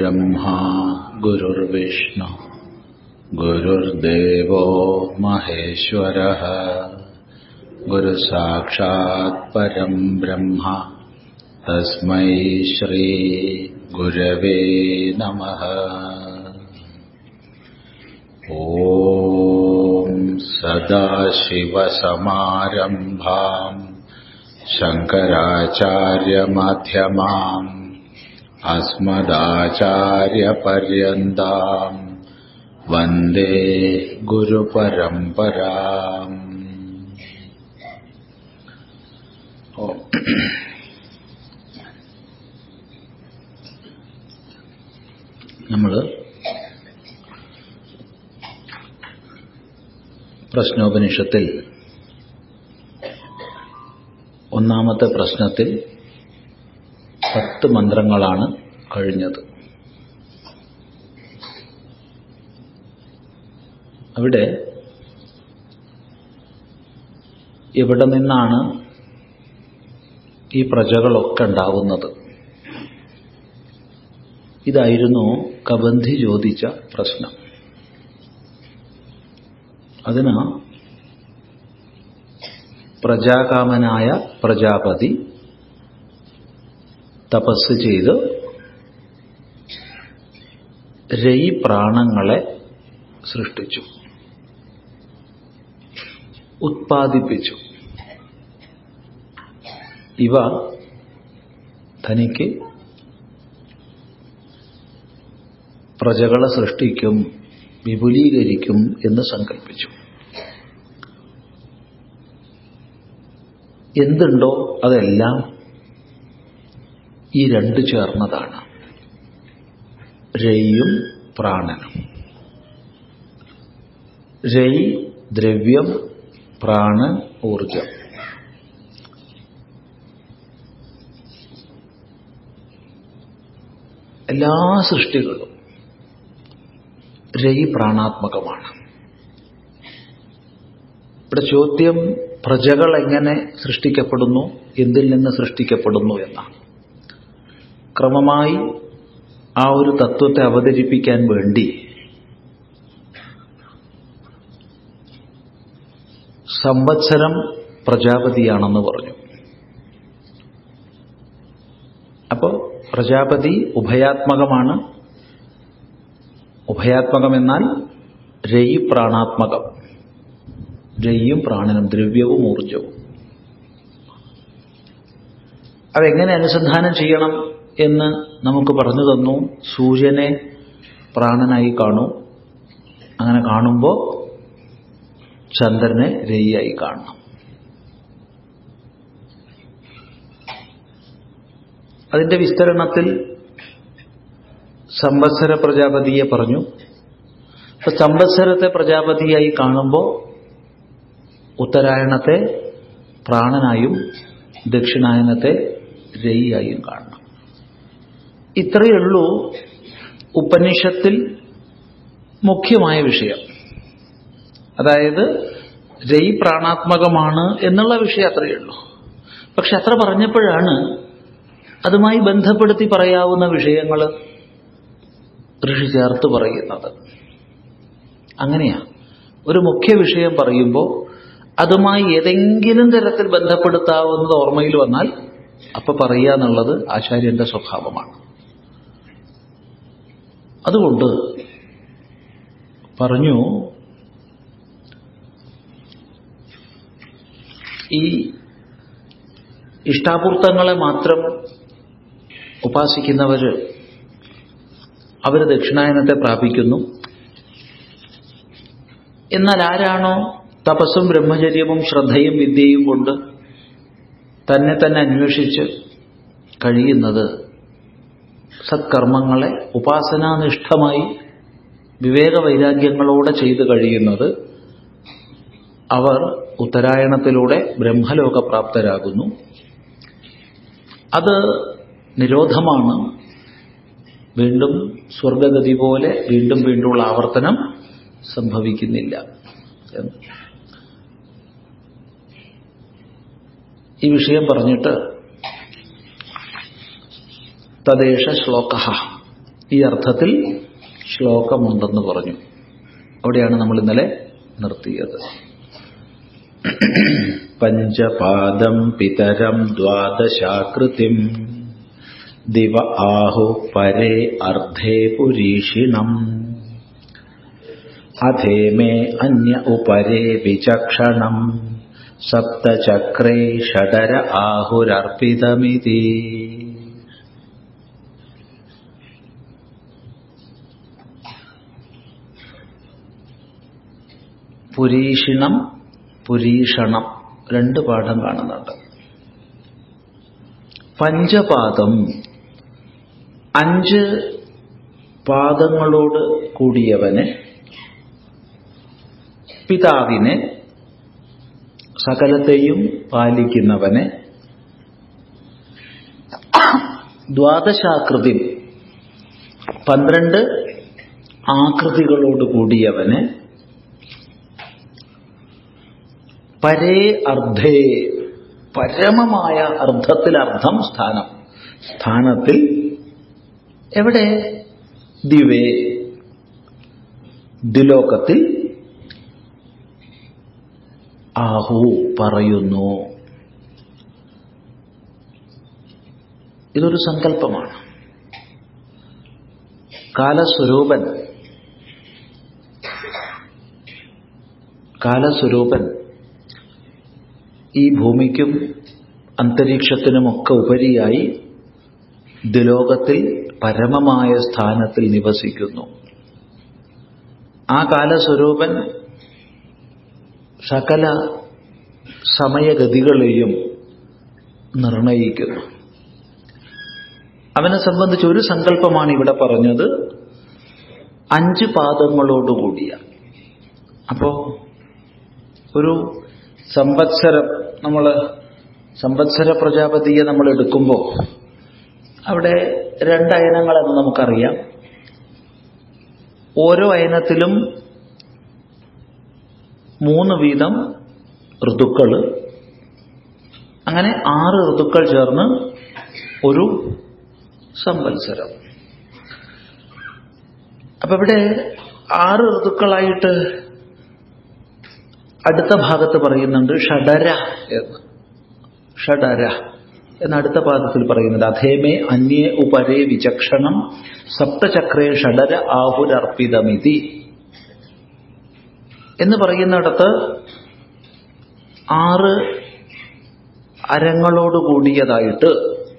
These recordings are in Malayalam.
गुरुर्ब्रह्मा गुरुर्विष्णु गुरुर्देवो महेश्वरः गुरुसाक्षात् परम् ब्रह्म तस्मै श्रीगुरवे नमः ॐ सदाशिवसमारम्भाम् शङ्कराचार्यमध्यमाम् अस्मदाचार्यपर्यन्ताम् वन्दे गुरुपरम्पराम् നമ്മൾ പ്രശ്നോപനിഷത്തിൽ ഒന്നാമത്തെ പ്രശ്നത്തിൽ പത്ത് മന്ത്രങ്ങളാണ് കഴിഞ്ഞത് അവിടെ എവിടെ നിന്നാണ് ഈ പ്രജകളൊക്കെ ഉണ്ടാവുന്നത് ഇതായിരുന്നു കബന്ധി ചോദിച്ച പ്രശ്നം അതിന് പ്രജാകാമനായ പ്രജാപതി തപസ് ചെയ്ത് രയി പ്രാണങ്ങളെ സൃഷ്ടിച്ചു ഉത്പാദിപ്പിച്ചു ഇവ തനിക്ക് പ്രജകളെ സൃഷ്ടിക്കും വിപുലീകരിക്കും എന്ന് സങ്കല്പിച്ചു എന്തുണ്ടോ അതെല്ലാം ഈ രണ്ട് ചേർന്നതാണ് രയും പ്രാണനും രയ് ദ്രവ്യം പ്രാണൻ ഊർജം എല്ലാ സൃഷ്ടികളും രയി പ്രാണാത്മകമാണ് ഇവിടെ ചോദ്യം പ്രജകൾ എങ്ങനെ സൃഷ്ടിക്കപ്പെടുന്നു എന്തിൽ നിന്ന് സൃഷ്ടിക്കപ്പെടുന്നു എന്നാണ് ക്രമമായി ആ ഒരു തത്വത്തെ അവതരിപ്പിക്കാൻ വേണ്ടി സംവത്സരം പ്രജാപതിയാണെന്ന് പറഞ്ഞു അപ്പോൾ പ്രജാപതി ഉഭയാത്മകമാണ് ഉഭയാത്മകമെന്നാൽ രയി പ്രാണാത്മകം രയ്യും പ്രാണനും ദ്രവ്യവും ഊർജവും അതെങ്ങനെ അനുസന്ധാനം ചെയ്യണം എന്ന് നമുക്ക് പറഞ്ഞു തന്നു സൂര്യനെ പ്രാണനായി കാണൂ അങ്ങനെ കാണുമ്പോൾ ചന്ദ്രനെ രയ്യായി കാണണം അതിന്റെ വിസ്തരണത്തിൽ സംവത്സര പ്രജാപതിയെ പറഞ്ഞു അപ്പൊ സംവത്സരത്തെ പ്രജാപതിയായി കാണുമ്പോൾ ഉത്തരായണത്തെ പ്രാണനായും ദക്ഷിണായനത്തെ രയിയായും കാണണം ഇത്രയേ ഉള്ളൂ ഉപനിഷത്തിൽ മുഖ്യമായ വിഷയം അതായത് രയി പ്രാണാത്മകമാണ് എന്നുള്ള വിഷയം അത്രയേ ഉള്ളൂ പക്ഷെ അത്ര പറഞ്ഞപ്പോഴാണ് അതുമായി ബന്ധപ്പെടുത്തി പറയാവുന്ന വിഷയങ്ങൾ ഋഷി ചേർത്ത് പറയുന്നത് അങ്ങനെയാ ഒരു മുഖ്യ വിഷയം പറയുമ്പോൾ അതുമായി ഏതെങ്കിലും തരത്തിൽ ബന്ധപ്പെടുത്താവുന്നത് ഓർമ്മയിൽ വന്നാൽ അപ്പൊ പറയുക എന്നുള്ളത് ആചാര്യന്റെ സ്വഭാവമാണ് അതുകൊണ്ട് പറഞ്ഞു ഈ ഇഷ്ടാപൂർത്തങ്ങളെ മാത്രം ഉപാസിക്കുന്നവര് അവർ ദക്ഷിണായനത്തെ പ്രാപിക്കുന്നു എന്നാൽ ആരാണോ തപസ്സും ബ്രഹ്മചര്യവും ശ്രദ്ധയും വിദ്യയും കൊണ്ട് തന്നെ തന്നെ അന്വേഷിച്ച് കഴിയുന്നത് സത്കർമ്മങ്ങളെ ഉപാസനാനിഷ്ഠമായി വിവേകവൈരാഗ്യങ്ങളോടെ ചെയ്തു കഴിയുന്നത് അവർ ഉത്തരായണത്തിലൂടെ ബ്രഹ്മലോകപ്രാപ്തരാകുന്നു അത് നിരോധമാണ് വീണ്ടും സ്വർഗഗതി പോലെ വീണ്ടും വീണ്ടുമുള്ള ആവർത്തനം സംഭവിക്കുന്നില്ല എന്ന് ഈ വിഷയം പറഞ്ഞിട്ട് തദ്ദേശ ശ്ലോക ഈ അർത്ഥത്തിൽ ശ്ലോകമുണ്ടെന്ന് പറഞ്ഞു അവിടെയാണ് നമ്മൾ ഇന്നലെ നിർത്തിയത് പഞ്ചപാദം പിതരം ദ്വാദശാകൃതിം ദിവ ആഹു പരേ അർദ്ധേ പുരീഷിണം അധേമേ അന്യ ഉപരേ വിചക്ഷണം സപ്തചക്രേ ഷഡര ആഹുരർപ്പിതമിതി പുരീഷിണം പുരീഷണം രണ്ട് പാഠം കാണുന്നുണ്ട് പഞ്ചപാദം അഞ്ച് പാദങ്ങളോട് കൂടിയവനെ പിതാവിനെ സകലത്തെയും പാലിക്കുന്നവനെ ദ്വാദശാകൃതി പന്ത്രണ്ട് ആകൃതികളോട് കൂടിയവനെ പരേ അർദ്ധേ പരമമായ അർദ്ധത്തിൽ അർദ്ധം സ്ഥാനം സ്ഥാനത്തിൽ എവിടെ ദിവേ ദ്വിലോകത്തിൽ ആഹു പറയുന്നു ഇതൊരു സങ്കല്പമാണ് കാലസ്വരൂപൻ കാലസ്വരൂപൻ ഈ ഭൂമിക്കും അന്തരീക്ഷത്തിനുമൊക്കെ ഉപരിയായി ദ്വിലോകത്തിൽ പരമമായ സ്ഥാനത്തിൽ നിവസിക്കുന്നു ആ കാലസ്വരൂപൻ സകല സമയഗതികളെയും നിർണയിക്കുന്നു അവനെ സംബന്ധിച്ച് ഒരു സങ്കല്പമാണ് ഇവിടെ പറഞ്ഞത് അഞ്ച് പാദങ്ങളോടുകൂടിയ അപ്പോ ഒരു സംവത്സരം നമ്മൾ സംവത്സര പ്രജാപതിയെ നമ്മൾ എടുക്കുമ്പോൾ അവിടെ രണ്ട് അയനങ്ങളെന്ന് നമുക്കറിയാം ഓരോ അയനത്തിലും മൂന്ന് വീതം ഋതുക്കൾ അങ്ങനെ ആറ് ഋതുക്കൾ ചേർന്ന് ഒരു സംവത്സരം അപ്പൊ ഇവിടെ ആറ് ഋതുക്കളായിട്ട് അടുത്ത ഭാഗത്ത് പറയുന്നുണ്ട് ഷഡര എന്ന് ഷഡര എന്ന് അടുത്ത പാദത്തിൽ പറയുന്നത് അധേമേ അന്യേ ഉപരേ വിചക്ഷണം സപ്തചക്രേ ഷഡര ആഹുരർപ്പിതമിതി എന്ന് പറയുന്നിടത്ത് ആറ് അരങ്ങളോട് കൂടിയതായിട്ട്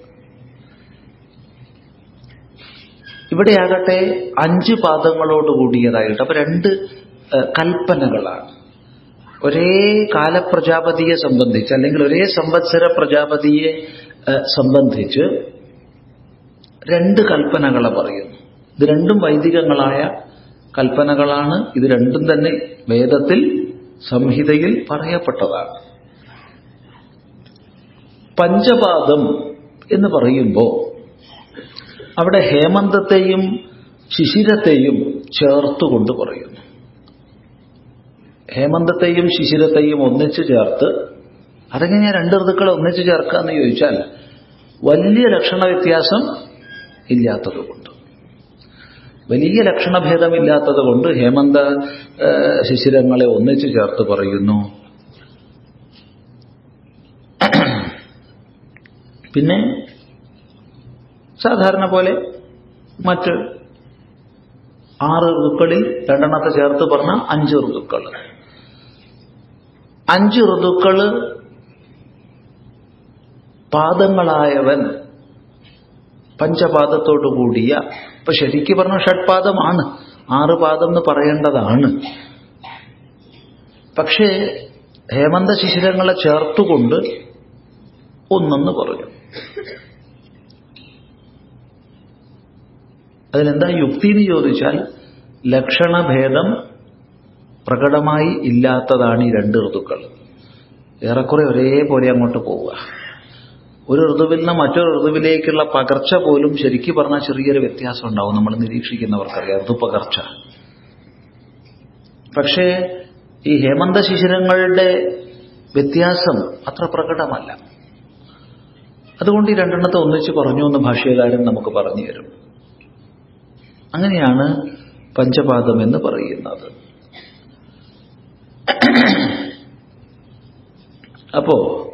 ഇവിടെയാകട്ടെ അഞ്ച് പാദങ്ങളോട് കൂടിയതായിട്ട് അപ്പൊ രണ്ട് കൽപ്പനകളാണ് ഒരേ കാലപ്രജാപതിയെ സംബന്ധിച്ച് അല്ലെങ്കിൽ ഒരേ സംവത്സര പ്രജാപതിയെ സംബന്ധിച്ച് രണ്ട് കൽപ്പനകളെ പറയുന്നു ഇത് രണ്ടും വൈദികങ്ങളായ കൽപ്പനകളാണ് ഇത് രണ്ടും തന്നെ വേദത്തിൽ സംഹിതയിൽ പറയപ്പെട്ടതാണ് പഞ്ചപാദം എന്ന് പറയുമ്പോൾ അവിടെ ഹേമന്തത്തെയും ശിശിരത്തെയും ചേർത്തുകൊണ്ട് പറയുന്നു ഹേമന്തത്തെയും ശിശിരത്തെയും ഒന്നിച്ചു ചേർത്ത് അതെങ്ങനെ രണ്ട് ഋതുക്കളെ ഒന്നിച്ചു ചേർക്കുക എന്ന് ചോദിച്ചാൽ വലിയ ലക്ഷണ വ്യത്യാസം ഇല്ലാത്തതുകൊണ്ട് വലിയ ലക്ഷണഭേദമില്ലാത്തത് കൊണ്ട് ഹേമന്ത ശിശിരങ്ങളെ ഒന്നിച്ചു ചേർത്ത് പറയുന്നു പിന്നെ സാധാരണ പോലെ മറ്റ് ആറ് ഋതുക്കളിൽ രണ്ടെണ്ണത്തെ ചേർത്ത് പറഞ്ഞ അഞ്ച് ഋതുക്കൾ അഞ്ച് ഋതുക്കള് പാദങ്ങളായവൻ പഞ്ചപാദത്തോടു കൂടിയ ഇപ്പൊ ശരിക്ക് പറഞ്ഞ ഷഡ്പാദമാണ് ആറ് പാദം എന്ന് പറയേണ്ടതാണ് പക്ഷേ ഹേമന്ത ശിശിരങ്ങളെ ചേർത്തുകൊണ്ട് ഒന്നെന്ന് പറഞ്ഞു അതിനെന്താ യുക്തി എന്ന് ചോദിച്ചാൽ ലക്ഷണഭേദം പ്രകടമായി ഇല്ലാത്തതാണ് ഈ രണ്ട് ഋതുക്കൾ ഏറെക്കുറെ ഒരേപോലെ അങ്ങോട്ട് പോവുക ഒരു ഋതുവിൽ നിന്ന് മറ്റൊരു ഋതുവിലേക്കുള്ള പകർച്ച പോലും ശരിക്കും പറഞ്ഞാൽ ചെറിയൊരു വ്യത്യാസം ഉണ്ടാവും നമ്മൾ നിരീക്ഷിക്കുന്നവർക്കറിയാം ഋതുപകർച്ച പക്ഷേ ഈ ഹേമന്ത ശിശിരങ്ങളുടെ വ്യത്യാസം അത്ര പ്രകടമല്ല അതുകൊണ്ട് ഈ രണ്ടെണ്ണത്തെ ഒന്നിച്ച് പറഞ്ഞു എന്ന് ഭാഷ്യകാരൻ നമുക്ക് പറഞ്ഞു തരും അങ്ങനെയാണ് പഞ്ചപാദം എന്ന് പറയുന്നത് അപ്പോ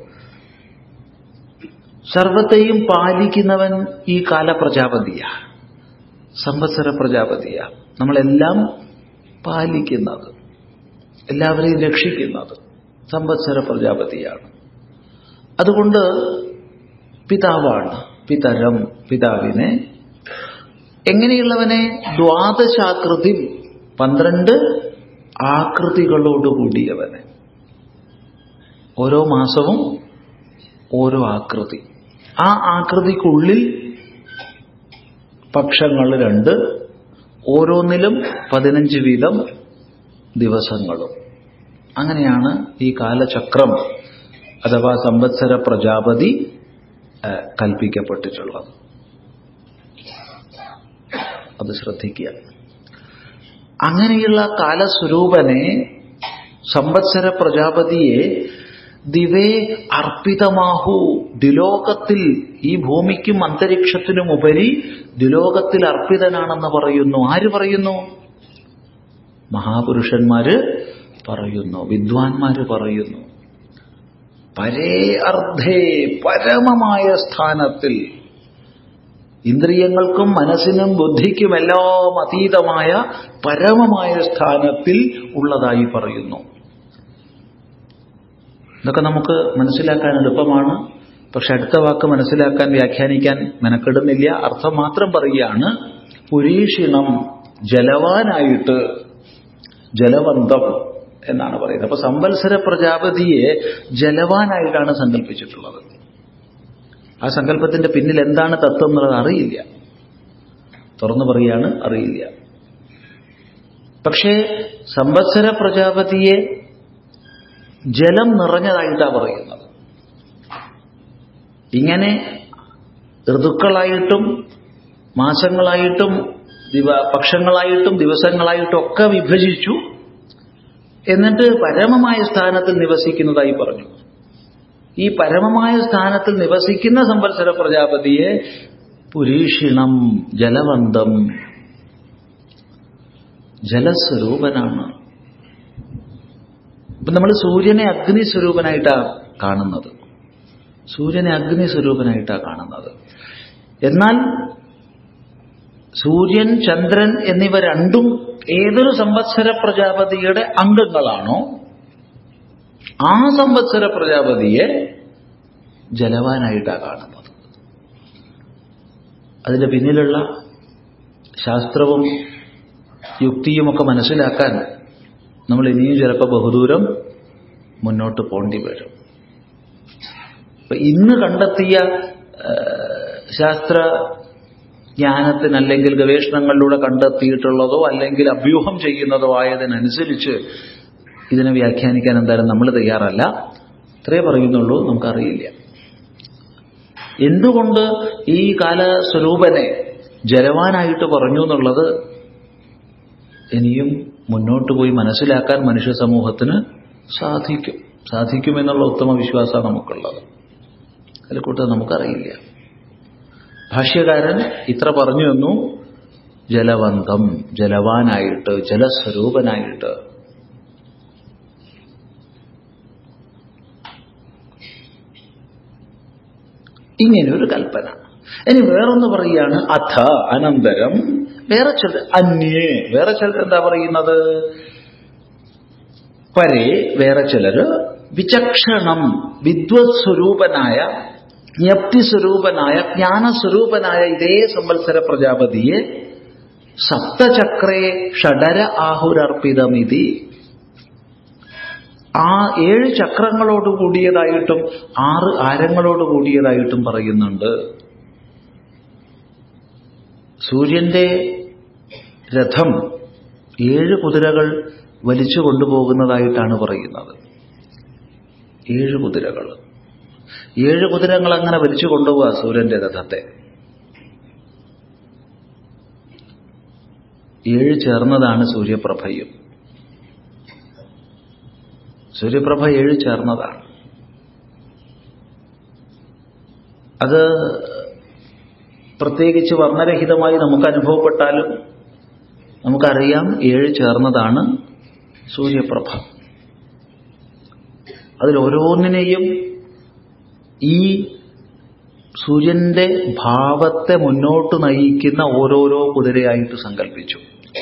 സർവത്തെയും പാലിക്കുന്നവൻ ഈ കാലപ്രജാപതിയാ സംവത്സര പ്രജാപതിയാ നമ്മളെല്ലാം പാലിക്കുന്നത് എല്ലാവരെയും രക്ഷിക്കുന്നത് സംവത്സര പ്രജാപതിയാണ് അതുകൊണ്ട് പിതാവാണ് പിതരം പിതാവിനെ എങ്ങനെയുള്ളവനെ ദ്വാദശാകൃതി പന്ത്രണ്ട് ആകൃതികളോടുകൂടിയവനെ ഓരോ മാസവും ഓരോ ആകൃതി ആ ആകൃതിക്കുള്ളിൽ പക്ഷങ്ങൾ രണ്ട് ഓരോന്നിലും പതിനഞ്ച് വീതം ദിവസങ്ങളും അങ്ങനെയാണ് ഈ കാലചക്രം അഥവാ സംവത്സര പ്രജാപതി കൽപ്പിക്കപ്പെട്ടിട്ടുള്ളത് അത് ശ്രദ്ധിക്കുക അങ്ങനെയുള്ള കാലസ്വരൂപനെ സംവത്സര പ്രജാപതിയെ ദിവേ അർപ്പിതമാഹു ദ്വിലോകത്തിൽ ഈ ഭൂമിക്കും അന്തരീക്ഷത്തിനും ഉപരി ദ്വിലോകത്തിൽ അർപ്പിതനാണെന്ന് പറയുന്നു ആര് പറയുന്നു മഹാപുരുഷന്മാര് പറയുന്നു വിദ്വാൻമാര് പറയുന്നു പരേ അർദ്ധേ പരമമായ സ്ഥാനത്തിൽ ഇന്ദ്രിയങ്ങൾക്കും മനസ്സിനും ബുദ്ധിക്കുമെല്ലാം അതീതമായ പരമമായ സ്ഥാനത്തിൽ ഉള്ളതായി പറയുന്നു ഇതൊക്കെ നമുക്ക് മനസ്സിലാക്കാൻ എളുപ്പമാണ് പക്ഷെ അടുത്ത വാക്ക് മനസ്സിലാക്കാൻ വ്യാഖ്യാനിക്കാൻ മെനക്കെടുന്നില്ല അർത്ഥം മാത്രം പറയുകയാണ് പുരീഷിണം ജലവാനായിട്ട് ജലവന്തം എന്നാണ് പറയുന്നത് അപ്പൊ സംവത്സര പ്രജാപതിയെ ജലവാനായിട്ടാണ് സങ്കല്പിച്ചിട്ടുള്ളത് ആ സങ്കല്പത്തിന്റെ പിന്നിൽ എന്താണ് തത്വം എന്നുള്ളത് അറിയില്ല തുറന്നു പറയാണ് അറിയില്ല പക്ഷേ സംവത്സര പ്രജാപതിയെ ജലം നിറഞ്ഞതായിട്ടാണ് പറയുന്നത് ഇങ്ങനെ ഋതുക്കളായിട്ടും മാസങ്ങളായിട്ടും ദിവ പക്ഷങ്ങളായിട്ടും ദിവസങ്ങളായിട്ടും ഒക്കെ വിഭജിച്ചു എന്നിട്ട് പരമമായ സ്ഥാനത്തിൽ നിവസിക്കുന്നതായി പറഞ്ഞു ഈ പരമമായ സ്ഥാനത്തിൽ നിവസിക്കുന്ന സംവത്സര പ്രജാപതിയെ പുരീഷിണം ജലവന്തം ജലസ്വരൂപനാണ് ഇപ്പൊ നമ്മൾ സൂര്യനെ അഗ്നി സ്വരൂപനായിട്ടാണ് കാണുന്നത് സൂര്യനെ അഗ്നി സ്വരൂപനായിട്ടാണ് കാണുന്നത് എന്നാൽ സൂര്യൻ ചന്ദ്രൻ എന്നിവ രണ്ടും ഏതൊരു സംവത്സര പ്രജാപതിയുടെ അംഗങ്ങളാണോ ആ സംവത്സര പ്രജാപതിയെ ജലവാനായിട്ടാണ് കാണുന്നത് അതിന്റെ പിന്നിലുള്ള ശാസ്ത്രവും യുക്തിയുമൊക്കെ മനസ്സിലാക്കാൻ നമ്മൾ ഇനിയും ചിലപ്പോൾ ബഹുദൂരം മുന്നോട്ട് പോണ്ടി വരും അപ്പൊ ഇന്ന് കണ്ടെത്തിയ ശാസ്ത്ര ജ്ഞാനത്തിന് അല്ലെങ്കിൽ ഗവേഷണങ്ങളിലൂടെ കണ്ടെത്തിയിട്ടുള്ളതോ അല്ലെങ്കിൽ അഭ്യൂഹം ചെയ്യുന്നതോ ആയതിനനുസരിച്ച് ഇതിനെ വ്യാഖ്യാനിക്കാൻ എന്തായാലും നമ്മൾ തയ്യാറല്ല ഇത്രേ പറയുന്നുള്ളൂ നമുക്കറിയില്ല എന്തുകൊണ്ട് ഈ കാലസ്വരൂപനെ ജലവാനായിട്ട് പറഞ്ഞു എന്നുള്ളത് ഇനിയും മുന്നോട്ട് പോയി മനസ്സിലാക്കാൻ മനുഷ്യ സമൂഹത്തിന് സാധിക്കും സാധിക്കുമെന്നുള്ള ഉത്തമ വിശ്വാസമാണ് നമുക്കുള്ളത് അതിൽ കൂട്ടം നമുക്കറിയില്ല ഭാഷ്യകാരൻ ഇത്ര പറഞ്ഞു തന്നു ജലവന്തം ജലവാനായിട്ട് ജലസ്വരൂപനായിട്ട് ഇങ്ങനെ ഒരു കൽപ്പന ഇനി വേറൊന്ന് പറയാണ് അഥ അനന്തരം വേറെ ചില അന്യേ വേറെ ചിലർ എന്താ പറയുന്നത് പരേ വേറെ ചിലര് വിചക്ഷണം വിദ്വത് സ്വരൂപനായ ജ്ഞപ്തി സ്വരൂപനായ ജ്ഞാനസ്വരൂപനായ ഇതേ സംവത്സര പ്രജാപതിയെ സപ്തചക്രേ ഷഡര ആഹുരർപ്പിതമിതി ആ ഏഴ് ചക്രങ്ങളോട് കൂടിയതായിട്ടും ആറ് ആരങ്ങളോട് കൂടിയതായിട്ടും പറയുന്നുണ്ട് സൂര്യന്റെ രഥം ഏഴ് കുതിരകൾ വലിച്ചു കൊണ്ടുപോകുന്നതായിട്ടാണ് പറയുന്നത് ഏഴ് കുതിരകൾ ഏഴ് കുതിരകൾ അങ്ങനെ വലിച്ചു കൊണ്ടുപോവുക സൂര്യന്റെ രഥത്തെ ഏഴ് ചേർന്നതാണ് സൂര്യപ്രഭയും സൂര്യപ്രഭ ഏഴ് ചേർന്നതാണ് അത് പ്രത്യേകിച്ച് വർണ്ണരഹിതമായി നമുക്ക് അനുഭവപ്പെട്ടാലും നമുക്കറിയാം ഏഴ് ചേർന്നതാണ് സൂര്യപ്രഭ അതിൽ ഓരോന്നിനെയും ഈ സൂര്യന്റെ ഭാവത്തെ മുന്നോട്ട് നയിക്കുന്ന ഓരോരോ കുതിരയായിട്ട് സങ്കല്പിച്ചു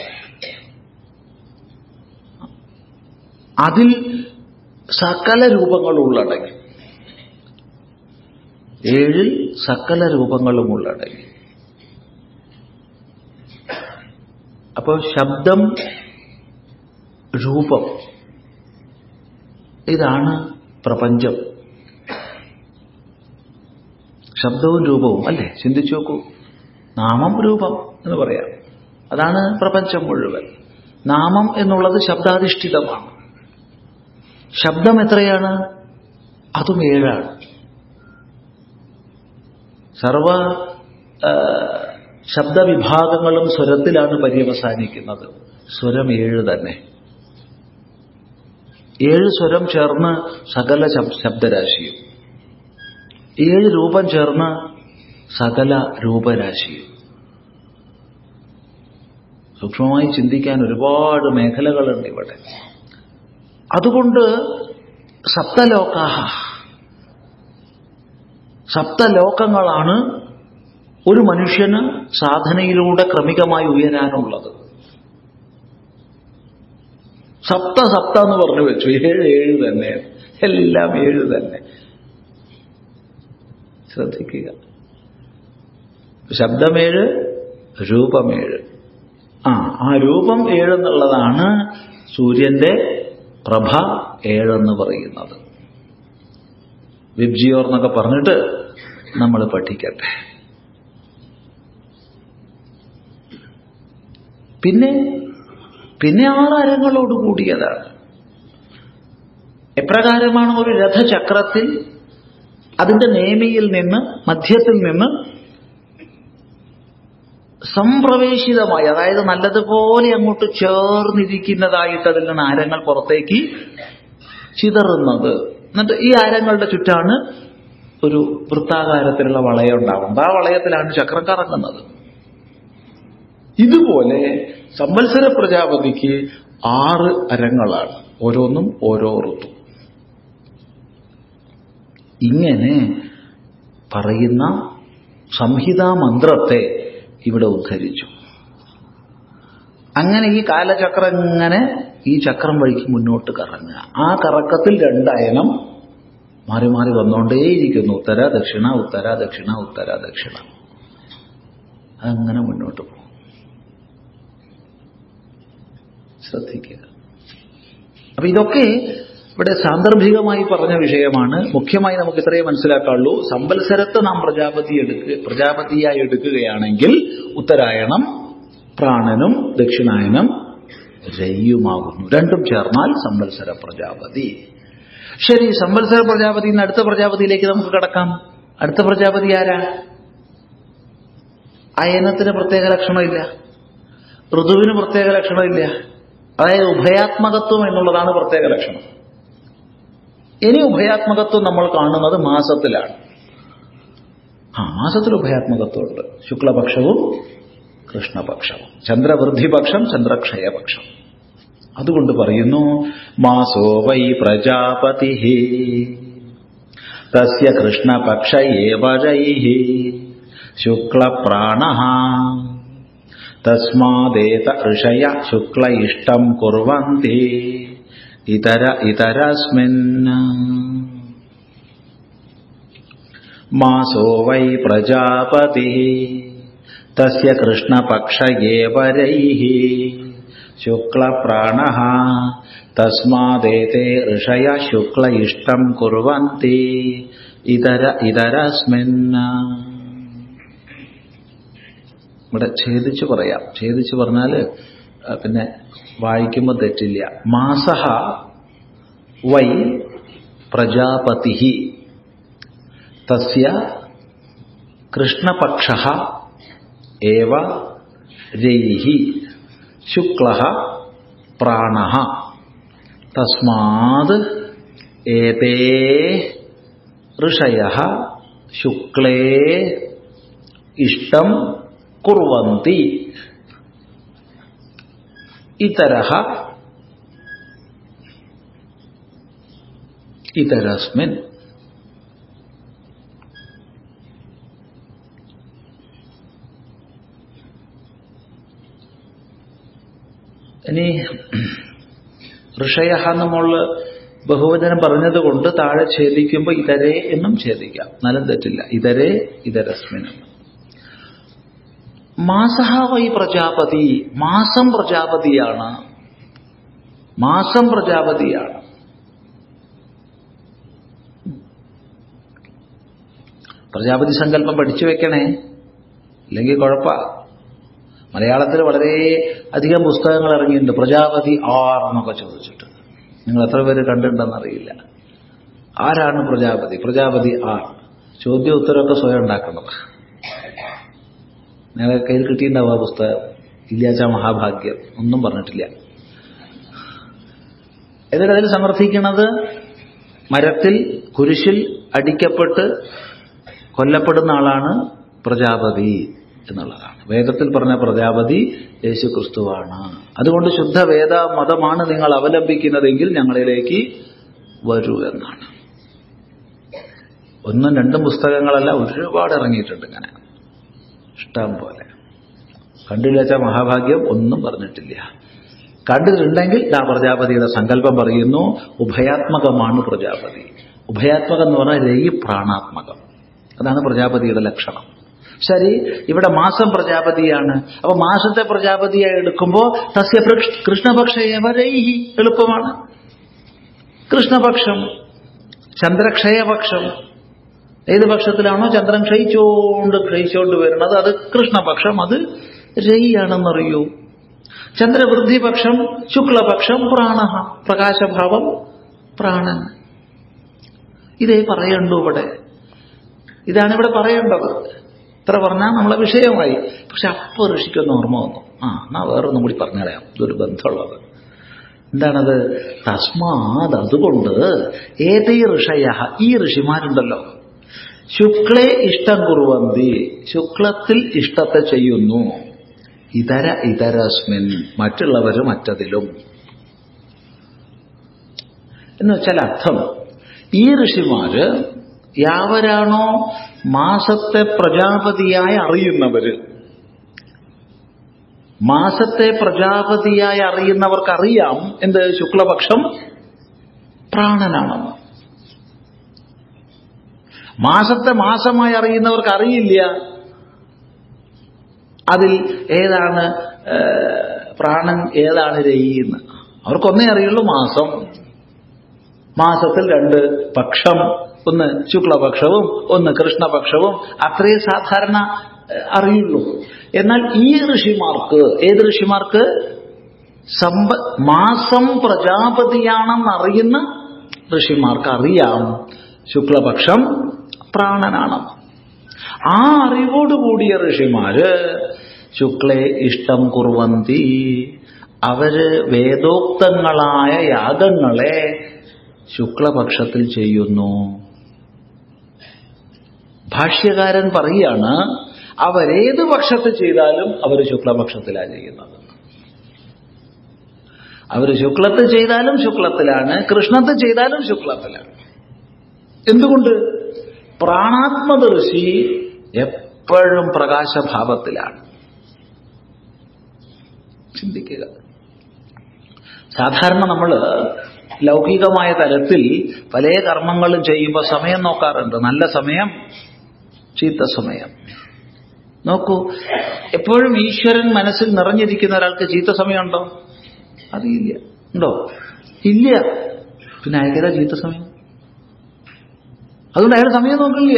അതിൽ സകല രൂപങ്ങൾ ഉള്ളടങ്ങി ഏഴിൽ സകല രൂപങ്ങളും ഉള്ളടങ്ങി അപ്പോൾ ശബ്ദം രൂപം ഇതാണ് പ്രപഞ്ചം ശബ്ദവും രൂപവും അല്ലേ ചിന്തിച്ചു നോക്കൂ നാമം രൂപം എന്ന് പറയാം അതാണ് പ്രപഞ്ചം മുഴുവൻ നാമം എന്നുള്ളത് ശബ്ദാധിഷ്ഠിതമാണ് ശബ്ദം എത്രയാണ് അതും ഏഴാണ് സർവ ശബ്ദവിഭാഗങ്ങളും സ്വരത്തിലാണ് പര്യവസാനിക്കുന്നത് സ്വരം ഏഴ് തന്നെ ഏഴ് സ്വരം ചേർന്ന് സകല ശബ്ദരാശിയും ഏഴ് രൂപം ചേർന്ന് സകല രൂപരാശിയും സൂക്ഷ്മമായി ചിന്തിക്കാൻ ഒരുപാട് മേഖലകളുണ്ട് ഇവിടെ അതുകൊണ്ട് സപ്തലോകാഹ സപ്തലോകങ്ങളാണ് ഒരു മനുഷ്യന് സാധനയിലൂടെ ക്രമികമായി ഉയരാനുള്ളത് സപ്ത സപ്ത എന്ന് പറഞ്ഞു വെച്ചു ഏഴ് ഏഴ് തന്നെ എല്ലാം ഏഴ് തന്നെ ശ്രദ്ധിക്കുക ശബ്ദമേഴ് രൂപമേഴ് ആ ആ രൂപം ഏഴെന്നുള്ളതാണ് സൂര്യന്റെ പ്രഭ ഏഴെന്ന് പറയുന്നത് വിബ്ജിയോർ എന്നൊക്കെ പറഞ്ഞിട്ട് നമ്മൾ പഠിക്കട്ടെ പിന്നെ പിന്നെ ആറ് അരങ്ങളോട് കൂടിയതാണ് എപ്രകാരമാണ് ഒരു രഥചക്രത്തിൽ അതിന്റെ നേമിയിൽ നിന്ന് മധ്യത്തിൽ നിന്ന് സംപ്രവേശിതമായി അതായത് നല്ലതുപോലെ അങ്ങോട്ട് ചേർന്നിരിക്കുന്നതായിട്ട് അതിൽ നിന്ന് ആരങ്ങൾ പുറത്തേക്ക് ചിതറുന്നത് എന്നിട്ട് ഈ ആരങ്ങളുടെ ചുറ്റാണ് ഒരു വൃത്താകാരത്തിലുള്ള വളയം ഉണ്ടാവുന്നത് ആ വളയത്തിലാണ് ചക്രം കറങ്ങുന്നത് ഇതുപോലെ സംവത്സര പ്രജാപതിക്ക് ആറ് അരങ്ങളാണ് ഓരോന്നും ഓരോ ഋതു ഇങ്ങനെ പറയുന്ന സംഹിതാ മന്ത്രത്തെ ഇവിടെ ഉദ്ധരിച്ചു അങ്ങനെ ഈ കാലചക്രം ഇങ്ങനെ ഈ ചക്രം വഴിക്ക് മുന്നോട്ട് കറങ്ങുക ആ കറക്കത്തിൽ രണ്ടയനം മാറി മാറി വന്നുകൊണ്ടേയിരിക്കുന്നു ഉത്തര ദക്ഷിണ ഉത്തര ദക്ഷിണ ഉത്തര ദക്ഷിണ അങ്ങനെ മുന്നോട്ട് പോകും ശ്രദ്ധിക്കുക അപ്പൊ ഇതൊക്കെ ഇവിടെ സാന്ദർഭികമായി പറഞ്ഞ വിഷയമാണ് മുഖ്യമായി നമുക്ക് ഇത്രയേ മനസ്സിലാക്കാനുള്ളൂ സമ്പത്സരത്തെ നാം പ്രജാപതി എടുക്കുക പ്രജാപതിയായി എടുക്കുകയാണെങ്കിൽ ഉത്തരായണം പ്രാണനും ദക്ഷിണായനം രയ്യുമാകുന്നു രണ്ടും ചേർന്നാൽ സംവത്സര പ്രജാപതി ശരി സംവത്സര പ്രജാപതി നിന്ന് അടുത്ത പ്രജാപതിയിലേക്ക് നമുക്ക് കടക്കാം അടുത്ത പ്രജാപതി ആരാ അയനത്തിന് പ്രത്യേക ലക്ഷണമില്ല ഋതുവിന് പ്രത്യേക ലക്ഷണമില്ല അതായത് ഉഭയാത്മകത്വം എന്നുള്ളതാണ് പ്രത്യേക ലക്ഷണം ഇനി ഉഭയാത്മകത്വം നമ്മൾ കാണുന്നത് മാസത്തിലാണ് ആ മാസത്തിൽ ഉഭയാത്മകത്വമുണ്ട് ശുക്ലപക്ഷവും കൃഷ്ണപക്ഷവും ചന്ദ്രവൃദ്ധിപക്ഷം ചന്ദ്രക്ഷയപക്ഷം അതുകൊണ്ട് പറയുന്നു മാസോ വൈ പ്രജാപതി തസ്യ കൃഷ്ണപക്ഷ ഏവരൈ ശുക്ലപ്രാണ തസ്മാദേത ഋഷയ ശുക്ല ഇഷ്ടം കുർവന്തി ഇതര ഇതരസ്മിൻ മാസോ വൈ പ്രജാപതി തസ്യ കൃഷ്ണപക്ഷ ഏവരൈ ശുക്ലപ്രാണ തസ്മാദേതേ ഋഷയ ശുക്ല ഇഷ്ടം കുർവന്തി ഇതര ഇതരസ്മിൻ ഇവിടെ ഛേദിച്ച് പറയാം ഛേദിച്ച് പറഞ്ഞാൽ പിന്നെ വായിക്കുമ്പോൾ തെറ്റില്ല മാസഹ വൈ പ്രജാപതി തസ്യ കൃഷ്ണപക്ഷ ഏവ രൈഹി ശുക്ല പ്രാണ തസ്മാത് ഏതേ ഋഷയ ശുക്ലേ ഇഷ്ടം കുർവന്തി ഇതരഹ ഇതരസ്മിൻ ഇനി ഋഷയ നമ്മളിൽ ബഹുവചനം പറഞ്ഞതുകൊണ്ട് താഴെ ഛേദിക്കുമ്പോൾ ഇതരേ എന്നും ഛേദിക്കാം എന്നാലും തെറ്റില്ല ഇതരേ ഇതരസ്മിൻ എന്ന് മാസഹ വൈ പ്രജാപതി മാസം പ്രജാപതിയാണ് മാസം പ്രജാപതിയാണ് പ്രജാപതി സങ്കല്പം പഠിച്ചു വെക്കണേ അല്ലെങ്കിൽ കുഴപ്പ മലയാളത്തിൽ വളരെ അധികം പുസ്തകങ്ങൾ ഇറങ്ങിയിട്ടുണ്ട് പ്രജാപതി ആർ എന്നൊക്കെ ചോദിച്ചിട്ട് നിങ്ങൾ എത്ര പേര് കണ്ടിട്ടുണ്ടെന്നറിയില്ല ആരാണ് പ്രജാപതി പ്രജാപതി ആർ ചോദ്യ ഉത്തരവൊക്കെ സ്വയം ഉണ്ടാക്കണം നിങ്ങളെ കയ്യിൽ കിട്ടിയിട്ടുണ്ടാവും ആ പുസ്തകം ഇല്ലാച്ച മഹാഭാഗ്യം ഒന്നും പറഞ്ഞിട്ടില്ല എന്നിട്ട് അതിൽ സമർത്ഥിക്കുന്നത് മരത്തിൽ കുരിശിൽ അടിക്കപ്പെട്ട് കൊല്ലപ്പെടുന്ന ആളാണ് പ്രജാപതി എന്നുള്ളതാണ് വേദത്തിൽ പറഞ്ഞ പ്രജാപതി യേശു ക്രിസ്തുവാണ് അതുകൊണ്ട് ശുദ്ധ വേദ മതമാണ് നിങ്ങൾ അവലംബിക്കുന്നതെങ്കിൽ ഞങ്ങളിലേക്ക് വരൂ എന്നാണ് ഒന്നും രണ്ടും പുസ്തകങ്ങളല്ല ഒരുപാട് ഇറങ്ങിയിട്ടുണ്ട് ഇങ്ങനെ ഇഷ്ടം പോലെ കണ്ടില്ലാച്ച മഹാഭാഗ്യം ഒന്നും പറഞ്ഞിട്ടില്ല കണ്ടിട്ടുണ്ടെങ്കിൽ ആ പ്രജാപതിയുടെ സങ്കല്പം പറയുന്നു ഉഭയാത്മകമാണ് പ്രജാപതി ഉഭയാത്മകം എന്ന് പറഞ്ഞാൽ രയി പ്രാണാത്മകം അതാണ് പ്രജാപതിയുടെ ലക്ഷണം ശരി ഇവിടെ മാസം പ്രജാപതിയാണ് അപ്പൊ മാസത്തെ പ്രജാപതിയായി എടുക്കുമ്പോൾ തസ്യ കൃഷ്ണപക്ഷയവരൈഹി എളുപ്പമാണ് കൃഷ്ണപക്ഷം ചന്ദ്രക്ഷയപക്ഷം ഏത് പക്ഷത്തിലാണോ ചന്ദ്രൻ ക്ഷയിച്ചുകൊണ്ട് ക്ഷയിച്ചുകൊണ്ട് വരുന്നത് അത് കൃഷ്ണപക്ഷം അത് രയിയാണെന്നറിയൂ ചന്ദ്രവൃദ്ധിപക്ഷം ശുക്ലപക്ഷം പ്രാണ പ്രകാശഭാവം പ്രാണൻ ഇതേ പറയണ്ടു ഇവിടെ ഇതാണ് ഇവിടെ പറയേണ്ടത് ഇത്ര പറഞ്ഞാൽ നമ്മളെ വിഷയമായി പക്ഷെ അപ്പോൾ ഋഷിക്കൊന്ന് ഓർമ്മ വന്നു ആ എന്നാ വേറൊന്നും കൂടി പറഞ്ഞുകളയാം ഇതൊരു ബന്ധമുള്ളത് എന്താണത് തസ്മാത് അതുകൊണ്ട് ഏതേ ഋഷയ ഈ ഋഷിമാരുണ്ടല്ലോ ശുക്ലേ ഇഷ്ടം കുറുവന്തി ശുക്ലത്തിൽ ഇഷ്ടത്തെ ചെയ്യുന്നു ഇതര ഇതരസ്മിൻ മറ്റുള്ളവർ മറ്റതിലും എന്ന് വെച്ചാൽ അർത്ഥം ഈ ഋഷിമാര് യാവരാണോ മാസത്തെ പ്രജാപതിയായി അറിയുന്നവര് മാസത്തെ പ്രജാപതിയായി അറിയുന്നവർക്ക് അറിയാം എന്ത് ശുക്ലപക്ഷം പ്രാണനാണെന്ന് മാസത്തെ മാസമായി അറിയുന്നവർക്ക് അറിയില്ല അതിൽ ഏതാണ് പ്രാണൻ ഏതാണ് രയിന്ന് അവർക്കൊന്നേ അറിയുള്ളൂ മാസം മാസത്തിൽ രണ്ട് പക്ഷം ഒന്ന് ശുക്ലപക്ഷവും ഒന്ന് കൃഷ്ണപക്ഷവും അത്രയേ സാധാരണ അറിയുള്ളൂ എന്നാൽ ഈ ഋഷിമാർക്ക് ഏത് ഋഷിമാർക്ക് സമ്പ മാസം പ്രജാപതിയാണെന്നറിയുന്ന ഋഷിമാർക്ക് അറിയാം ശുക്ലപക്ഷം പ്രാണനാണെന്ന് ആ അറിവോടുകൂടിയ ഋഷിമാര് ശുക്ലേ ഇഷ്ടം കുറുവന്തി അവര് വേദോക്തങ്ങളായ യാഗങ്ങളെ ശുക്ലപക്ഷത്തിൽ ചെയ്യുന്നു ഭാഷ്യകാരൻ പറയാണ് അവരേത് പക്ഷത്ത് ചെയ്താലും അവർ ശുക്ലപക്ഷത്തിലാണ് ചെയ്യുന്നത് അവർ ശുക്ലത്ത് ചെയ്താലും ശുക്ലത്തിലാണ് കൃഷ്ണത്ത് ചെയ്താലും ശുക്ലത്തിലാണ് എന്തുകൊണ്ട് പ്രാണാത്മദർശി എപ്പോഴും പ്രകാശഭാവത്തിലാണ് ചിന്തിക്കുക സാധാരണ നമ്മൾ ലൗകികമായ തലത്തിൽ പല കർമ്മങ്ങളും ചെയ്യുമ്പോൾ സമയം നോക്കാറുണ്ട് നല്ല സമയം ചീത്ത സമയം നോക്കൂ എപ്പോഴും ഈശ്വരൻ മനസ്സിൽ നിറഞ്ഞിരിക്കുന്ന ഒരാൾക്ക് ചീത്ത സമയമുണ്ടോ അറിയില്ല ഉണ്ടോ ഇല്ല പിന്നെ അയക്കതാ ചീത്ത സമയം അതുകൊണ്ട് അയാൾ സമയം നോക്കില്ല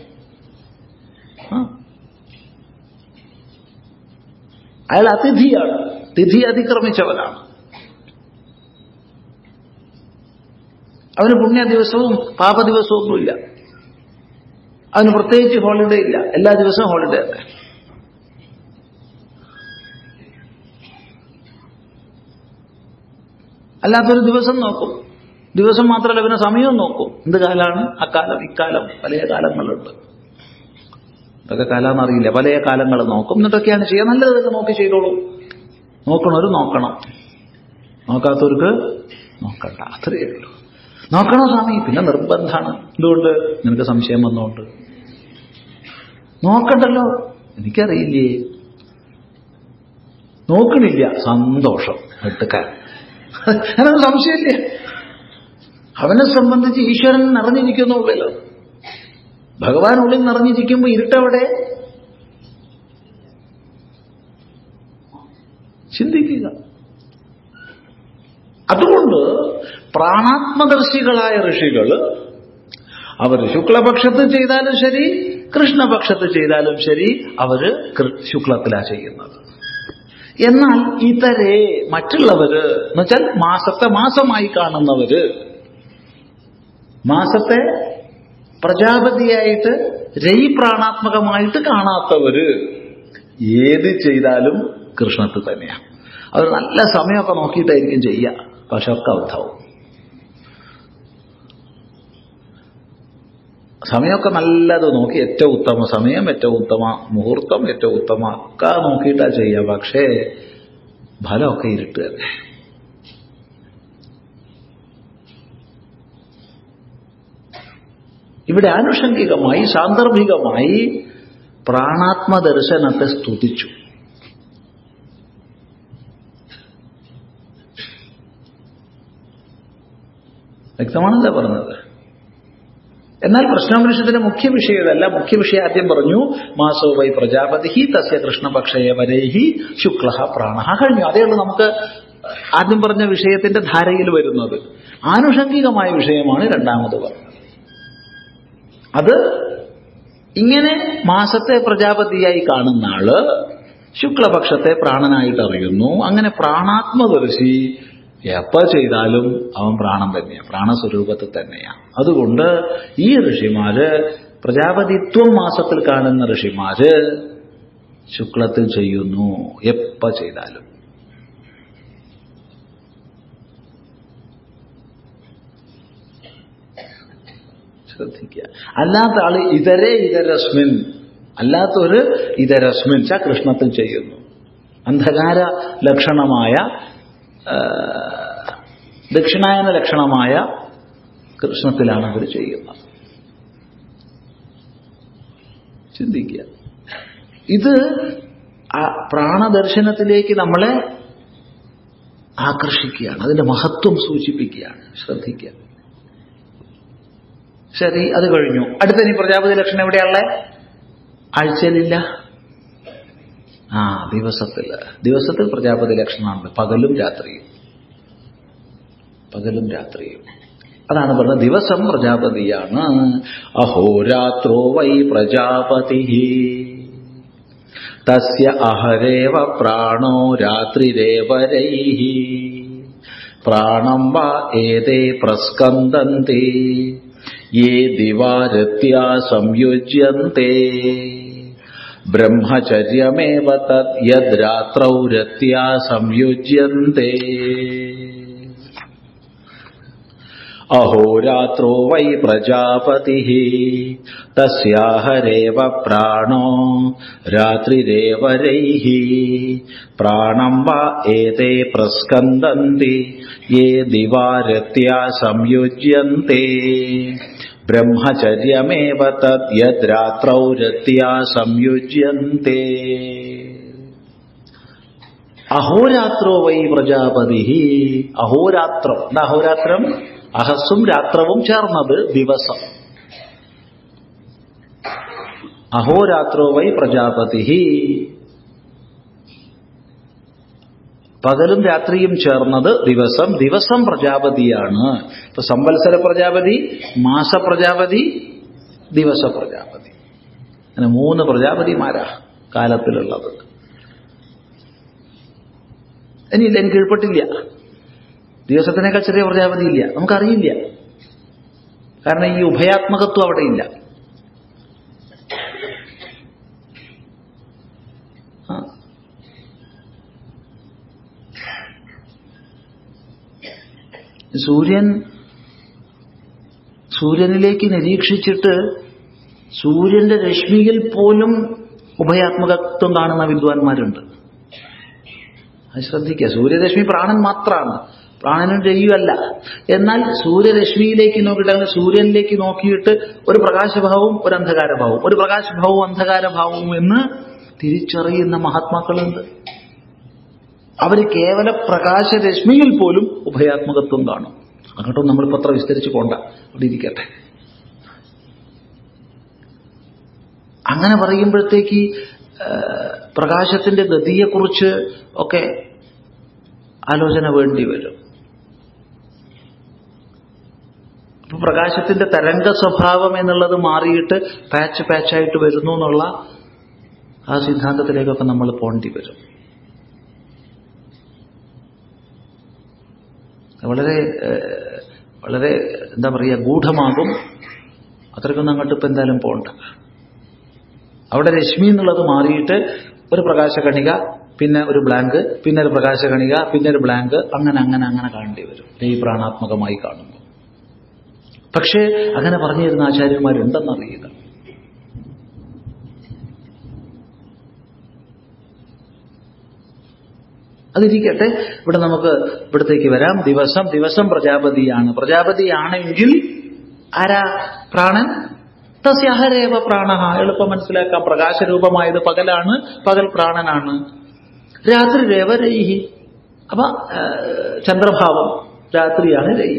അയാൾ അതിഥിയാണ് തിഥി അതിക്രമിച്ചവനാണ് അവന് പുണ്യ ദിവസവും പാപ ദിവസവും ഒന്നുമില്ല അവന് പ്രത്യേകിച്ച് ഹോളിഡേ ഇല്ല എല്ലാ ദിവസവും ഹോളിഡേ അല്ലേ അല്ലാത്തൊരു ദിവസം നോക്കും ദിവസം മാത്രമല്ല പിന്നെ സമയവും നോക്കും എന്ത് കാലാണ് അക്കാലം ഇക്കാലം പല കാലങ്ങളുണ്ട് ഇതൊക്കെ കാലാന്നറിയില്ല പല കാലങ്ങൾ നോക്കും എന്നിട്ടൊക്കെയാണ് ചെയ്യുക നല്ലതൊക്കെ നോക്കി ചെയ്തോളൂ നോക്കണവർ നോക്കണം നോക്കാത്തവർക്ക് നോക്കണ്ട അത്രയേ ഉള്ളൂ നോക്കണോ സ്വാമി പിന്നെ നിർബന്ധമാണ് എന്തുകൊണ്ട് നിനക്ക് സംശയം വന്നോണ്ട് നോക്കണ്ടല്ലോ എനിക്കറിയില്ലേ നോക്കണില്ല സന്തോഷം വെട്ടുക്കാൻ അതിനൊരു സംശയമില്ല അവനെ സംബന്ധിച്ച് ഈശ്വരൻ നിറഞ്ഞിരിക്കുന്നുള്ളല്ലോ ഭഗവാൻ ഉള്ളിൽ നിറഞ്ഞിരിക്കുമ്പോ ഇരുട്ടവിടെ ചിന്തിക്കുക അതുകൊണ്ട് പ്രാണാത്മദർശികളായ ഋഷികൾ അവർ ശുക്ലപക്ഷത്ത് ചെയ്താലും ശരി കൃഷ്ണപക്ഷത്ത് ചെയ്താലും ശരി അവര് കൃ- ശുക്ലത്തിലാ ചെയ്യുന്നത് എന്നാൽ ഇതരെ മറ്റുള്ളവര് എന്നുവെച്ചാൽ മാസത്തെ മാസമായി കാണുന്നവര് മാസത്തെ പ്രജാപതിയായിട്ട് രയി പ്രാണാത്മകമായിട്ട് കാണാത്തവര് ഏത് ചെയ്താലും കൃഷ്ണത്തിൽ തന്നെയാണ് അവർ നല്ല സമയമൊക്കെ നോക്കിയിട്ടായിരിക്കും ചെയ്യുക പക്ഷെ ഒക്കെ അബദ്ധാവും സമയമൊക്കെ നല്ലത് നോക്കി ഏറ്റവും ഉത്തമ സമയം ഏറ്റവും ഉത്തമ മുഹൂർത്തം ഏറ്റവും ഉത്തമ ഒക്കെ നോക്കിയിട്ടാ ചെയ്യുക പക്ഷേ ഫലമൊക്കെ ഇരുട്ട് തന്നെ ഇവിടെ ആനുഷംഗികമായി സാന്ദർഭികമായി പ്രാണാത്മ ദർശനത്തെ സ്തുതിച്ചു വ്യക്തമാണല്ലോ പറഞ്ഞത് എന്നാൽ പ്രശ്നോപനിഷത്തിന്റെ മുഖ്യ വിഷയം ഇതല്ല മുഖ്യ വിഷയം ആദ്യം പറഞ്ഞു മാസോ വൈ പ്രജാപതി തസ്യ കൃഷ്ണപക്ഷയ വരേഹി ശുക്ല പ്രാണ കഴിഞ്ഞു അതേ ഉള്ളൂ നമുക്ക് ആദ്യം പറഞ്ഞ വിഷയത്തിന്റെ ധാരയിൽ വരുന്നത് ആനുഷംഗികമായ വിഷയമാണ് രണ്ടാമത് പറഞ്ഞത് അത് ഇങ്ങനെ മാസത്തെ പ്രജാപതിയായി കാണുന്ന ആള് ശുക്ലപക്ഷത്തെ പ്രാണനായിട്ട് അറിയുന്നു അങ്ങനെ പ്രാണാത്മദർശി എപ്പ ചെയ്താലും അവൻ പ്രാണൻ തന്നെയാണ് പ്രാണസ്വരൂപത്തിൽ തന്നെയാണ് അതുകൊണ്ട് ഈ ഋഷിമാര് പ്രജാപതിത്വം മാസത്തിൽ കാണുന്ന ഋഷിമാര് ശുക്ലത്തിൽ ചെയ്യുന്നു എപ്പ ചെയ്താലും ശ്രദ്ധിക്കുക അല്ലാത്ത ആള് ഇതരേ ഇതരസ്മിൻ അല്ലാത്തൊരു ഇതരസ്മിൻ ച കൃഷ്ണത്തിൽ ചെയ്യുന്നു അന്ധകാര ലക്ഷണമായ ആ, ദക്ഷിണായന ലക്ഷണമായ കൃഷ്ണത്തിലാണ് അവർ ചെയ്യുന്നത് ചിന്തിക്കുക ഇത് ആ പ്രാണദർശനത്തിലേക്ക് നമ്മളെ ആകർഷിക്കുകയാണ് അതിന്റെ മഹത്വം സൂചിപ്പിക്കുകയാണ് ശ്രദ്ധിക്കുക ശരി അത് കഴിഞ്ഞു അടുത്ത ഇനി പ്രജാപതി ലക്ഷണം എവിടെയാണല്ലേ ആഴ്ചയിലില്ല ആ ദിവസത്തിൽ ദിവസത്തിൽ പ്രജാപതി ലക്ഷണമാണ് പകലും രാത്രിയും പകലും രാത്രിയും അതാണ് പറഞ്ഞത് ദിവസം പ്രജാപതിയാണ് അഹോരാത്രോ വൈ പ്രജാപതി തസ്യ അഹരേവ പ്രാണോ രാത്രിരേവരൈ പ്രാണം വാ ഏതേ പ്രസ്കന്ദന്തി യേ ദിവാരത്യാ സംയുജ്യന്തെ ബ്രഹ്മചര്യമേവ തദ് യദ്രാത്രൗ രത്യാ സംയുജ്യന്തെ അഹോരാത്രോ വൈ പ്രജാപതി തസ്യാഹരേവ പ്രാണോ രാത്രിരേവരൈ പ്രാണം വാ ഏതേ പ്രസ്കന്ദന്തി യേ ദിവാരത്യാ സംയുജ്യന്തെ ബ്രഹ്മചര്യമേവ തദ് യദ്രാത്രൗ രത്യാ സംയുജ്യന്തെ അഹോരാത്രോ വൈ പ്രജാപതി അഹോരാത്രം എന്താ അഹോരാത്രം അഹസ്സും രാത്രവും ചേർന്നത് ദിവസം അഹോരാത്രോ വൈ പ്രജാപതി പകലും രാത്രിയും ചേർന്നത് ദിവസം ദിവസം പ്രജാപതിയാണ് ഇപ്പൊ സംവത്സര പ്രജാപതി മാസ പ്രജാപതി ദിവസ പ്രജാപതി അങ്ങനെ മൂന്ന് പ്രജാപതിമാരാ കാലത്തിലുള്ളത് ഇനിയില്ല എനിക്ക് കീഴ്പ്പെട്ടില്ല ദിവസത്തിനേക്കാൾ ചെറിയ പ്രജാപതി ഇല്ല നമുക്കറിയില്ല കാരണം ഈ ഉഭയാത്മകത്വം അവിടെ ഇല്ല ആ. സൂര്യൻ സൂര്യനിലേക്ക് നിരീക്ഷിച്ചിട്ട് സൂര്യന്റെ രശ്മിയിൽ പോലും ഉഭയാത്മകത്വം കാണുന്ന വിദ്വാൻമാരുണ്ട് അത് ശ്രദ്ധിക്കുക സൂര്യരശ്മി പ്രാണൻ മാത്രമാണ് പ്രാണനും രയ്യുമല്ല എന്നാൽ സൂര്യരശ്മിയിലേക്ക് നോക്കിയിട്ട് അല്ലെങ്കിൽ സൂര്യനിലേക്ക് നോക്കിയിട്ട് ഒരു പ്രകാശഭാവവും ഒരു അന്ധകാരഭാവവും ഒരു പ്രകാശഭാവവും അന്ധകാരഭാവവും എന്ന് തിരിച്ചറിയുന്ന മഹാത്മാക്കളുണ്ട് അവർ കേവല പ്രകാശരശ്മിയിൽ പോലും ഉഭയാത്മകത്വം കാണും അങ്ങോട്ടും നമ്മളിപ്പോൾ അത്ര വിസ്തരിച്ച് പോണ്ട അവിടെ ഇരിക്കട്ടെ അങ്ങനെ പറയുമ്പോഴത്തേക്ക് പ്രകാശത്തിന്റെ ഗതിയെക്കുറിച്ച് ഒക്കെ ആലോചന വേണ്ടി വരും അപ്പൊ പ്രകാശത്തിന്റെ തരംഗ സ്വഭാവം എന്നുള്ളത് മാറിയിട്ട് പാച്ച് പാച്ചായിട്ട് വരുന്നു എന്നുള്ള ആ സിദ്ധാന്തത്തിലേക്കൊക്കെ നമ്മൾ പോണ്ടി വരും വളരെ വളരെ എന്താ പറയുക ഗൂഢമാകും അത്രയ്ക്കൊന്നും അങ്ങോട്ട് ഇപ്പം എന്തായാലും പോകണ്ട അവിടെ രശ്മി എന്നുള്ളത് മാറിയിട്ട് ഒരു പ്രകാശകണിക പിന്നെ ഒരു ബ്ലാങ്ക് പിന്നെ ഒരു പ്രകാശകണിക പിന്നെ ഒരു ബ്ലാങ്ക് അങ്ങനെ അങ്ങനെ അങ്ങനെ കാണേണ്ടി വരും ഈ പ്രാണാത്മകമായി കാണുമ്പോൾ പക്ഷേ അങ്ങനെ പറഞ്ഞു തരുന്ന ആചാര്യന്മാരുണ്ടെന്നറിയുക അതിരിക്കട്ടെ ഇവിടെ നമുക്ക് ഇവിടത്തേക്ക് വരാം ദിവസം ദിവസം പ്രജാപതിയാണ് പ്രജാപതിയാണെങ്കിൽ ആരാ പ്രാണൻ തസ്യഹരേവ പ്രാണ എളുപ്പം മനസ്സിലാക്കാം പ്രകാശരൂപമായത് പകലാണ് പകൽ പ്രാണനാണ് രാത്രി രേവരൈഹി അപ്പൊ ചന്ദ്രഭാവം രാത്രിയാണ് രൈ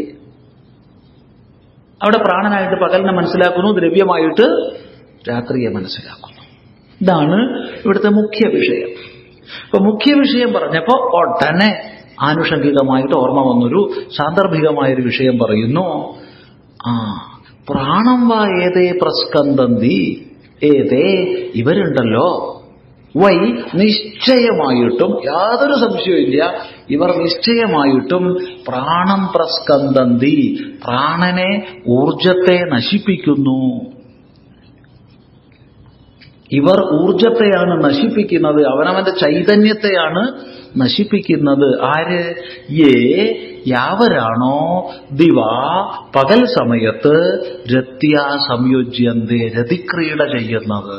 അവിടെ പ്രാണനായിട്ട് പകലിനെ മനസ്സിലാക്കുന്നു ദ്രവ്യമായിട്ട് രാത്രിയെ മനസ്സിലാക്കുന്നു ഇതാണ് ഇവിടുത്തെ മുഖ്യ വിഷയം ഇപ്പൊ മുഖ്യ വിഷയം പറഞ്ഞപ്പോ ഉടനെ ആനുഷംഗികമായിട്ട് ഓർമ്മ വന്നൊരു സാന്ദർഭികമായൊരു വിഷയം പറയുന്നു ആ പ്രാണം വാ ഏതേ പ്രസ്കന്ദന്തി ഏതേ ഇവരുണ്ടല്ലോ വൈ നിശ്ചയമായിട്ടും യാതൊരു സംശയമില്ല ഇവർ നിശ്ചയമായിട്ടും പ്രാണം പ്രസ്കന്ദന്തി പ്രാണനെ ഊർജത്തെ നശിപ്പിക്കുന്നു ഇവർ ഊർജത്തെയാണ് നശിപ്പിക്കുന്നത് അവനവന്റെ ചൈതന്യത്തെയാണ് നശിപ്പിക്കുന്നത് ആര് ഏ യാവരാണോ ദിവ പകൽ സമയത്ത് രത്യ സംയോജ്യന്തെ രതിക്രീഡ ചെയ്യുന്നത്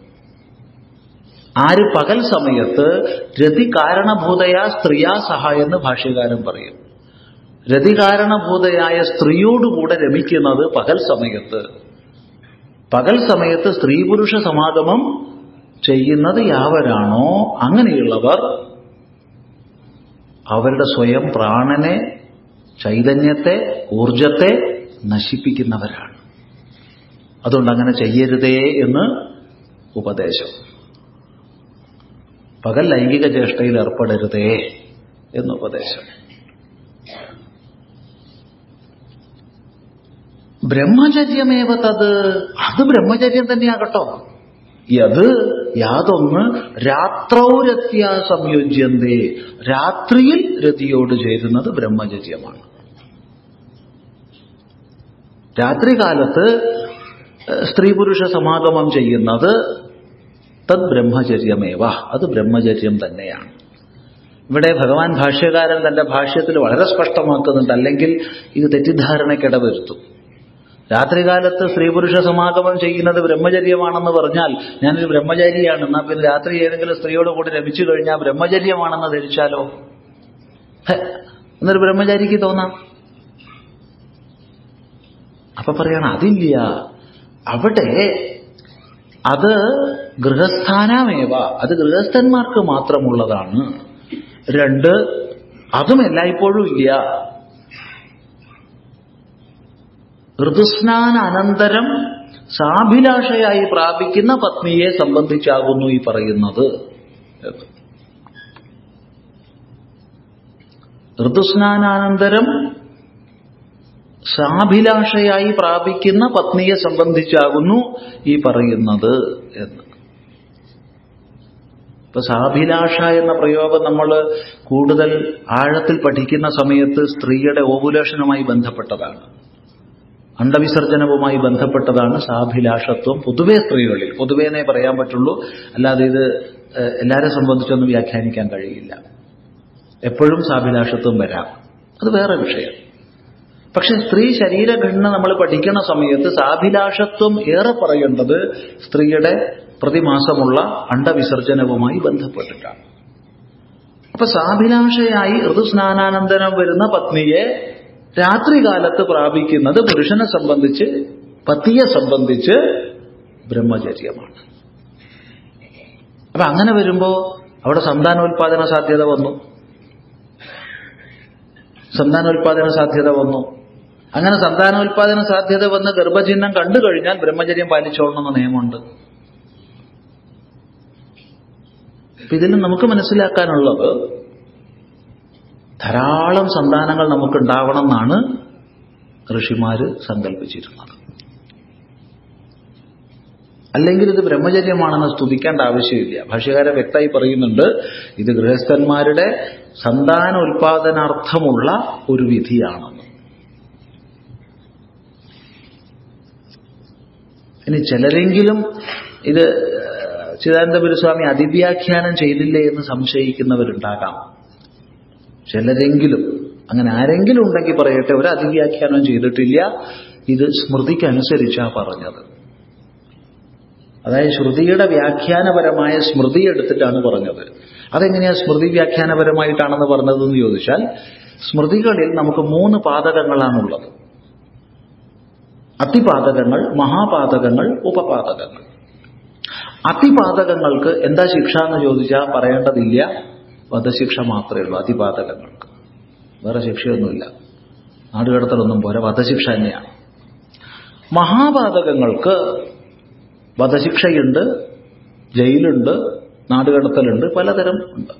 ആര് പകൽ സമയത്ത് രതി കാരണഭൂതയാ സ്ത്രീയാ സഹായെന്ന് ഭാഷ്യകാരൻ പറയും രതി കാരണഭൂതയായ സ്ത്രീയോടുകൂടെ രമിക്കുന്നത് പകൽ സമയത്ത് പകൽ സമയത്ത് സ്ത്രീ പുരുഷ സമാഗമം ചെയ്യുന്നത് യാവരാണോ അങ്ങനെയുള്ളവർ അവരുടെ സ്വയം പ്രാണനെ ചൈതന്യത്തെ ഊർജത്തെ നശിപ്പിക്കുന്നവരാണ് അതുകൊണ്ട് അങ്ങനെ ചെയ്യരുതേ എന്ന് ഉപദേശം പകൽ ലൈംഗിക ചേഷ്ടയിൽ ഏർപ്പെടരുതേ എന്ന് ഉപദേശം ബ്രഹ്മചര്യമേവ തത് അത് ബ്രഹ്മചര്യം തന്നെയാകട്ടോ യത് യാതൊന്ന് രാത്രൗരത്യ സംയോജ്യന്തേ രാത്രിയിൽ രതിയോട് ചേരുന്നത് ബ്രഹ്മചര്യമാണ് രാത്രികാലത്ത് സ്ത്രീ പുരുഷ സമാഗമം ചെയ്യുന്നത് തത് ബ്രഹ്മചര്യമേവ അത് ബ്രഹ്മചര്യം തന്നെയാണ് ഇവിടെ ഭഗവാൻ ഭാഷ്യകാരൻ തന്റെ ഭാഷ്യത്തിൽ വളരെ സ്പഷ്ടമാക്കുന്നുണ്ട് അല്ലെങ്കിൽ ഇത് തെറ്റിദ്ധാരണയ്ക്കിടവരുത്തും രാത്രികാലത്ത് സ്ത്രീ പുരുഷ സമാഗമം ചെയ്യുന്നത് ബ്രഹ്മചര്യമാണെന്ന് പറഞ്ഞാൽ ഞാനൊരു ബ്രഹ്മചാരിയാണ് എന്നാ പിന്നെ രാത്രി ഏതെങ്കിലും സ്ത്രീയോട് കൂടി രമിച്ചു കഴിഞ്ഞാൽ ബ്രഹ്മചര്യമാണെന്ന് ധരിച്ചാലോ എന്നൊരു ബ്രഹ്മചാരിക്ക് തോന്നാം അപ്പൊ പറയണം അതില്ല അവിടെ അത് ഗൃഹസ്ഥാനമേവ അത് ഗൃഹസ്ഥന്മാർക്ക് മാത്രമുള്ളതാണ് രണ്ട് അതും എല്ലായ്പ്പോഴും ഇല്ല ഋതുസ്നാന അനന്തരം സാഭിലാഷയായി പ്രാപിക്കുന്ന പത്നിയെ സംബന്ധിച്ചാകുന്നു ഈ പറയുന്നത് ഋതുസ്നാനാനന്തരം സാഭിലാഷയായി പ്രാപിക്കുന്ന പത്നിയെ സംബന്ധിച്ചാകുന്നു ഈ പറയുന്നത് എന്ന് ഇപ്പൊ സാഭിലാഷ എന്ന പ്രയോഗം നമ്മൾ കൂടുതൽ ആഴത്തിൽ പഠിക്കുന്ന സമയത്ത് സ്ത്രീയുടെ ഓവുലേഷനുമായി ബന്ധപ്പെട്ടതാണ് അണ്ടവിസർജനവുമായി ബന്ധപ്പെട്ടതാണ് സാഭിലാഷത്വം പൊതുവേ സ്ത്രീകളിൽ പൊതുവേനെ പറയാൻ പറ്റുള്ളൂ അല്ലാതെ ഇത് എല്ലാരെ സംബന്ധിച്ചൊന്നും വ്യാഖ്യാനിക്കാൻ കഴിയില്ല എപ്പോഴും സാഭിലാഷത്വം വരാം അത് വേറെ വിഷയം പക്ഷെ സ്ത്രീ ശരീരഘടന നമ്മൾ പഠിക്കുന്ന സമയത്ത് സാഭിലാഷത്വം ഏറെ പറയേണ്ടത് സ്ത്രീയുടെ പ്രതിമാസമുള്ള അണ്ടവിസർജനവുമായി ബന്ധപ്പെട്ടിട്ടാണ് അപ്പൊ സാഭിലാഷയായി ഋതുസ്നാനാനന്തരം വരുന്ന പത്നിയെ രാത്രികാലത്ത് പ്രാപിക്കുന്നത് പുരുഷനെ സംബന്ധിച്ച് പതിയെ സംബന്ധിച്ച് ബ്രഹ്മചര്യമാണ് അപ്പൊ അങ്ങനെ വരുമ്പോ അവിടെ സന്താനോൽപാദന സാധ്യത വന്നു സന്താനോൽപാദന സാധ്യത വന്നു അങ്ങനെ സന്താനോൽപാദന സാധ്യത വന്ന് ഗർഭചിഹ്നം കണ്ടു കഴിഞ്ഞാൽ ബ്രഹ്മചര്യം പാലിച്ചോളണമെന്ന നിയമമുണ്ട് അപ്പൊ ഇതിൽ നമുക്ക് മനസ്സിലാക്കാനുള്ളത് ധാരാളം സന്താനങ്ങൾ നമുക്ക് ഉണ്ടാവണം എന്നാണ് ഋഷിമാര് സങ്കല്പിച്ചിരുന്നത് അല്ലെങ്കിൽ ഇത് ബ്രഹ്മചര്യമാണെന്ന് സ്തുതിക്കേണ്ട ആവശ്യമില്ല ഭാഷ്യകാരൻ വ്യക്തമായി പറയുന്നുണ്ട് ഇത് ഗൃഹസ്ഥന്മാരുടെ സന്താന ഉൽപാദനാർത്ഥമുള്ള ഒരു വിധിയാണെന്ന് ഇനി ചിലരെങ്കിലും ഇത് ചിദാനന്ദപുരസ്വാമി അതിവ്യാഖ്യാനം ചെയ്തില്ലേ എന്ന് സംശയിക്കുന്നവരുണ്ടാകാം ചിലരെങ്കിലും അങ്ങനെ ആരെങ്കിലും ഉണ്ടെങ്കിൽ പറയട്ടെ ഒരു അതിവ്യാഖ്യാനം ചെയ്തിട്ടില്ല ഇത് സ്മൃതിക്കനുസരിച്ചാ പറഞ്ഞത് അതായത് ശ്രുതിയുടെ വ്യാഖ്യാനപരമായ സ്മൃതി എടുത്തിട്ടാണ് പറഞ്ഞത് അതെങ്ങനെയാ സ്മൃതി വ്യാഖ്യാനപരമായിട്ടാണെന്ന് പറഞ്ഞതെന്ന് ചോദിച്ചാൽ സ്മൃതികളിൽ നമുക്ക് മൂന്ന് പാതകങ്ങളാണുള്ളത് അതിപാതകങ്ങൾ മഹാപാതകങ്ങൾ ഉപപാതകങ്ങൾ അതിപാതകങ്ങൾക്ക് എന്താ ശിക്ഷ എന്ന് ചോദിച്ചാൽ പറയേണ്ടതില്ല വധശിക്ഷ മാത്രമേ ഉള്ളൂ അതിപാതകങ്ങൾക്ക് വേറെ ശിക്ഷയൊന്നുമില്ല നാടുകടത്തലൊന്നും പോരാ വധശിക്ഷ തന്നെയാണ് മഹാപാതകങ്ങൾക്ക് വധശിക്ഷയുണ്ട് ജയിലുണ്ട് നാടുകടത്തലുണ്ട് പലതരം ഉണ്ട്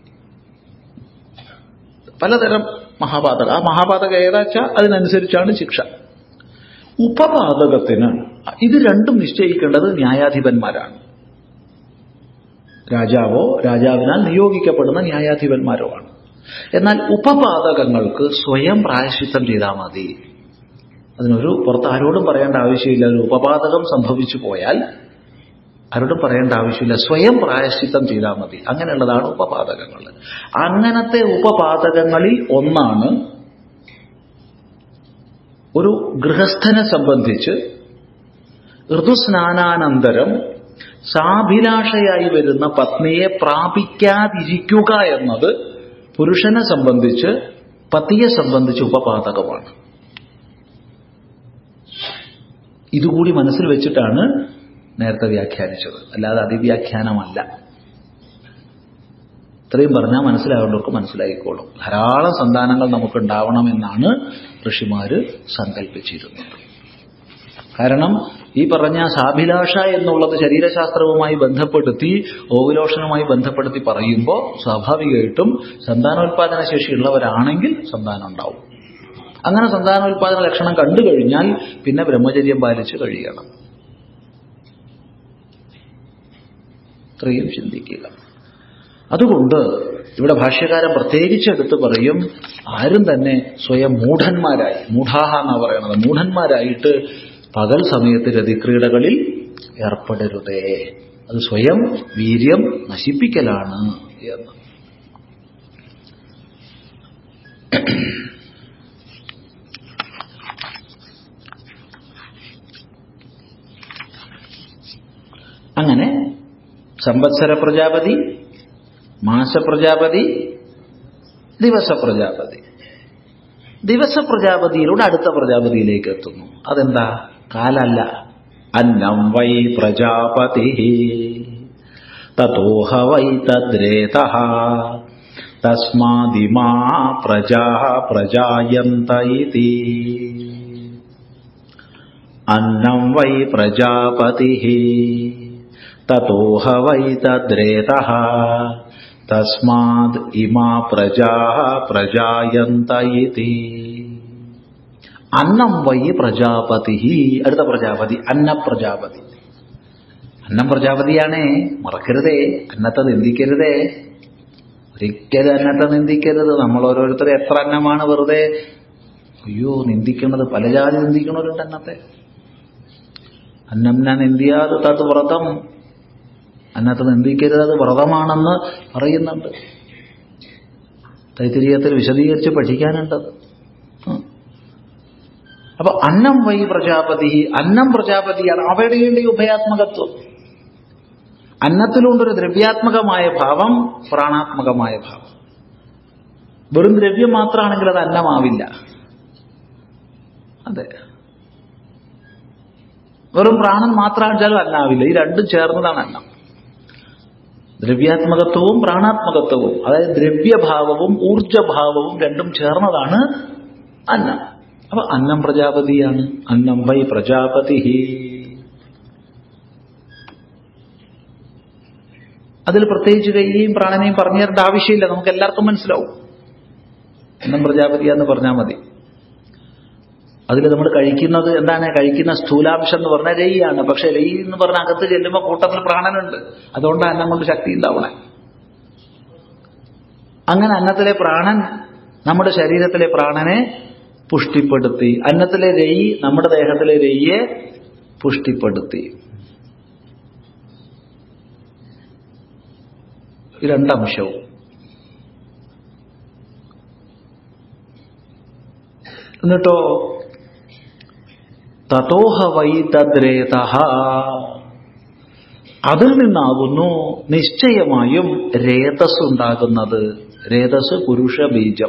പലതരം മഹാപാതക ആ മഹാപാതക ഏതാച്ചാ അതിനനുസരിച്ചാണ് ശിക്ഷ ഉപപാതകത്തിന് ഇത് രണ്ടും നിശ്ചയിക്കേണ്ടത് ന്യായാധിപന്മാരാണ് രാജാവോ രാജാവിനാൽ നിയോഗിക്കപ്പെടുന്ന ന്യായാധിപന്മാരോ ആണ് എന്നാൽ ഉപപാതകങ്ങൾക്ക് സ്വയം പ്രായശ്ചിത്തം ചെയ്താൽ മതി അതിനൊരു പുറത്ത് ആരോടും പറയേണ്ട ആവശ്യമില്ല ഒരു ഉപപാതകം സംഭവിച്ചു പോയാൽ ആരോടും പറയേണ്ട ആവശ്യമില്ല സ്വയം പ്രായശ്ചിത്തം ചെയ്താൽ മതി അങ്ങനെയുള്ളതാണ് ഉപപാതകങ്ങൾ അങ്ങനത്തെ ഉപപാതകങ്ങളിൽ ഒന്നാണ് ഒരു ഗൃഹസ്ഥനെ സംബന്ധിച്ച് ഋതുസ്നാനാനന്തരം സാഭിലാഷയായി വരുന്ന പത്നിയെ പ്രാപിക്കാതിരിക്കുക എന്നത് പുരുഷനെ സംബന്ധിച്ച് പതിയെ സംബന്ധിച്ച് ഉപപാതകമാണ് ഇതുകൂടി മനസ്സിൽ വെച്ചിട്ടാണ് നേരത്തെ വ്യാഖ്യാനിച്ചത് അല്ലാതെ അതിവ്യാഖ്യാനമല്ല ഇത്രയും പറഞ്ഞാൽ മനസ്സിലാവേണ്ടവർക്ക് മനസ്സിലായിക്കോളും ധാരാളം സന്താനങ്ങൾ നമുക്ക് ഉണ്ടാവണമെന്നാണ് ഋഷിമാര് സങ്കല്പിച്ചിരുന്നത് കാരണം ഈ പറഞ്ഞ സാഭിലാഷ എന്നുള്ളത് ശരീരശാസ്ത്രവുമായി ബന്ധപ്പെടുത്തി ഓവുലോഷനുമായി ബന്ധപ്പെടുത്തി പറയുമ്പോൾ സ്വാഭാവികമായിട്ടും സന്താനോൽപാദന ശേഷിയുള്ളവരാണെങ്കിൽ സന്താനം ഉണ്ടാവും അങ്ങനെ സന്താനോൽപാദന ലക്ഷണം കണ്ടു കഴിഞ്ഞാൽ പിന്നെ ബ്രഹ്മചര്യം പാലിച്ച് കഴിയണം ഇത്രയും ചിന്തിക്കുക അതുകൊണ്ട് ഇവിടെ ഭാഷ്യകാരൻ പ്രത്യേകിച്ച് എടുത്ത് പറയും ആരും തന്നെ സ്വയം മൂഢന്മാരായി മൂഢാഹ എന്നാ പറയണത് മൂഢന്മാരായിട്ട് പകൽ സമയത്ത് രതിക്രീഡകളിൽ ഏർപ്പെടരുതേ അത് സ്വയം വീര്യം നശിപ്പിക്കലാണ് എന്ന് അങ്ങനെ സംവത്സര പ്രജാപതി മാസപ്രജാപതി ദിവസ പ്രജാപതി ദിവസ പ്രജാപതിയിലൂടെ അടുത്ത പ്രജാപതിയിലേക്ക് എത്തുന്നു അതെന്താ കാലല്ല അന്നം വൈ പ്രജാപതി തതോഹ വൈ തദ്രേത തസ്മാദിമാ പ്രജാ പ്രജായന്ത ഇതി അന്നം വൈ പ്രജാപതി തതോഹ വൈ തദ്രേത തസ്മാത് ഇമാ പ്രജാ പ്രജായന്ത ഇതി അന്നം വൈ പ്രജാപതി അടുത്ത പ്രജാപതി അന്ന പ്രജാപതി അന്നം പ്രജാപതിയാണേ മറക്കരുതേ അന്നത്തെ നിന്ദിക്കരുതേ ഒരിക്കലും അന്നത്തെ നിന്ദിക്കരുത് നമ്മൾ ഓരോരുത്തർ എത്ര അന്നമാണ് വെറുതെ അയ്യോ നിന്ദിക്കുന്നത് പല ജാതി നിന്ദിക്കണവരുണ്ട് അന്നത്തെ അന്നംന നിന്ദിയാത് തത് വ്രതം അന്നത്തെ നിന്ദിക്കരുത് അത് വ്രതമാണെന്ന് പറയുന്നുണ്ട് തൈത്തിരീയത്തിൽ വിശദീകരിച്ച് പഠിക്കാനുണ്ടത് അപ്പൊ അന്നം വൈ പ്രജാപതി അന്നം പ്രജാപതിയാണ് അവിടെയുണ്ട് ഈ ഉഭയാത്മകത്വം അന്നത്തിലുണ്ടൊരു ദ്രവ്യാത്മകമായ ഭാവം പ്രാണാത്മകമായ ഭാവം വെറും ദ്രവ്യം മാത്രമാണെങ്കിൽ അത് അന്നമാവില്ല അതെ വെറും പ്രാണൻ മാത്രമാണെച്ചാലും അന്നാവില്ല ഈ രണ്ടും ചേർന്നതാണ് അന്നം ദ്രവ്യാത്മകത്വവും പ്രാണാത്മകത്വവും അതായത് ദ്രവ്യഭാവവും ഊർജഭാവവും രണ്ടും ചേർന്നതാണ് അന്നം അപ്പൊ അന്നം പ്രജാപതിയാണ് അന്നം വൈ പ്രജാപതി അതിൽ പ്രത്യേകിച്ച് കൈയും പ്രാണനെയും പറഞ്ഞു തരേണ്ട ആവശ്യമില്ല നമുക്ക് എല്ലാവർക്കും മനസ്സിലാവും അന്നം പ്രജാപതിയാന്ന് പറഞ്ഞാൽ മതി അതിൽ നമ്മൾ കഴിക്കുന്നത് എന്താണ് കഴിക്കുന്ന സ്ഥൂലാംശം എന്ന് പറഞ്ഞാൽ രയ്യാണ് പക്ഷെ രയ് എന്ന് പറഞ്ഞ അകത്ത് ചെല്ലുമ്പോൾ കൂട്ടത്തിൽ പ്രാണനുണ്ട് അതുകൊണ്ടാണ് അന്നം കൊണ്ട് ശക്തി ഉണ്ടാവണേ അങ്ങനെ അന്നത്തിലെ പ്രാണൻ നമ്മുടെ ശരീരത്തിലെ പ്രാണനെ പുഷ്ടിപ്പെടുത്തി അന്നത്തിലെ രയി നമ്മുടെ ദേഹത്തിലെ രയ്യെ പുഷ്ടിപ്പെടുത്തി ഈ രണ്ടംശവും എന്നിട്ടോ തതോഹ വൈ തദ്രേത അതിൽ നിന്നാകുന്നു നിശ്ചയമായും രേതസ് ഉണ്ടാകുന്നത് രേതസ് പുരുഷ ബീജം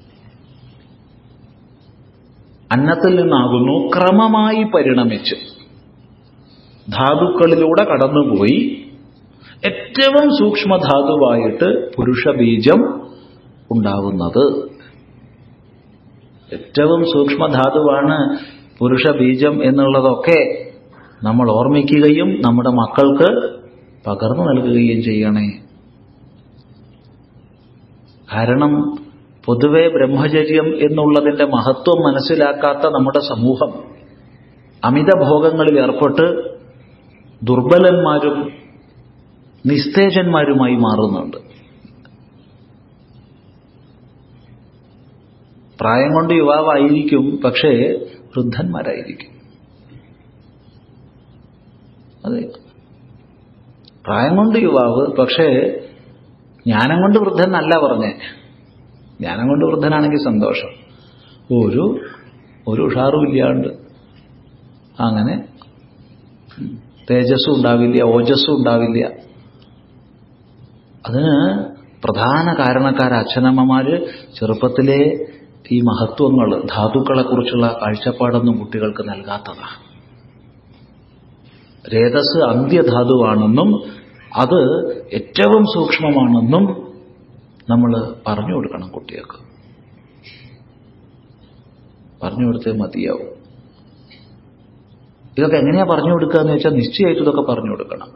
അന്നത്തിൽ നിന്നാകുന്നു ക്രമമായി പരിണമിച്ച് ധാതുക്കളിലൂടെ കടന്നുപോയി ഏറ്റവും സൂക്ഷ്മധാതുവായിട്ട് പുരുഷ ബീജം ഉണ്ടാവുന്നത് ഏറ്റവും സൂക്ഷ്മധാതുവാണ് പുരുഷ ബീജം എന്നുള്ളതൊക്കെ നമ്മൾ ഓർമ്മിക്കുകയും നമ്മുടെ മക്കൾക്ക് പകർന്നു നൽകുകയും ചെയ്യണേ കാരണം പൊതുവെ ബ്രഹ്മചര്യം എന്നുള്ളതിന്റെ മഹത്വം മനസ്സിലാക്കാത്ത നമ്മുടെ സമൂഹം അമിത ഭോഗങ്ങളിൽ ഏർപ്പെട്ട് ദുർബലന്മാരും നിസ്തേജന്മാരുമായി മാറുന്നുണ്ട് പ്രായം കൊണ്ട് യുവാവായിരിക്കും പക്ഷേ വൃദ്ധന്മാരായിരിക്കും അതെ പ്രായം കൊണ്ട് യുവാവ് പക്ഷേ ജ്ഞാനം കൊണ്ട് വൃദ്ധൻ അല്ല പറഞ്ഞേ ജ്ഞാനം കൊണ്ട് വൃദ്ധനാണെങ്കിൽ സന്തോഷം ഒരു ഒരു ഉഷാറും ഇല്ലാണ്ട് അങ്ങനെ തേജസ്സും ഉണ്ടാവില്ല ഓജസ്സും ഉണ്ടാവില്ല അതിന് പ്രധാന കാരണക്കാർ അച്ഛനമ്മമാര് ചെറുപ്പത്തിലെ ഈ മഹത്വങ്ങൾ ധാതുക്കളെക്കുറിച്ചുള്ള കാഴ്ചപ്പാടൊന്നും കുട്ടികൾക്ക് നൽകാത്തതാണ് രേതസ് അന്ത്യധാതുവാണെന്നും അത് ഏറ്റവും സൂക്ഷ്മമാണെന്നും നമ്മൾ പറഞ്ഞു കൊടുക്കണം കുട്ടികൾക്ക് പറഞ്ഞു കൊടുത്തേ മതിയാവും ഇതൊക്കെ എങ്ങനെയാ പറഞ്ഞു കൊടുക്കുക എന്ന് വെച്ചാൽ നിശ്ചയമായിട്ട് ഇതൊക്കെ പറഞ്ഞു കൊടുക്കണം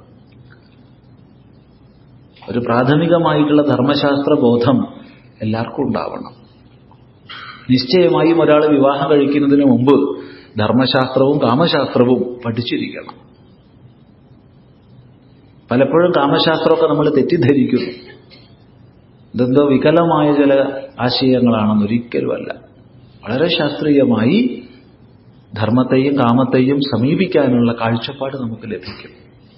ഒരു പ്രാഥമികമായിട്ടുള്ള ധർമ്മശാസ്ത്ര ബോധം എല്ലാവർക്കും ഉണ്ടാവണം നിശ്ചയമായും ഒരാൾ വിവാഹം കഴിക്കുന്നതിന് മുമ്പ് ധർമ്മശാസ്ത്രവും കാമശാസ്ത്രവും പഠിച്ചിരിക്കണം പലപ്പോഴും കാമശാസ്ത്രമൊക്കെ നമ്മൾ തെറ്റിദ്ധരിക്കുന്നു ഇതെന്തോ വികലമായ ചില ആശയങ്ങളാണെന്ന് ഒരിക്കലുമല്ല വളരെ ശാസ്ത്രീയമായി ധർമ്മത്തെയും കാമത്തെയും സമീപിക്കാനുള്ള കാഴ്ചപ്പാട് നമുക്ക് ലഭിക്കും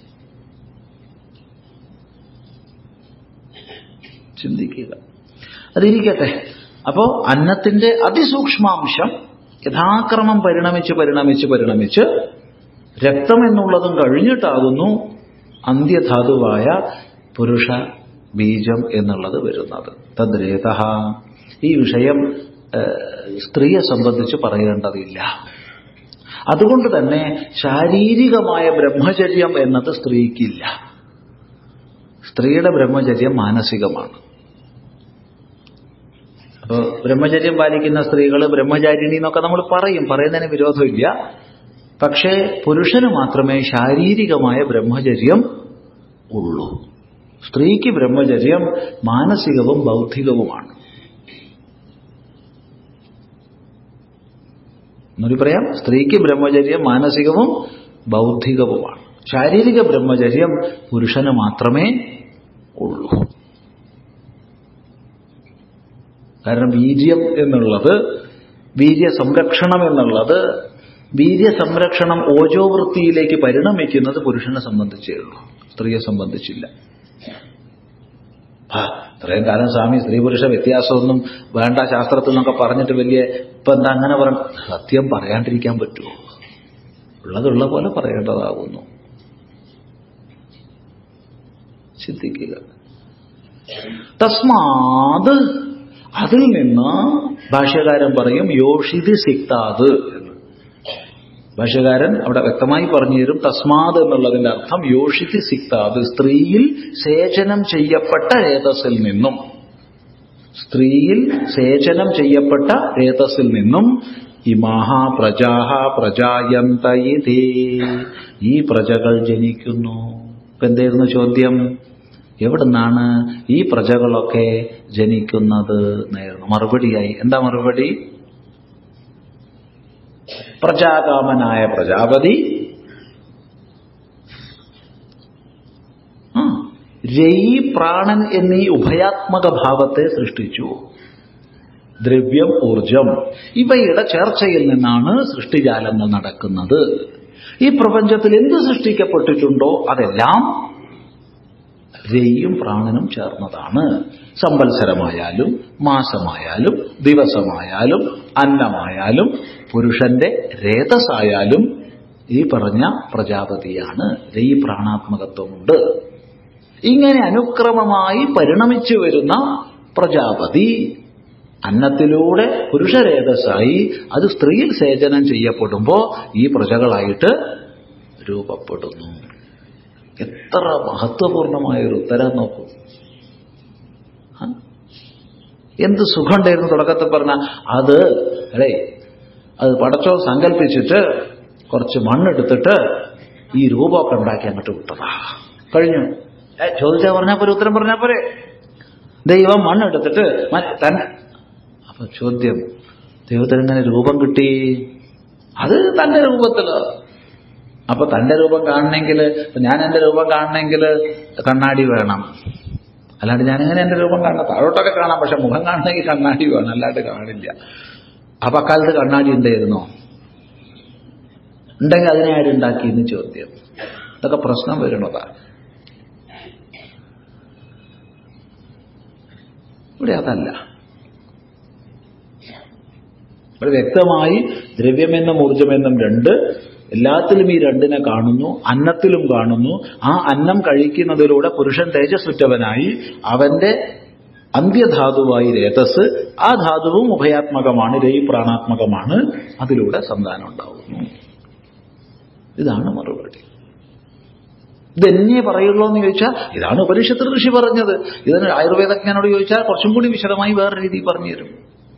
ചിന്തിക്കുക അതിരിക്കട്ടെ അപ്പോ അന്നത്തിന്റെ അതിസൂക്ഷ്മാംശം യഥാക്രമം പരിണമിച്ച് പരിണമിച്ച് പരിണമിച്ച് രക്തം എന്നുള്ളതും കഴിഞ്ഞിട്ടാകുന്നു അന്ത്യധാതുവായ പുരുഷ ബീജം എന്നുള്ളത് വരുന്നത് തദ്രേത ഈ വിഷയം സ്ത്രീയെ സംബന്ധിച്ച് പറയേണ്ടതില്ല അതുകൊണ്ട് തന്നെ ശാരീരികമായ ബ്രഹ്മചര്യം എന്നത് സ്ത്രീക്കില്ല സ്ത്രീയുടെ ബ്രഹ്മചര്യം മാനസികമാണ് അപ്പോൾ ബ്രഹ്മചര്യം പാലിക്കുന്ന സ്ത്രീകൾ ബ്രഹ്മചാരിണി എന്നൊക്കെ നമ്മൾ പറയും പറയുന്നതിന് വിരോധമില്ല പക്ഷേ പുരുഷന് മാത്രമേ ശാരീരികമായ ബ്രഹ്മചര്യം ഉള്ളൂ സ്ത്രീക്ക് ബ്രഹ്മചര്യം മാനസികവും ബൗദ്ധികവുമാണ് എന്നൊരു പറയാം സ്ത്രീക്ക് ബ്രഹ്മചര്യം മാനസികവും ബൗദ്ധികവുമാണ് ശാരീരിക ബ്രഹ്മചര്യം പുരുഷന് മാത്രമേ ഉള്ളൂ കാരണം വീര്യം എന്നുള്ളത് വീര്യ സംരക്ഷണം എന്നുള്ളത് വീര്യ സംരക്ഷണം ഓജോവൃത്തിയിലേക്ക് പരിണമിക്കുന്നത് പുരുഷനെ സംബന്ധിച്ചേ ഉള്ളൂ സ്ത്രീയെ സംബന്ധിച്ചില്ല ആ ഇത്രയും കാലം സ്വാമി സ്ത്രീ പുരുഷ വ്യത്യാസമൊന്നും വേണ്ട ശാസ്ത്രത്തിൽ നിന്നൊക്കെ പറഞ്ഞിട്ട് വലിയ ഇപ്പൊ എന്താ അങ്ങനെ പറ സത്യം പറയാണ്ടിരിക്കാൻ പറ്റുമോ ഉള്ളതുള്ള പോലെ പറയേണ്ടതാകുന്നു ചിന്തിക്കുക തസ്മാത് അതിൽ നിന്ന് ഭാഷ്യകാരൻ പറയും യോഷിതി സിക്താത് എന്ന് ഭാഷ്യകാരൻ അവിടെ വ്യക്തമായി പറഞ്ഞു തരും തസ്മാത് എന്നുള്ളതിന്റെ അർത്ഥം യോഷിതി സിക്താത് സ്ത്രീയിൽ സേചനം ചെയ്യപ്പെട്ട രേതസിൽ നിന്നും സ്ത്രീയിൽ സേചനം ചെയ്യപ്പെട്ട രേതസിൽ നിന്നും ഇമാഹ പ്രജാഹ പ്രജായന്തയിതേ ഈ പ്രജകൾ ജനിക്കുന്നു ഇപ്പൊ എന്തായിരുന്നു ചോദ്യം എവിടുന്നാണ് ഈ പ്രജകളൊക്കെ ജനിക്കുന്നത് എന്നായിരുന്നു മറുപടിയായി എന്താ മറുപടി പ്രജാകാമനായ പ്രജാപതി ആ, രയി പ്രാണൻ എന്നീ ഉഭയാത്മക ഭാവത്തെ സൃഷ്ടിച്ചു ദ്രവ്യം ഊർജം ഇവയുടെ ചേർച്ചയിൽ നിന്നാണ് സൃഷ്ടിജാലങ്ങൾ നടക്കുന്നത് ഈ പ്രപഞ്ചത്തിൽ എന്ത് സൃഷ്ടിക്കപ്പെട്ടിട്ടുണ്ടോ അതെല്ലാം രയ്യും പ്രാണനും ചേർന്നതാണ് സംവത്സരമായാലും മാസമായാലും ദിവസമായാലും അന്നമായാലും പുരുഷന്റെ രേതസായാലും ഈ പറഞ്ഞ പ്രജാപതിയാണ് രയി പ്രാണാത്മകത്വമുണ്ട് ഇങ്ങനെ അനുക്രമമായി പരിണമിച്ചു വരുന്ന പ്രജാപതി അന്നത്തിലൂടെ പുരുഷരേതസ്സായി അത് സ്ത്രീയിൽ സേചനം ചെയ്യപ്പെടുമ്പോൾ ഈ പ്രജകളായിട്ട് രൂപപ്പെടുന്നു എത്ര മഹത്വപൂർണമായ ഒരു ഉത്തരം നോക്കൂ ആ? എന്ത് സുഖമുണ്ടായിരുന്നു തുടക്കത്തിൽ പറഞ്ഞ അത് അല്ലേ അത് പടച്ചോ സങ്കല്പിച്ചിട്ട് കുറച്ച് മണ്ണെടുത്തിട്ട് ഈ രൂപമൊക്കെ ഉണ്ടാക്കി അങ്ങോട്ട് വിട്ടതാ കഴിഞ്ഞു ഏ, ചോദിച്ചാ പറഞ്ഞാ പോരെ ഉത്തരം പറഞ്ഞാ പോരെ ദൈവം മണ്ണെടുത്തിട്ട് മ- തന്നെ അപ്പൊ ചോദ്യം ദൈവത്തിന് എങ്ങനെ രൂപം കിട്ടി അത് തന്റെ രൂപത്തില് അപ്പൊ തന്റെ രൂപം കാണണമെങ്കിൽ ഞാൻ എന്റെ രൂപം കാണണമെങ്കിൽ കണ്ണാടി വേണം അല്ലാണ്ട് ഞാനെങ്ങനെ എന്റെ രൂപം കാണണം താഴോട്ടൊക്കെ കാണാം പക്ഷെ മുഖം കാണണമെങ്കിൽ കണ്ണാടി വേണം അല്ലാണ്ട് കാണില്ല അപ്പൊ അക്കാലത്ത് കണ്ണാടി ഉണ്ടായിരുന്നോ ഉണ്ടെങ്കിൽ അതിനെ ആരുണ്ടാക്കി എന്ന് ചോദ്യം ഇതൊക്കെ പ്രശ്നം വരുന്നതാ ഇവിടെ അതല്ല ഇവിടെ വ്യക്തമായി ദ്രവ്യമെന്നും ഊർജമെന്നും രണ്ട് എല്ലാത്തിലും ഈ രണ്ടിനെ കാണുന്നു അന്നത്തിലും കാണുന്നു ആ അന്നം കഴിക്കുന്നതിലൂടെ പുരുഷൻ തേജസ്സുറ്റവനായി അവന്റെ അന്ത്യധാതുവായി രേതസ് ആ ധാതുവും ഉഭയാത്മകമാണ് രയി പ്രാണാത്മകമാണ് അതിലൂടെ സന്താനം ഉണ്ടാവുന്നു ഇതാണ് മറുപടി ഇതെന്നെ പറയുള്ളൂ എന്ന് ചോദിച്ചാൽ ഇതാണ് ഉപനിഷത്ത് ഋഷി പറഞ്ഞത് ഇതിന് ആയുർവേദജ്ഞനോട് ചോദിച്ചാൽ കുറച്ചും കൂടി വിശദമായി വേറെ രീതി പറഞ്ഞു തരും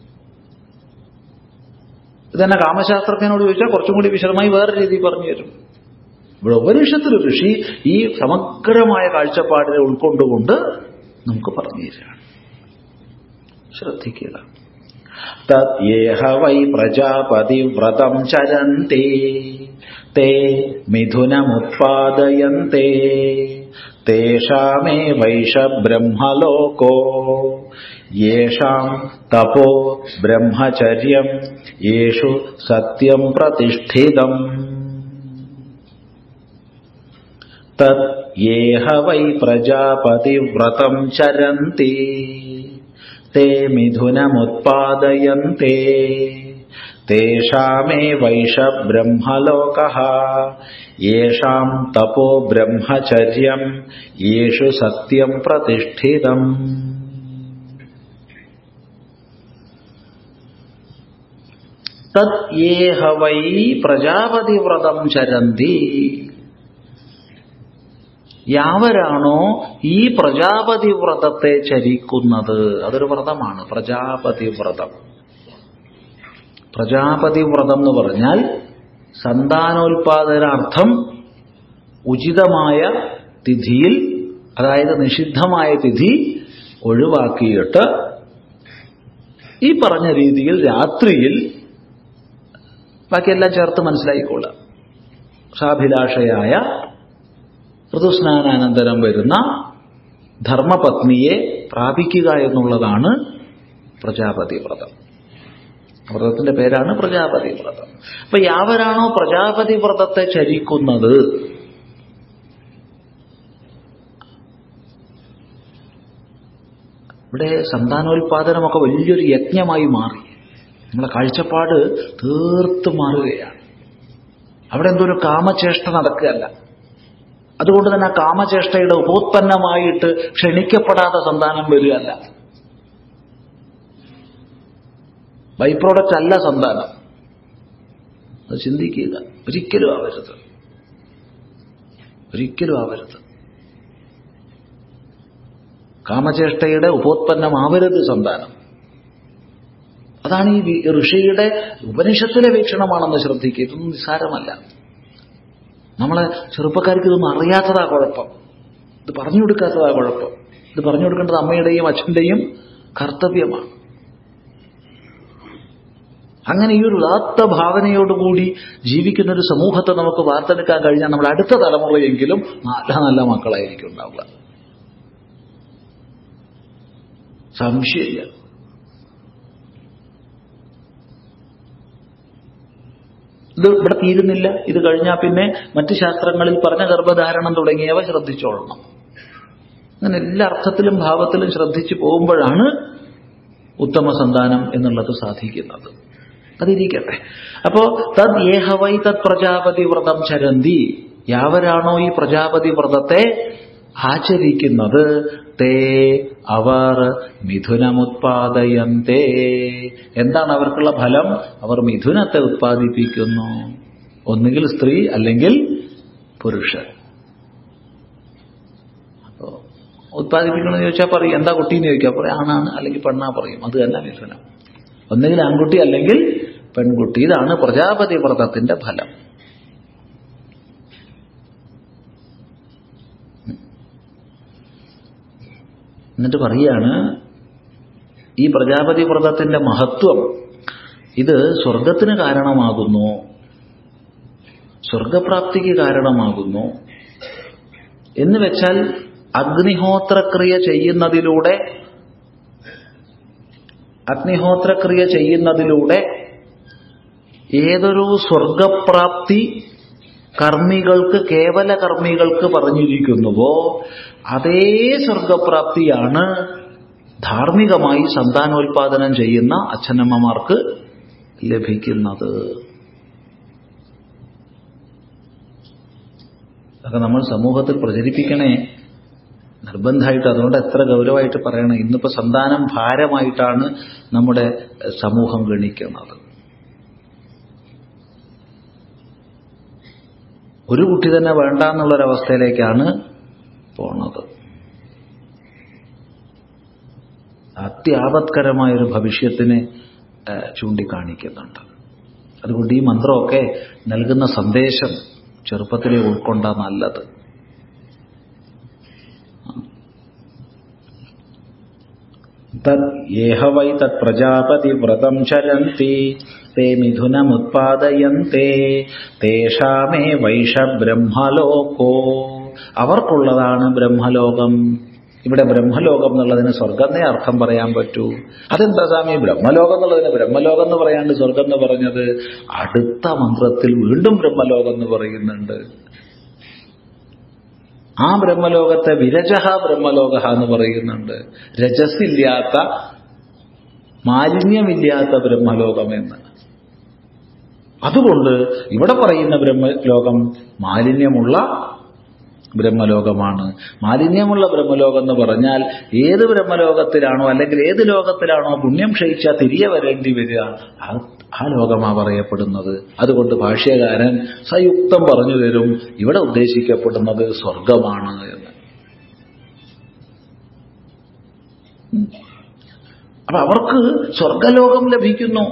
ഇതന്നെ കാമശാസ്ത്രജ്ഞനോട് ചോദിച്ചാൽ കുറച്ചും കൂടി വിശദമായി വേറെ രീതി പറഞ്ഞു തരും ഇവിടെ ഉപനിഷത്തിൽ ഋഷി ഈ സമഗ്രമായ കാഴ്ചപ്പാടിനെ ഉൾക്കൊണ്ടുകൊണ്ട് നമുക്ക് പറഞ്ഞു തരികയാണ് ശ്രദ്ധിക്കുക തത്യേഹ വൈ പ്രജാപതി വ്രതം ചരന്തി തേ മിഥുനമുത്പാദയന്തെ തേഷാമേ വൈഷ ബ്രഹ്മലോകോ യേഷാം തപോ ബ്രഹ്മചര്യം യേഷു സത്യം പ്രതിഷ്ഠിതം തത് യേഹ വൈ പ്രജാപതിവ്രതം ചരന്തി തേ മിഥുനമുത്പാദയന്തെ തേഷാമേ വൈഷ ബ്രഹ്മലോകഃ യേഷാം തപോ ബ്രഹ്മചര്യം യേഷു സത്യം പ്രതിഷ്ഠിതം തത് യേഹ വൈ പ്രജാപതിവ്രതം ചരന്തി യാവരാണോ ഈ പ്രജാപതി വ്രതത്തെ ചരിക്കുന്നത് അതൊരു വ്രതമാണ് പ്രജാപതി വ്രതം പ്രജാപതി വ്രതം എന്ന് പറഞ്ഞാൽ സന്താനോൽപാദനാർത്ഥം ഉചിതമായ തിഥിയിൽ അതായത് നിഷിദ്ധമായ തിഥി ഒഴിവാക്കിയിട്ട് ഈ പറഞ്ഞ രീതിയിൽ രാത്രിയിൽ ബാക്കിയെല്ലാം ചേർത്ത് മനസ്സിലായിക്കൊള്ളാം സാഭിലാഷയായ ഋതുസ്നാനാനന്തരം വരുന്ന ധർമ്മപത്നിയെ പ്രാപിക്കുക എന്നുള്ളതാണ് പ്രജാപതി വ്രതം വ്രതത്തിന്റെ പേരാണ് പ്രജാപതി വ്രതം അപ്പൊ യാവരാണോ പ്രജാപതി വ്രതത്തെ ചരിക്കുന്നത് ഇവിടെ സന്താനോൽപാദനമൊക്കെ വലിയൊരു യജ്ഞമായി മാറി നമ്മളെ കാഴ്ചപ്പാട് തീർത്തും മാറുകയാണ് അവിടെ എന്തോ ഒരു കാമചേഷ്ട നടക്കുകയല്ല അതുകൊണ്ട് തന്നെ ആ കാമചേഷ്ടയുടെ ഉപോത്പന്നമായിട്ട് ക്ഷണിക്കപ്പെടാതെ സന്താനം വരികയല്ല ബൈ പ്രോഡക്റ്റ് അല്ല സന്താനം അത് ചിന്തിക്കുക ഒരിക്കലും ആവരുത് ഒരിക്കലും ആവരുത് കാമചേഷ്ടയുടെ ഉപോത്പന്നമാവരുത് സന്താനം അതാണ് ഈ വി- ഋഷിയുടെ ഉപനിഷത്തിലെ വീക്ഷണമാണെന്ന് ശ്രദ്ധിക്കുക ഇതൊന്നും നിസ്സാരമല്ല നമ്മളെ ചെറുപ്പക്കാർക്ക് ഇതൊന്നും അറിയാത്തതാ കുഴപ്പം ഇത് പറഞ്ഞു കൊടുക്കാത്തതാ കുഴപ്പം ഇത് പറഞ്ഞു കൊടുക്കേണ്ടത് അമ്മയുടെയും അച്ഛന്റെയും കർത്തവ്യമാണ് അങ്ങനെ ഈ ഒരു ഉദാത്ത ഭാവനയോടുകൂടി ജീവിക്കുന്ന ഒരു സമൂഹത്തെ നമുക്ക് വാർത്തെടുക്കാൻ കഴിഞ്ഞാൽ നമ്മുടെ അടുത്ത തലമുറയെങ്കിലും നല്ല നല്ല മക്കളായിരിക്കും ഉണ്ടാവുക സംശയമില്ല ഇത് ഇവിടെ തീരുന്നില്ല ഇത് കഴിഞ്ഞാൽ പിന്നെ മറ്റ് ശാസ്ത്രങ്ങളിൽ പറഞ്ഞ ഗർഭധാരണം തുടങ്ങിയവ ശ്രദ്ധിച്ചോളണം അങ്ങനെ എല്ലാ അർത്ഥത്തിലും ഭാവത്തിലും ശ്രദ്ധിച്ചു പോകുമ്പോഴാണ് ഉത്തമ സന്താനം എന്നുള്ളത് സാധിക്കുന്നത് അതിരിക്കട്ടെ അപ്പോ തദ് ഏഹവൈ തത് പ്രജാപതി വ്രതം ചരന്തി യാവരാണോ ഈ പ്രജാപതി വ്രതത്തെ ആചരിക്കുന്നത് തേ അവർ മിഥുനമുത്പാദയന്തേ എന്താണ് അവർക്കുള്ള ഫലം അവർ മിഥുനത്തെ ഉത്പാദിപ്പിക്കുന്നു ഒന്നുകിൽ സ്ത്രീ അല്ലെങ്കിൽ പുരുഷൻ അപ്പോ ഉത്പാദിപ്പിക്കണമെന്ന് ചോദിച്ചാൽ പറയും എന്താ കുട്ടീന്ന് ചോദിക്കാം പറയും ആണാണ് അല്ലെങ്കിൽ പെണ്ണാ പറയും അത് തന്നെ മിഥുനം ഒന്നുകിൽ ആൺകുട്ടി അല്ലെങ്കിൽ പെൺകുട്ടി ഇതാണ് പ്രജാപതി വ്രതത്തിന്റെ ഫലം എന്നിട്ട് പറയാണ് ഈ പ്രജാപതി വ്രതത്തിന്റെ മഹത്വം ഇത് സ്വർഗത്തിന് കാരണമാകുന്നു സ്വർഗപ്രാപ്തിക്ക് കാരണമാകുന്നു എന്ന് വെച്ചാൽ അഗ്നിഹോത്രക്രിയ ചെയ്യുന്നതിലൂടെ അഗ്നിഹോത്രക്രിയ ചെയ്യുന്നതിലൂടെ ഏതൊരു സ്വർഗപ്രാപ്തി കർമ്മികൾക്ക് കേവല കർമ്മികൾക്ക് പറഞ്ഞിരിക്കുന്നുവോ അതേ സ്വർഗപ്രാപ്തിയാണ് ധാർമ്മികമായി സന്താനോൽപാദനം ചെയ്യുന്ന അച്ഛനമ്മമാർക്ക് ലഭിക്കുന്നത് അതൊക്കെ നമ്മൾ സമൂഹത്തിൽ പ്രചരിപ്പിക്കണേ നിർബന്ധമായിട്ട് അതുകൊണ്ട് എത്ര ഗൗരവമായിട്ട് പറയണം ഇന്നിപ്പോ സന്താനം ഭാരമായിട്ടാണ് നമ്മുടെ സമൂഹം ഗണിക്കുന്നത് ഒരു കുട്ടി തന്നെ വേണ്ട എന്നുള്ളൊരവസ്ഥയിലേക്കാണ് പോണത് അത്യാപത്കരമായൊരു ഭവിഷ്യത്തിനെ ഏഹ്, ചൂണ്ടിക്കാണിക്കുന്നുണ്ട് അതുകൊണ്ട് ഈ മന്ത്രമൊക്കെ നൽകുന്ന സന്ദേശം ചെറുപ്പത്തിലെ ഉൾക്കൊണ്ട നല്ലത് തത് ഏഹ വൈ തത് പ്രജാപതി വ്രതം ചരന്തി തേ മിഥുനമുത്പാദയന്തേ തേഷാമേ വൈഷ ബ്രഹ്മലോകോ അവർക്കുള്ളതാണ് ബ്രഹ്മലോകം ഇവിടെ ബ്രഹ്മലോകം എന്നുള്ളതിന് സ്വർഗന്നേ അർത്ഥം പറയാൻ പറ്റൂ അതെന്താ സ്വാമി ബ്രഹ്മലോകം എന്നുള്ളതിന് ബ്രഹ്മലോകം എന്ന് പറയാണ്ട് സ്വർഗം എന്ന് പറഞ്ഞത് അടുത്ത മന്ത്രത്തിൽ വീണ്ടും ബ്രഹ്മലോകം എന്ന് പറയുന്നുണ്ട് ആ ബ്രഹ്മലോകത്തെ വിരജഹ ബ്രഹ്മലോക എന്ന് പറയുന്നുണ്ട് രജസില്ലാത്ത മാലിന്യമില്ലാത്ത ബ്രഹ്മലോകമെന്ന് അതുകൊണ്ട് ഇവിടെ പറയുന്ന ബ്രഹ്മലോകം മാലിന്യമുള്ള ബ്രഹ്മലോകമാണ് മാലിന്യമുള്ള ബ്രഹ്മലോകം എന്ന് പറഞ്ഞാൽ ഏത് ബ്രഹ്മലോകത്തിലാണോ അല്ലെങ്കിൽ ഏത് ലോകത്തിലാണോ പുണ്യം ക്ഷയിച്ചാൽ തിരികെ വരേണ്ടി വരിക ആ- ആ ലോകമാ പറയപ്പെടുന്നത് അതുകൊണ്ട് ഭാഷ്യകാരൻ സയുക്തം പറഞ്ഞു തരും ഇവിടെ ഉദ്ദേശിക്കപ്പെടുന്നത് സ്വർഗമാണ് എന്ന് ഉം. അപ്പൊ അവർക്ക് സ്വർഗലോകം ലഭിക്കുന്നു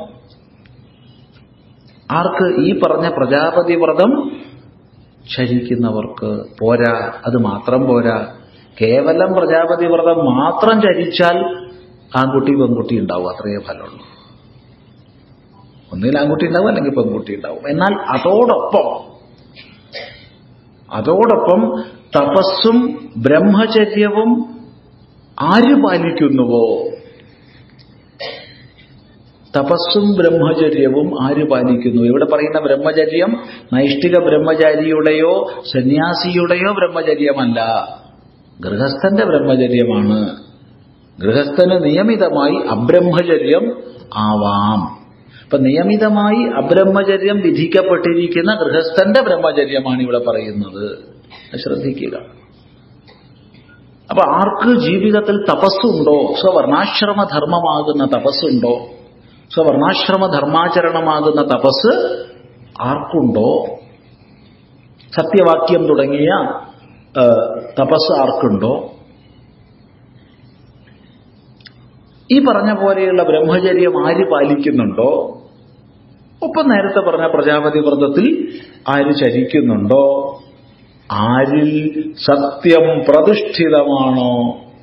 ആർക്ക് ഈ പറഞ്ഞ പ്രജാപതി വ്രതം ചരിക്കുന്നവർക്ക് പോരാ അത് മാത്രം പോരാ കേവലം പ്രജാപതി വ്രതം മാത്രം ചരിച്ചാൽ ആൺകുട്ടി പെൺകുട്ടി ഉണ്ടാവും അത്രയേ ഫലമുള്ളൂ ഒന്നിൽ ആൺകുട്ടി ഉണ്ടാവും അല്ലെങ്കിൽ പെൺകുട്ടി ഉണ്ടാവും എന്നാൽ അതോടൊപ്പം അതോടൊപ്പം തപസ്സും ബ്രഹ്മചര്യവും ആര് പാലിക്കുന്നുവോ തപസ്സും ബ്രഹ്മചര്യവും ആര് പാലിക്കുന്നു ഇവിടെ പറയുന്ന ബ്രഹ്മചര്യം നൈഷ്ഠിക ബ്രഹ്മചാരിയുടെയോ സന്യാസിയുടെയോ ബ്രഹ്മചര്യമല്ല ഗൃഹസ്ഥന്റെ ബ്രഹ്മചര്യമാണ് ഗൃഹസ്ഥന് നിയമിതമായി അബ്രഹ്മചര്യം ആവാം ഇപ്പൊ നിയമിതമായി അബ്രഹ്മചര്യം വിധിക്കപ്പെട്ടിരിക്കുന്ന ഗൃഹസ്ഥന്റെ ബ്രഹ്മചര്യമാണ് ഇവിടെ പറയുന്നത് അത് ശ്രദ്ധിക്കുക അപ്പൊ ആർക്ക് ജീവിതത്തിൽ തപസ്സുണ്ടോ സ്വവർണാശ്രമ ധർമ്മമാകുന്ന തപസ്സുണ്ടോ സ്വവർണാശ്രമ ധർമാചരണമാകുന്ന തപസ് ആർക്കുണ്ടോ സത്യവാക്യം തുടങ്ങിയ ആ, തപസ് ആർക്കുണ്ടോ ഈ പറഞ്ഞ പോലെയുള്ള ബ്രഹ്മചര്യം ആര് പാലിക്കുന്നുണ്ടോ ഒപ്പം നേരത്തെ പറഞ്ഞ പ്രജാപതി വ്രതത്തിൽ ആര് ചരിക്കുന്നുണ്ടോ ആരിൽ സത്യം പ്രതിഷ്ഠിതമാണോ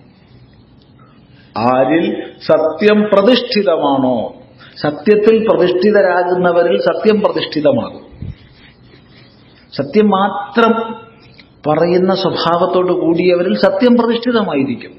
ആരിൽ സത്യം പ്രതിഷ്ഠിതമാണോ സത്യത്തിൽ പ്രതിഷ്ഠിതരാകുന്നവരിൽ സത്യം പ്രതിഷ്ഠിതമാകും സത്യം മാത്രം പറയുന്ന സ്വഭാവത്തോട് കൂടിയവരിൽ സത്യം പ്രതിഷ്ഠിതമായിരിക്കും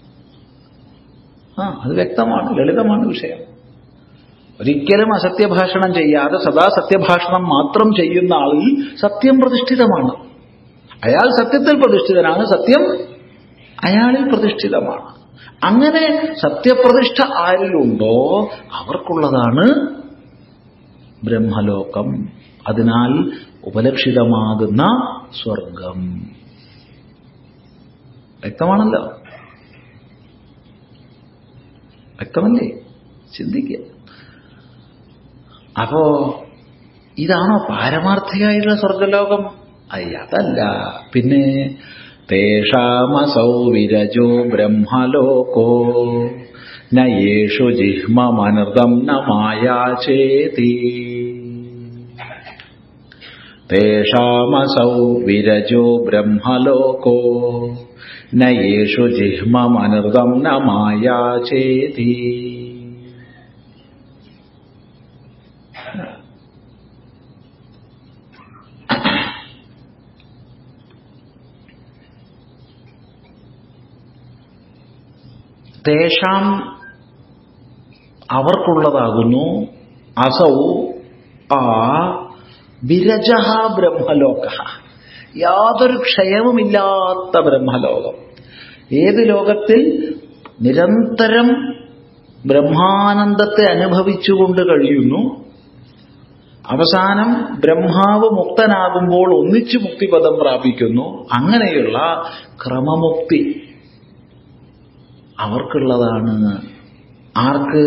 ആ അത് വ്യക്തമാണ് ലളിതമാണ് വിഷയം ഒരിക്കലും അസത്യഭാഷണം ചെയ്യാതെ സദാ സത്യഭാഷണം മാത്രം ചെയ്യുന്ന ആളിൽ സത്യം പ്രതിഷ്ഠിതമാണ് അയാൾ സത്യത്തിൽ പ്രതിഷ്ഠിതനാണ് സത്യം അയാളിൽ പ്രതിഷ്ഠിതമാണ് അങ്ങനെ സത്യപ്രതിഷ്ഠ ആരിലുണ്ടോ അവർക്കുള്ളതാണ് ബ്രഹ്മലോകം അതിനാൽ ഉപലക്ഷിതമാകുന്ന സ്വർഗം വ്യക്തമാണല്ലോ വ്യക്തമല്ലേ ചിന്തിക്കുക അപ്പോ ഇതാണോ പാരമാർത്ഥികമായിട്ടുള്ള സ്വർഗലോകം അയ്യ അതല്ല പിന്നെ തേഷാമസൗ വിരജോ ബ്രഹ്മലോകോ നയേഷു ജിഹ്മമനൃതം ന മായാചേതി തേഷാമസൗ വിരജോ ബ്രഹ്മലോകോ നയേഷു ജിഹ്മമനൃതം ന മായാചേതി തേഷാം അവർക്കുള്ളതാകുന്നു അസൗ ആ വിരജ ബ്രഹ്മലോക യാതൊരു ക്ഷയവുമില്ലാത്ത ബ്രഹ്മലോകം ഏത് ലോകത്തിൽ നിരന്തരം ബ്രഹ്മാനന്ദത്തെ അനുഭവിച്ചുകൊണ്ട് കഴിയുന്നു അവസാനം ബ്രഹ്മാവ് മുക്തനാകുമ്പോൾ ഒന്നിച്ചു മുക്തിപദം പ്രാപിക്കുന്നു അങ്ങനെയുള്ള ക്രമമുക്തി അവർക്കുള്ളതാണ് ആർക്ക്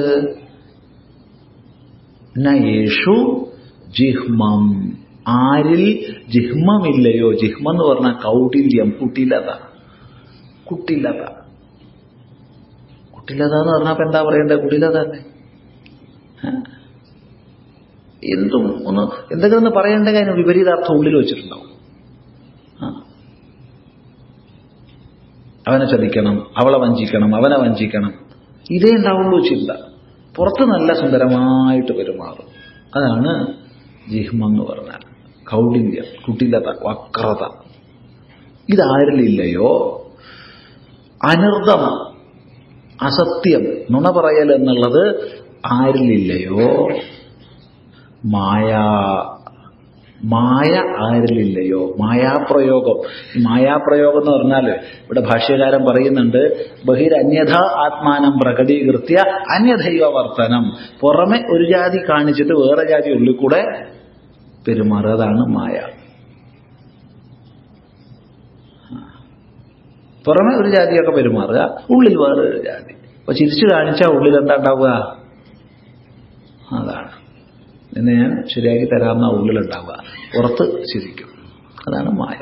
നയേഷു ജിഹ്മം ആരിൽ ജിഹ്മമില്ലയോ ജിഹ്മം എന്ന് പറഞ്ഞാൽ കൗടില്യം കുട്ടിലത കുട്ടിലത കുട്ടിലത എന്ന് പറഞ്ഞാൽ ഇപ്പൊ എന്താ പറയണ്ടേ കുട്ടിലത തന്നെ ഏ? എന്തും ഒന്ന് എന്തെങ്കിലും ഒന്ന് പറയേണ്ട കാര്യം വിപരീതാർത്ഥം ഉള്ളിൽ വെച്ചിട്ടുണ്ടാവും ആ. അവനെ ചതിക്കണം അവളെ വഞ്ചിക്കണം അവനെ വഞ്ചിക്കണം ഇതേ ഉണ്ടാവുള്ളൂ ചിന്ത പുറത്ത് നല്ല സുന്ദരമായിട്ട് പെരുമാറും അതാണ് ജിഹ്മ എന്ന് പറഞ്ഞാൽ കൗടില്യം കുട്ടിലത വക്രത ഇതാരിലില്ലയോ അനർഥം അസത്യം നുണ പറയൽ എന്നുള്ളത് ആരിലില്ലയോ മായ മായ ആരിലില്ലയോ മായാപ്രയോഗം ഈ മായാപ്രയോഗം എന്ന് പറഞ്ഞാൽ ഇവിടെ ഭാഷ്യകാരൻ പറയുന്നുണ്ട് ബഹിരന്യഥ ആത്മാനം പ്രകടീകൃത്യ അന്യദൈവ വർത്തനം പുറമെ ഒരു ജാതി കാണിച്ചിട്ട് വേറെ ജാതി ഉള്ളിൽ കൂടെ പെരുമാറുക അതാണ് മായ പുറമെ ഒരു ജാതിയൊക്കെ പെരുമാറുക ഉള്ളിൽ വേറെ ഒരു ജാതി അപ്പൊ ചിരിച്ചു കാണിച്ചാൽ ഉള്ളിൽ എന്താ ഉണ്ടാവുക അതാണ് എന്നെ ഞാൻ ശരിയാക്കി തരാമെന്ന ഉള്ളിലുണ്ടാവുക പുറത്ത് ചിരിക്കും അതാണ് മായ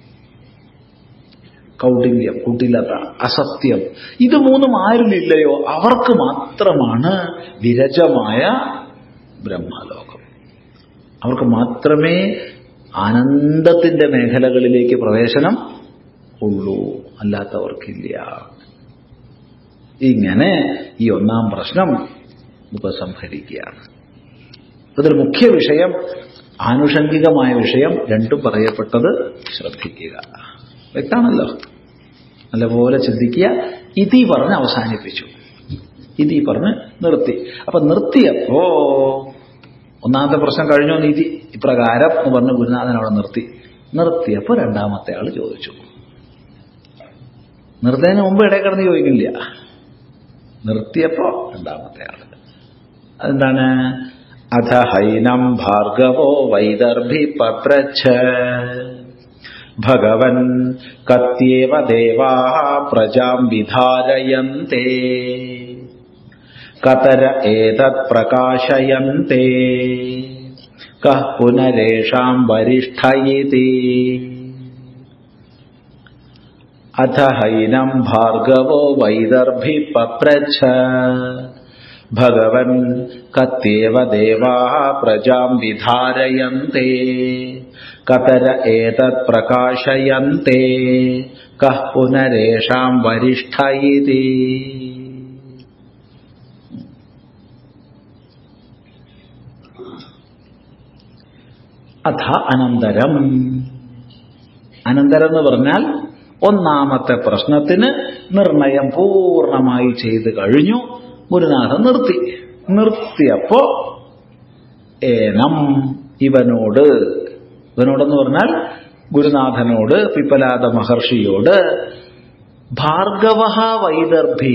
കൗടില്യം കുട്ടിലത അസത്യം ഇത് മൂന്നും ആരിലില്ലയോ അവർക്ക് മാത്രമാണ് വിരജമായ ബ്രഹ്മലോകം അവർക്ക് മാത്രമേ ആനന്ദത്തിന്റെ മേഖലകളിലേക്ക് പ്രവേശനം ഉള്ളൂ അല്ലാത്തവർക്കില്ല ഇങ്ങനെ ഈ ഒന്നാം പ്രശ്നം ഉപസംഹരിക്കുകയാണ് ഇതിൽ മുഖ്യ വിഷയം ആനുഷംഗികമായ വിഷയം രണ്ടും പറയപ്പെട്ടത് ശ്രദ്ധിക്കുക വ്യക്താണല്ലോ നല്ലപോലെ ചിന്തിക്കുക ഇതി പറഞ്ഞ് അവസാനിപ്പിച്ചു ഇതി പറഞ്ഞ് നിർത്തി അപ്പൊ നിർത്തിയപ്പോ ഒന്നാമത്തെ പ്രശ്നം കഴിഞ്ഞോ നീതി ഇപ്രകാരം എന്ന് പറഞ്ഞ് ഗുരുനാഥൻ അവിടെ നിർത്തി നിർത്തിയപ്പോ രണ്ടാമത്തെ ആള് ചോദിച്ചു നിർത്തുന്നതിന് മുമ്പ് ഇടയിൽ കിടന്ന് ചോദിക്കില്ല നിർത്തിയപ്പോ രണ്ടാമത്തെ ആള് അതെന്താണ് അഥ ഹൈനം ഭാർഗവോ വൈദർഭി പപ്രച്ഛ ഭഗവൻ കത്യേവ ദേവാ പ്രജാം വിധാരയന്തേ കതര ഏതത് പ്രകാശയന്തേ കഃ പുനരേഷാം വരിഷ്ഠയിതി അഥ ഹൈനം ഭാർഗവോ വൈദർഭി പപ്രച്ഛ ഭഗവൻ കത്യേവ ദേവാ പ്രജാം വിധാരയന്തേ കതര ഏതത് പ്രകാശയന്തേ കഃ പുനരേഷാം വരിഷ്ഠയിതി അഥ അനന്തരം അനന്തരം എന്ന് പറഞ്ഞാൽ ഒന്നാമത്തെ പ്രശ്നത്തിന് നിർണയം പൂർണ്ണമായി ചെയ്തു കഴിഞ്ഞു ഗുരുനാഥൻ നിർത്തി നിർത്തിയപ്പോ ഏനം ഇവനോട് ഇവനോടെന്ന് പറഞ്ഞാൽ ഗുരുനാഥനോട് പിപ്പലാദ മഹർഷിയോട് ഭാർഗവ വൈദർഭി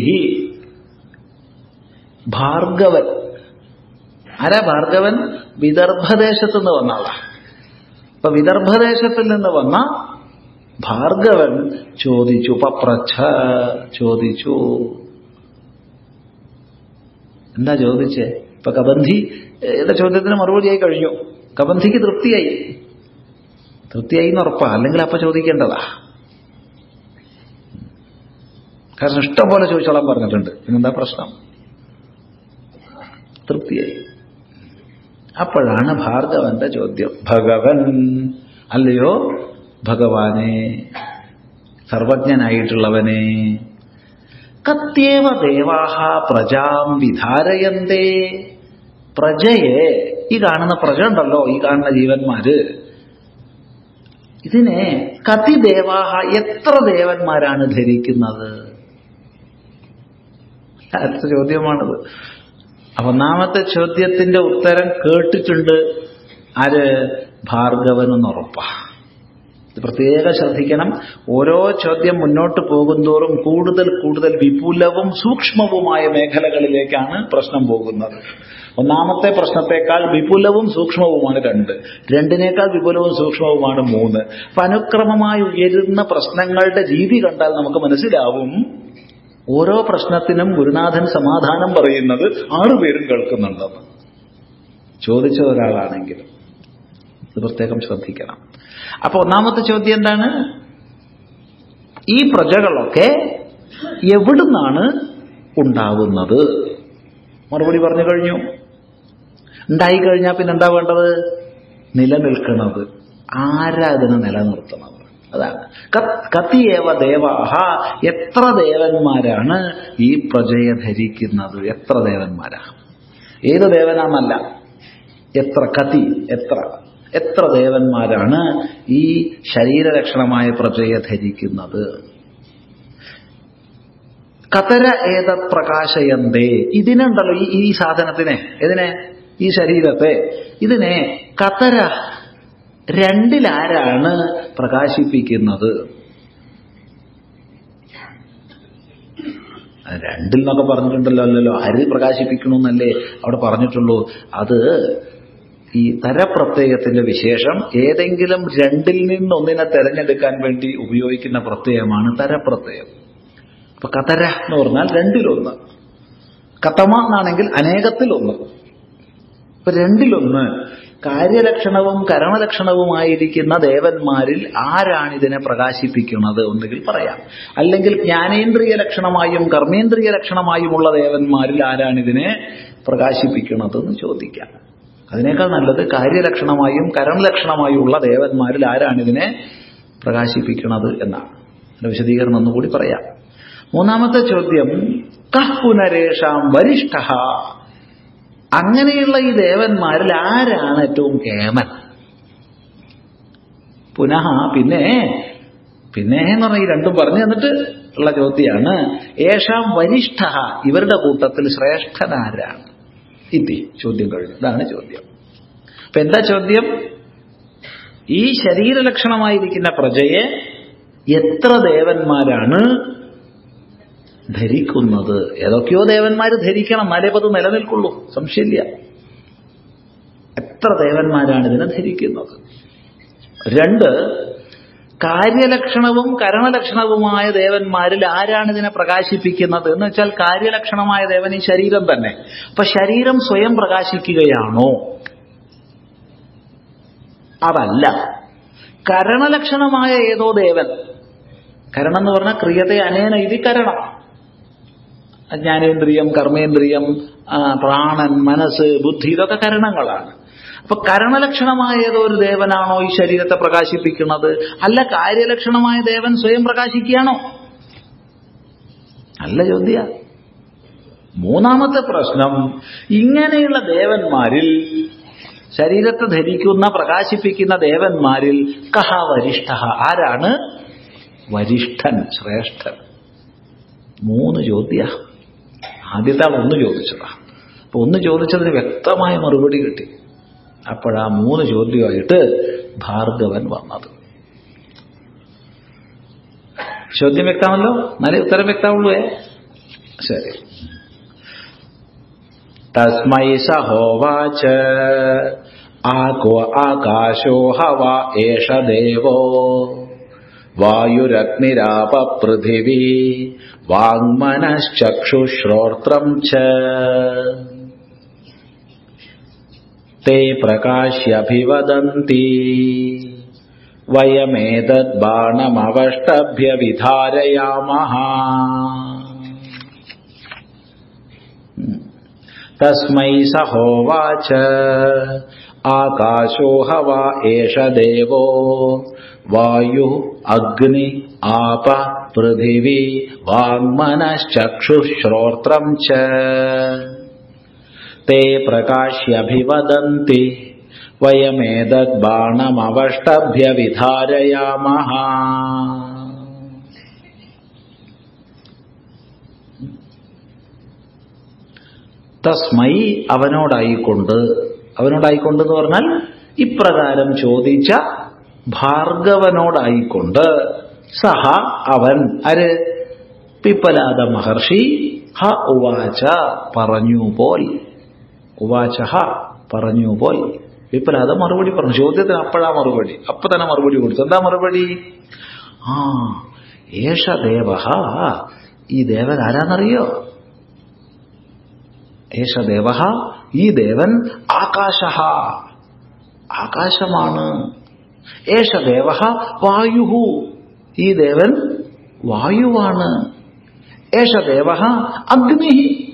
ഭാർഗവൻ ആരാ ഭാർഗവൻ വിദർഭദേശത്ത് നിന്ന് വന്ന ആളാ അപ്പൊ വിദർഭദേശത്തിൽ നിന്ന് വന്ന ഭാർഗവൻ ചോദിച്ചു പപ്രച്ഛ ചോദിച്ചു എന്താ ചോദിച്ചേ ഇപ്പൊ കബന്ധി എന്റെ ചോദ്യത്തിന് മറുപടിയായി കഴിഞ്ഞു കബന്ധിക്ക് തൃപ്തിയായി തൃപ്തിയായി എന്ന് ഉറപ്പാ അല്ലെങ്കിൽ അപ്പൊ ചോദിക്കേണ്ടതാ കാരണം ഇഷ്ടം പോലെ ചോദിച്ചോളാൻ പറഞ്ഞിട്ടുണ്ട് പിന്നെന്താ പ്രശ്നം തൃപ്തിയായി അപ്പോഴാണ് ഭാർഗവന്റെ ചോദ്യം ഭഗവൻ അല്ലയോ ഭഗവാനെ സർവജ്ഞനായിട്ടുള്ളവനെ കത്യേവ ദേവാഹ പ്രജാം വിധാരയന്തേ പ്രജയെ ഈ കാണുന്ന പ്രജ ഉണ്ടല്ലോ ഈ കാണുന്ന ജീവന്മാര് ഇതിനെ കതി ദേവാഹ എത്ര ദേവന്മാരാണ് ധരിക്കുന്നത് അടുത്ത ചോദ്യമാണത് ഒന്നാമത്തെ ചോദ്യത്തിന്റെ ഉത്തരം കേട്ടിട്ടുണ്ട് ആര് ഭാർഗവനെന്ന് ഉറപ്പാ ഇത് പ്രത്യേകം ശ്രദ്ധിക്കണം ഓരോ ചോദ്യം മുന്നോട്ട് പോകുന്തോറും കൂടുതൽ കൂടുതൽ വിപുലവും സൂക്ഷ്മവുമായ മേഖലകളിലേക്കാണ് പ്രശ്നം പോകുന്നത് ഒന്നാമത്തെ പ്രശ്നത്തെക്കാൾ വിപുലവും സൂക്ഷ്മവുമാണ് രണ്ട് രണ്ടിനേക്കാൾ വിപുലവും സൂക്ഷ്മവുമാണ് മൂന്ന് അപ്പൊ അനുക്രമമായി ഉയരുന്ന പ്രശ്നങ്ങളുടെ രീതി കണ്ടാൽ നമുക്ക് മനസ്സിലാവും ഓരോ പ്രശ്നത്തിനും ഗുരുനാഥൻ സമാധാനം പറയുന്നത് ആറുപേരും കേൾക്കുന്നുണ്ടെന്ന് ചോദിച്ച ഒരാളാണെങ്കിലും ഇത് പ്രത്യേകം ശ്രദ്ധിക്കണം അപ്പൊ ഒന്നാമത്തെ ചോദ്യം എന്താണ് ഈ പ്രജകളൊക്കെ എവിടുന്നാണ് ഉണ്ടാവുന്നത് മറുപടി പറഞ്ഞു കഴിഞ്ഞു ഉണ്ടായിക്കഴിഞ്ഞാൽ പിന്നെ എന്താ വേണ്ടത് നിലനിൽക്കുന്നത് ആരാ ഇതിനെ നിലനിർത്തുന്നത് അതാണ് കത്തിയേവ ദേവാഹ എത്ര ദേവന്മാരാണ് ഈ പ്രജയെ ധരിക്കുന്നത് എത്ര ദേവന്മാരാ ഏത് ദേവനാന്നല്ല എത്ര കതി എത്ര എത്ര ദേവന്മാരാണ് ഈ ശരീരലക്ഷണമായ പ്രജയെ ധരിക്കുന്നത് കതര ഏത പ്രകാശയന്തേ ഇതിനുണ്ടല്ലോ ഈ ഈ സാധനത്തിനെ ഇതിനെ ഈ ശരീരത്തെ ഇതിനെ കതര രണ്ടിലാരാണ് പ്രകാശിപ്പിക്കുന്നത് രണ്ടിൽ നിന്നൊക്കെ പറഞ്ഞിട്ടുണ്ടല്ലോ അല്ലല്ലോ ആര് പ്രകാശിപ്പിക്കണമെന്നല്ലേ അവിടെ പറഞ്ഞിട്ടുള്ളൂ അത് ഈ തരപ്രത്യയത്തിന്റെ വിശേഷം ഏതെങ്കിലും രണ്ടിൽ നിന്ന് ഒന്നിനെ തെരഞ്ഞെടുക്കാൻ വേണ്ടി ഉപയോഗിക്കുന്ന പ്രത്യയമാണ് തരപ്രത്യയം അപ്പൊ കതര എന്ന് പറഞ്ഞാൽ രണ്ടിലൊന്ന് കത്തമ എന്നാണെങ്കിൽ അനേകത്തിൽ ഒന്ന് ഇപ്പൊ രണ്ടിലൊന്ന് കാര്യലക്ഷണവും കരണലക്ഷണവുമായിരിക്കുന്ന ദേവന്മാരിൽ ആരാണ് ഇതിനെ പ്രകാശിപ്പിക്കുന്നത് ഒന്നുകിൽ പറയാം അല്ലെങ്കിൽ ജ്ഞാനേന്ദ്രിയ ലക്ഷണമായും കർമ്മേന്ദ്രിയ ലക്ഷണമായുമുള്ള ദേവന്മാരിൽ ആരാണ് ഇതിനെ പ്രകാശിപ്പിക്കുന്നത് എന്ന് ചോദിക്കാം അതിനേക്കാൾ നല്ലത് കാര്യലക്ഷണമായും കരണലക്ഷണമായുമുള്ള ദേവന്മാരിൽ ആരാണ് ഇതിനെ പ്രകാശിപ്പിക്കുന്നത് എന്നാണ് അതിന്റെ വിശദീകരണം ഒന്നുകൂടി പറയാം മൂന്നാമത്തെ ചോദ്യം കഹ് പുനരേഷാം വരിഷ്ഠ അങ്ങനെയുള്ള ഈ ദേവന്മാരിൽ ആരാണ് ഏറ്റവും കേമൻ പുനഃ പിന്നെ പിന്നെ എന്ന് പറഞ്ഞ ഈ രണ്ടും പറഞ്ഞു തന്നിട്ട് ഉള്ള ചോദ്യമാണ് ഏഷാം വരിഷ്ഠ ഇവരുടെ കൂട്ടത്തിൽ ശ്രേഷ്ഠനാരാണ് ഇതി ചോദ്യം കഴിഞ്ഞു ഇതാണ് ചോദ്യം അപ്പൊ എന്താ ചോദ്യം ഈ ശരീരലക്ഷണമായിരിക്കുന്ന പ്രജയെ എത്ര ദേവന്മാരാണ് ധരിക്കുന്നത് ഏതൊക്കെയോ ദേവന്മാർ ധരിക്കണം എന്നാലേ അത് നിലനിൽക്കുള്ളൂ സംശയമില്ല എത്ര ദേവന്മാരാണ് ഇതിനെ ധരിക്കുന്നത് രണ്ട് കാര്യലക്ഷണവും കരണലക്ഷണവുമായ ദേവന്മാരിൽ ആരാണ് ഇതിനെ പ്രകാശിപ്പിക്കുന്നത് എന്ന് വെച്ചാൽ കാര്യലക്ഷണമായ ദേവൻ ഈ ശരീരം തന്നെ അപ്പൊ ശരീരം സ്വയം പ്രകാശിക്കുകയാണോ അതല്ല കരണലക്ഷണമായ ഏതോ ദേവൻ കരണം എന്ന് പറഞ്ഞാൽ ക്രിയത്തെ അനേന ഇത് കരണം ജ്ഞാനേന്ദ്രിയം കർമ്മേന്ദ്രിയം ആ, പ്രാണൻ മനസ്സ് ബുദ്ധി ഇതൊക്കെ കരണങ്ങളാണ് അപ്പൊ കരണലക്ഷണമായ ഏതോ ഒരു ദേവനാണോ ഈ ശരീരത്തെ പ്രകാശിപ്പിക്കുന്നത് അല്ല കാര്യലക്ഷണമായ ദേവൻ സ്വയം പ്രകാശിക്കുകയാണോ നല്ല ചോദ്യ മൂന്നാമത്തെ പ്രശ്നം ഇങ്ങനെയുള്ള ദേവന്മാരിൽ ശരീരത്തെ ധരിക്കുന്ന പ്രകാശിപ്പിക്കുന്ന ദേവന്മാരിൽ കഹ വരിഷ്ഠ ആരാണ് വരിഷ്ഠൻ ശ്രേഷ്ഠൻ മൂന്ന് ചോദ്യ ആദ്യത്തെ ആൾ ഒന്ന് ചോദിച്ചതാ അപ്പൊ ഒന്ന് ചോദിച്ചതിന് വ്യക്തമായ മറുപടി കിട്ടി അപ്പോഴാ മൂന്ന് ചോദ്യമായിട്ട് ഭാർഗവൻ വന്നത് ചോദ്യം വ്യക്തമല്ലോ നല്ല ഉത്തരം വ്യക്തമുള്ളൂ ഏ? ശരി തസ്മൈ സഹോവാച ആകോ ആകാശോ ഹവ ഏഷ ദേവോ വായുരഗ്നിരാപ പൃഥിവി വാങ്മനശ്ചക്ഷുശ്രോത്രം ച ते प्रकाश्यभिवदन्ति वयमेतद्बाणमवष्टभ्य विधारयामः तस्मै स होवाच आकाशो हवा एष देवो वायुः अग्नि आप पृथिवी वाङ्मनश्चक्षुश्रोत्रम् च ते प्रकाश्यभिवदन्ति वयमेतद्बाणमवष्टभ्य विधारयामः തസ്മൈ അവനോടായിക്കൊണ്ട് അവനോടായിക്കൊണ്ട് എന്ന് പറഞ്ഞാൽ ഇപ്രകാരം ചോദിച്ച ഭാർഗവനോടായിക്കൊണ്ട് സഹ അവൻ അര് പിപ്പലാദ മഹർഷി ഹ ഉവാച പറഞ്ഞു പോൽ ഉവാച ഹ പറഞ്ഞു പോൽ പിപ്പലാദ മറുപടി പറഞ്ഞു ചോദ്യത്തിന് അപ്പോഴാ മറുപടി അപ്പൊ തന്നെ മറുപടി കൊടുത്തു എന്താ മറുപടി ആ ഏഷ ദേവ ഈ ദേവൻ ആരാന്നറിയോ ഏഷ ദേവ ഈ ദേവൻ ആകാശ ആകാശമാണ് ഏഷ ദേവ വായു ഈ ദേവൻ വായുവാണ് ഏഷ ദേവ അഗ്നി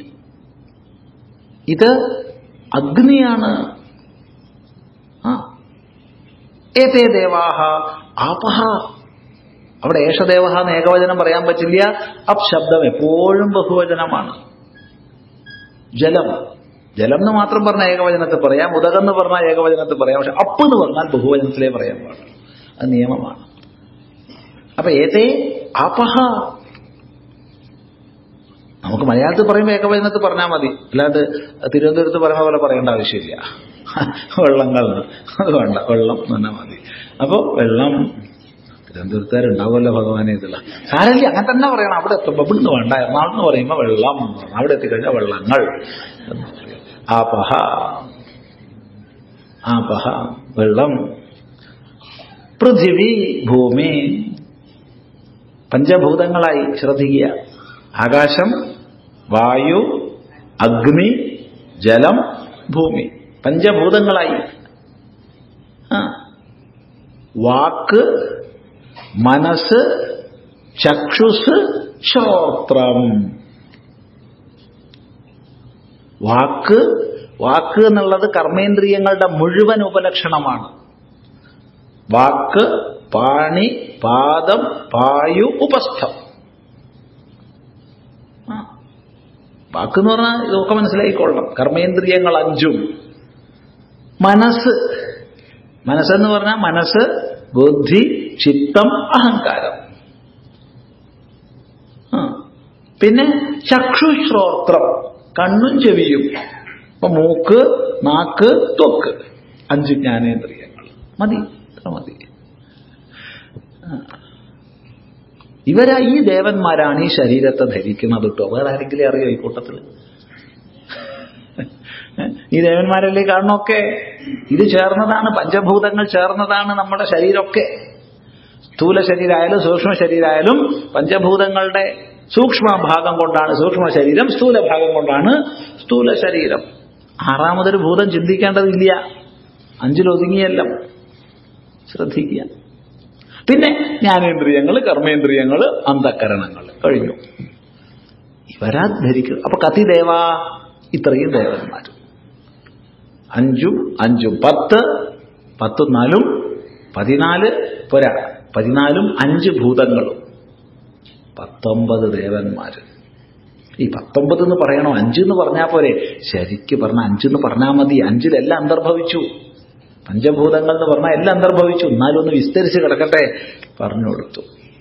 ഇത് അഗ്നിയാണ് ആ. ഏതേ ദേവാഹ ആപഹ അവിടെ ഏഷദേവ എന്ന് ഏകവചനം പറയാൻ പറ്റില്ല അപ് ശബ്ദം എപ്പോഴും ബഹുവചനമാണ് ജലം ജലം എന്ന് മാത്രം പറഞ്ഞ ഏകവചനത്തിൽ പറയാം ഉദകം എന്ന് പറഞ്ഞാൽ ഏകവചനത്തിൽ പറയാം പക്ഷെ അപ്പ് എന്ന് പറഞ്ഞാൽ ബഹുവചനത്തിലേ പറയാൻ പാടുള്ളൂ അത് നിയമമാണ് അപ്പൊ ഏതേ ആപഹ നമുക്ക് മലയാളത്തിൽ പറയുമ്പോൾ ഏകവചനത്തിൽ പറഞ്ഞാൽ മതി അല്ലാതെ തിരുവനന്തപുരത്ത് പറയുന്ന പോലെ പറയേണ്ട ആവശ്യമില്ല വെള്ളങ്ങൾ അത് വേണ്ട വെള്ളം എന്ന് പറഞ്ഞാൽ മതി അപ്പോൾ വെള്ളം തിരുവനന്തപുരത്തുകാരുണ്ടാവുമല്ലോ ഭഗവാനെ ഇതില്ല സാരല്ല അങ്ങനെ തന്നെ പറയണം അവിടെ എത്തുമ്പോൾ ഇവിടുന്ന് വേണ്ട എറണാകുളം എന്ന് പറയുമ്പോൾ വെള്ളം എന്ന് പറയണം. അവിടെ എത്തിക്കഴിഞ്ഞാൽ വെള്ളങ്ങൾ എന്ന് പറയും. ആപഹ ആപഹ വെള്ളം പൃഥിവി ഭൂമി പഞ്ചഭൂതങ്ങളായി ശ്രദ്ധിക്കുക ആകാശം വായു അഗ്നി ജലം ഭൂമി പഞ്ചഭൂതങ്ങളായി ആ. വാക്ക് മനസ്സ് ചക്ഷുസ് ശ്രോത്രം വാക്ക് വാക്ക് എന്നുള്ളത് കർമ്മേന്ദ്രിയങ്ങളുടെ മുഴുവൻ ഉപലക്ഷണമാണ് വാക്ക് പാണി പാദം പായു ഉപസ്ഥം ആ. വാക്ക് എന്ന് പറഞ്ഞാൽ ഇതൊക്കെ മനസ്സിലായിക്കൊള്ളണം കർമ്മേന്ദ്രിയങ്ങൾ അഞ്ചും മനസ്സ് മനസ്സെന്ന് പറഞ്ഞാൽ മനസ്സ് ബുദ്ധി ചിത്തം അഹങ്കാരം ആ. പിന്നെ ചക്ഷുശ്രോത്രം കണ്ണും ചെവിയും ഇപ്പൊ മൂക്ക് നാക്ക് ത്വക്ക് അഞ്ച് ജ്ഞാനേന്ദ്രിയങ്ങൾ മതി ഇത്ര മതി ആ. ഇവരാ ഈ ദേവന്മാരാണ് ഈ ശരീരത്തെ ധരിക്കുന്നത് കേട്ടോ വേറെ ആരെങ്കിലും അറിയോ ഈ കൂട്ടത്തിൽ ഈ ദേവന്മാരല്ലേ കാണണമൊക്കെ ഇത് ചേർന്നതാണ് പഞ്ചഭൂതങ്ങൾ ചേർന്നതാണ് നമ്മുടെ ശരീരമൊക്കെ സ്ഥൂല ശരീരമായാലും സൂക്ഷ്മ ശരീരമായാലും പഞ്ചഭൂതങ്ങളുടെ സൂക്ഷ്മ ഭാഗം കൊണ്ടാണ് സൂക്ഷ്മ ശരീരം സ്ഥൂല ഭാഗം കൊണ്ടാണ് സ്ഥൂല ശരീരം ആറാമതൊരു ഭൂതം ചിന്തിക്കേണ്ടതില്ല അഞ്ചിലൊതുങ്ങിയല്ല ശ്രദ്ധിക്കുക പിന്നെ ജ്ഞാനേന്ദ്രിയങ്ങൾ കർമ്മേന്ദ്രിയങ്ങൾ അന്ധക്കരണങ്ങൾ കഴിഞ്ഞു ഇവരാ ധരിക്കുക അപ്പൊ കത്തി ദേവ ഇത്രയും ദേവന്മാർ അഞ്ചും അഞ്ചും പത്ത് പത്തും നാലും പതിനാല് പോരാ പതിനാലും അഞ്ച് ഭൂതങ്ങളും പത്തൊമ്പത് ദേവന്മാര് ഈ പത്തൊമ്പത് എന്ന് പറയണോ അഞ്ചെന്ന് പറഞ്ഞാൽ പോരെ ശരിക്ക് പറഞ്ഞ അഞ്ചെന്ന് പറഞ്ഞാൽ മതി അഞ്ചിലെല്ലാം അന്തർഭവിച്ചു പഞ്ചഭൂതങ്ങൾ എന്ന് പറഞ്ഞാൽ എല്ലാം അന്തർഭവിച്ചു എന്നാലും ഒന്ന് വിസ്തരിച്ച് കിടക്കട്ടെ പറഞ്ഞു കൊടുത്തു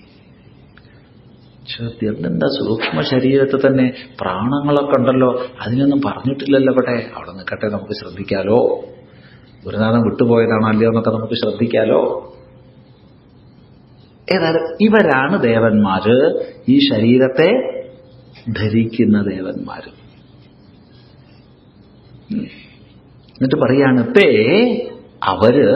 ചോദ്യം എന്താ സൂക്ഷ്മ ശരീരത്തിൽ തന്നെ പ്രാണങ്ങളൊക്കെ ഉണ്ടല്ലോ അതിനൊന്നും പറഞ്ഞിട്ടില്ലല്ലോ ഇവിടെ അവിടെ നിൽക്കട്ടെ നമുക്ക് ശ്രദ്ധിക്കാലോ ഗുരുനാഥൻ വിട്ടുപോയതാണോ അല്ലയോ എന്നൊക്കെ നമുക്ക് ശ്രദ്ധിക്കാലോ ഏതായാലും ഇവരാണ് ദേവന്മാര് ഈ ശരീരത്തെ ധരിക്കുന്ന ദേവന്മാര് ഉം. എന്നിട്ട് പറയാണ് തേ അവര്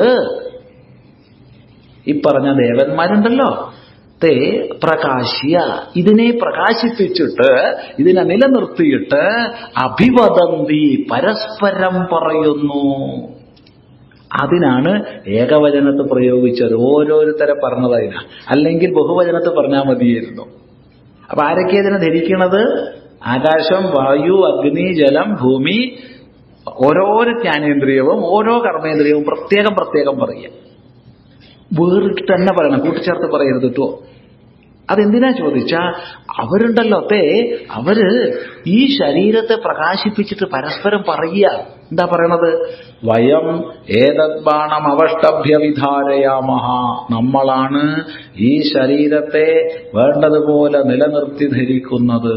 ഈ പറഞ്ഞ ദേവന്മാരുണ്ടല്ലോ തേ പ്രകാശ്യ ഇതിനെ പ്രകാശിപ്പിച്ചിട്ട് ഇതിനെ നിലനിർത്തിയിട്ട് അഭിവദന്തി പരസ്പരം പറയുന്നു അതിനാണ് ഏകവചനത്ത് പ്രയോഗിച്ചത് ഓരോരുത്തരെ പറഞ്ഞതതിനാ അല്ലെങ്കിൽ ബഹുവചനത്ത് പറഞ്ഞാൽ മതിയായിരുന്നു അപ്പൊ ആരൊക്കെ ഇതിനെ ധരിക്കണത് ആകാശം വായു അഗ്നി ജലം ഭൂമി ഓരോരോ ജ്ഞാനേന്ദ്രിയവും ഓരോ കർമ്മേന്ദ്രിയവും പ്രത്യേകം പ്രത്യേകം പറയുക വേറിട്ട് തന്നെ പറയണം കൂട്ടിച്ചേർത്ത് പറയരുത് കേട്ടോ അതെന്തിനാ ചോദിച്ചാ അവരുണ്ടല്ലോ അപ്പേ അവര് ഈ ശരീരത്തെ പ്രകാശിപ്പിച്ചിട്ട് പരസ്പരം പറയുക എന്താ പറയണത് വയം ഏതദ്ബാണം അവഷ്ടഭ്യ വിധാരയാമഹ നമ്മളാണ് ഈ ശരീരത്തെ വേണ്ടതുപോലെ നിലനിർത്തി ധരിക്കുന്നത്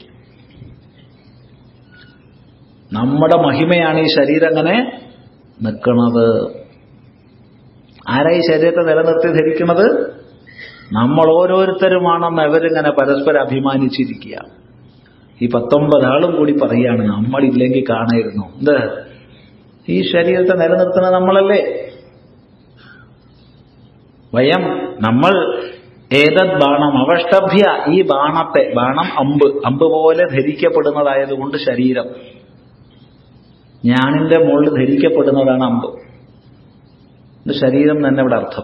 നമ്മുടെ മഹിമയാണ് ഈ ശരീരം അങ്ങനെ നിൽക്കുന്നത് ആരാ ഈ ശരീരത്തെ നിലനിർത്തി ധരിക്കുന്നത് നമ്മൾ ഓരോരുത്തരുമാണെന്ന് അവരിങ്ങനെ പരസ്പരം അഭിമാനിച്ചിരിക്കുക ഈ പത്തൊമ്പത് ആളും കൂടി പറയാണ് നമ്മളില്ലെങ്കിൽ കാണായിരുന്നു എന്ത് ഈ ശരീരത്തെ നിലനിർത്തുന്നത് നമ്മളല്ലേ വയം നമ്മൾ ഏതത് ബാണം അവഷ്ടഭ്യ ഈ ബാണത്തെ ബാണം അമ്പ് അമ്പ് പോലെ ധരിക്കപ്പെടുന്നതായതുകൊണ്ട് ശരീരം ഞാനിന്റെ മുകളിൽ ധരിക്കപ്പെടുന്നതാണ് അമ്പ് ഇത് ശരീരം തന്നെ ഇവിടെ അർത്ഥം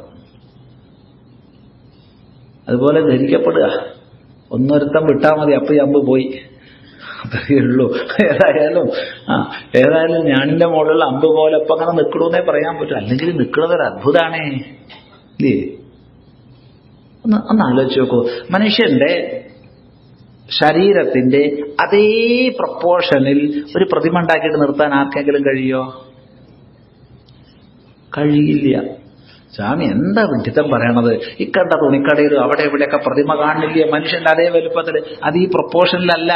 അതുപോലെ ധരിക്കപ്പെടുക ഒന്നൊരുത്തം വിട്ടാൽ മതി അപ്പൊ ഈ അമ്പ് പോയി അത്രയേ ഉള്ളൂ ഏതായാലും ആ ഏതായാലും ഞാനിന്റെ മുകളിലുള്ള അമ്പ് പോലെ ഇപ്പൊ അങ്ങനെ നിൽക്കണമെന്നേ പറയാൻ പറ്റും അല്ലെങ്കിൽ നിൽക്കുന്നത് ഒരു അത്ഭുതമാണേ ഇല്ലേ ഒന്ന് ഒന്ന് ആലോചിച്ച് നോക്കൂ മനുഷ്യന്റെ ശരീരത്തിന്റെ അതേ പ്രപ്പോർഷനിൽ ഒരു പ്രതിമ ഉണ്ടാക്കിയിട്ട് നിർത്താൻ ആർക്കെങ്കിലും കഴിയോ കഴിയില്ല സ്വാമി എന്താ വിഡിത്തം പറയണത് ഇക്കണ്ട തുണിക്കടയിലും അവിടെ ഇവിടെയൊക്കെ പ്രതിമ കാണില്ല മനുഷ്യന്റെ അതേ വലുപ്പത്തിൽ അത് ഈ പ്രപ്പോർഷനിലല്ല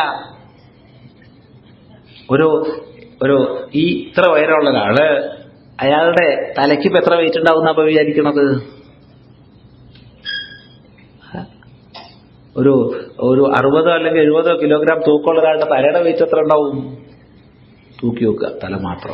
ഒരു ഒരു ഈ ഇത്ര ഉയരമുള്ള ഒരാള് അയാളുടെ തലയ്ക്ക് ഇപ്പൊ എത്ര വെയിറ്റ് ഉണ്ടാവും അപ്പൊ വിചാരിക്കണത് ഒരു ഒരു അറുപതോ അല്ലെങ്കിൽ എഴുപതോ കിലോഗ്രാം തൂക്കമുള്ള ഒരാളുടെ തലയുടെ വെയിറ്റ് എത്ര ഉണ്ടാവും തൂക്കി വെക്കുക തല മാത്രം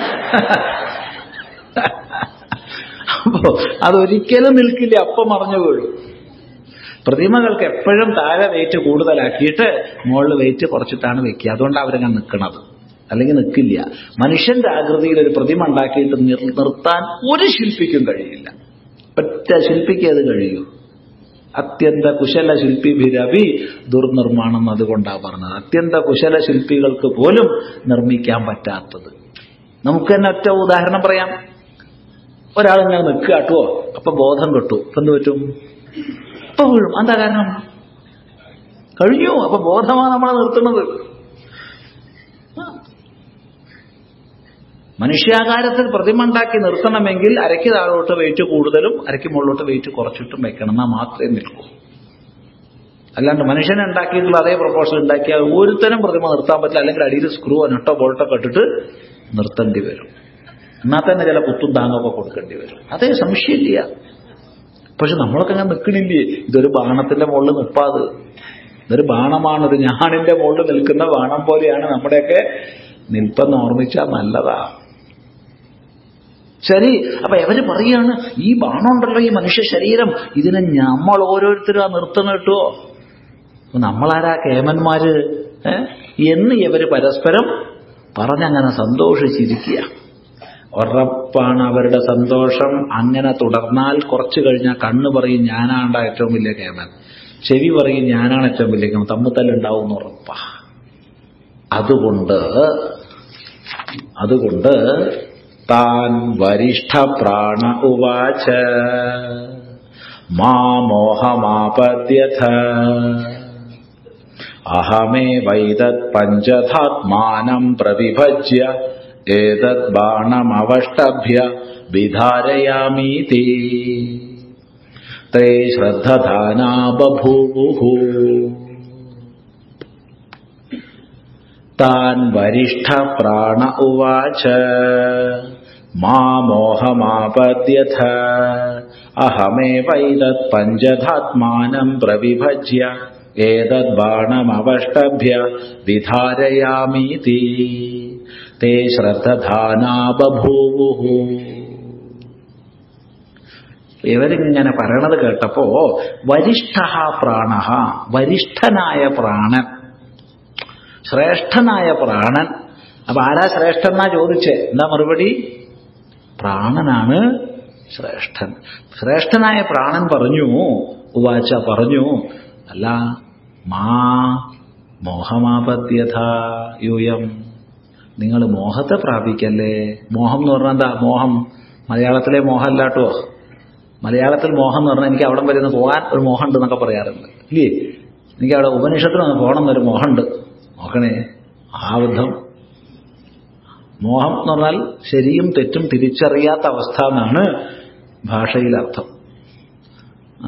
അപ്പോ അതൊരിക്കലും നിൽക്കില്ല അപ്പം മറിഞ്ഞു വീഴും പ്രതിമകൾക്ക് എപ്പോഴും താഴെ വെയിറ്റ് കൂടുതലാക്കിയിട്ട് മുകളിൽ വെയിറ്റ് കുറച്ചിട്ടാണ് വെക്കുക അതുകൊണ്ടാണ് അവരങ്ങനെ നിൽക്കുന്നത് അല്ലെങ്കിൽ നിൽക്കില്ല മനുഷ്യന്റെ ആകൃതിയിൽ ഒരു പ്രതിമ ഉണ്ടാക്കിയിട്ട് നിർ- നിർത്താൻ ഒരു ശില്പിക്കും കഴിയില്ല ഒറ്റ ശില്പിക്ക് അത് കഴിയൂ അത്യന്ത കുശല ശില്പിഭിരവി ദുർനിർമ്മാണം അതുകൊണ്ടാണ് പറഞ്ഞത് അത്യന്ത കുശല ശില്പികൾക്ക് പോലും നിർമ്മിക്കാൻ പറ്റാത്തത് നമുക്ക് തന്നെ ഒറ്റ ഉദാഹരണം പറയാം ഒരാൾ ഇങ്ങനെ നിൽക്കുക കേട്ടോ അപ്പൊ ബോധം കിട്ടു ഇപ്പൊ എന്ത് പറ്റും ഇപ്പൊ വീഴും എന്താ കാരണം കഴിഞ്ഞു അപ്പൊ ബോധമാണ് നമ്മളെ നിർത്തുന്നത് ആ. മനുഷ്യാകാരത്തിൽ പ്രതിമ ഉണ്ടാക്കി നിർത്തണമെങ്കിൽ അരയ്ക്ക് താഴോട്ട് വെയിറ്റ് കൂടുതലും അരയ്ക്ക് മുകളിലോട്ട് വെയിറ്റ് കുറച്ചിട്ടും വെക്കണം എന്നാൽ മാത്രമേ നിൽക്കൂ അല്ലാണ്ട് മനുഷ്യനെ ഉണ്ടാക്കിയിട്ടുള്ള അതേ പ്രപ്പോസൽ ഉണ്ടാക്കിയാൽ ഒരുത്തരം പ്രതിമ നിർത്താൻ പറ്റില്ല അല്ലെങ്കിൽ അടിയിൽ സ്ക്രൂ നട്ടോ ബോൾട്ടൊക്കെ ഇട്ടിട്ട് നിർത്തേണ്ടി വരും എന്നാൽ തന്നെ ചില കുത്തും താങ്ങൊക്കെ കൊടുക്കേണ്ടി വരും അതേ സംശയമില്ല പക്ഷെ നമ്മളൊക്കെ അങ്ങനെ നിൽക്കണില്ലേ ഇതൊരു ബാണത്തിന്റെ മുകളിൽ നിൽപ്പാത് ഇതൊരു ബാണമാണ് ഒരു ഞാണിന്റെ മുകളിൽ നിൽക്കുന്ന ബാണം പോലെയാണ് നമ്മുടെയൊക്കെ നിൽപ്പെന്ന് ഓർമ്മിച്ചാൽ നല്ലതാ ശരി അപ്പൊ എവര് പറയാണ് ഈ ബാണമുണ്ടല്ലോ ഈ മനുഷ്യ ശരീരം ഇതിനെ നമ്മൾ ഓരോരുത്തരും ആ നിർത്തണം കേട്ടോ അപ്പൊ നമ്മളാരാ കേമന്മാര് ഏ? എന്ന് ഇവര് പരസ്പരം പറഞ്ഞങ്ങനെ സന്തോഷിച്ചിരിക്കുക ഉറപ്പാണ് അവരുടെ സന്തോഷം അങ്ങനെ തുടർന്നാൽ കുറച്ചു കഴിഞ്ഞാൽ കണ്ണ് പറയും ഞാനാണ്ട ഏറ്റവും വലിയ കേമൻ ചെവി പറയും ഞാനാണ് ഏറ്റവും വലിയ കേമൻ തമ്മിത്തല്ലുണ്ടാവും എന്ന് ഉറപ്പാ അതുകൊണ്ട് അതുകൊണ്ട് താൻ വരിഷ്ഠ പ്രാണ ഉവാച മാ മോഹമാപദ്യഥ അഹമേ വൈതത് പഞ്ചധാത്മാനം പ്രവിഭജ്യ ഏതത് ബാണമവഷ്ടഭ്യ വിധാരയാമീതി തേ ശ്രദ്ധധാനാ ബഭൂവുഃ താൻ വരിഷ്ഠ പ്രാണ ഉവാച മാ മോഹമാപദ്യഥ അഹമേവൈതത് പഞ്ചധാത്മാനം പ്രവിഭജ്യ ഏതത് ബാണമവഷ്ടഭ്യ വിധാരയാമീതി തേ ശ്രദ്ധധാനാ ബഭൂവുഃ ഇവരിങ്ങനെ പറയണത് കേട്ടപ്പോ വരിഷ്ഠ പ്രാണ വരിഷ്ഠനായ പ്രാണൻ ശ്രേഷ്ഠനായ പ്രാണൻ അപ്പൊ ആരാ ശ്രേഷ്ഠന്നാ ചോദിച്ചേ എന്താ മറുപടി പ്രാണനാണ് ശ്രേഷ്ഠൻ ശ്രേഷ്ഠനായ പ്രാണൻ പറഞ്ഞു ഉവാച്ച പറഞ്ഞു അല്ല മാ മോഹമാപത്യഥ യൂയം നിങ്ങൾ മോഹത്തെ പ്രാപിക്കല്ലേ മോഹം എന്ന് പറഞ്ഞാൽ എന്താ മോഹം മലയാളത്തിലെ മോഹമല്ലാട്ടോ മലയാളത്തിൽ മോഹം എന്ന് പറഞ്ഞാൽ എനിക്ക് അവിടം വരെ ഒന്ന് പോകാൻ ഒരു മോഹമുണ്ട് എന്നൊക്കെ പറയാറുണ്ട് ഇല്ലേ എനിക്ക് അവിടെ ഉപനിഷത്തിനൊന്ന് പോകണം എന്നൊരു മോഹമുണ്ട് നോക്കണേ ആ ബുദ്ധം മോഹം എന്ന് പറഞ്ഞാൽ ശരിയും തെറ്റും തിരിച്ചറിയാത്ത അവസ്ഥ എന്നാണ് ഭാഷയിൽ അർത്ഥം ആ.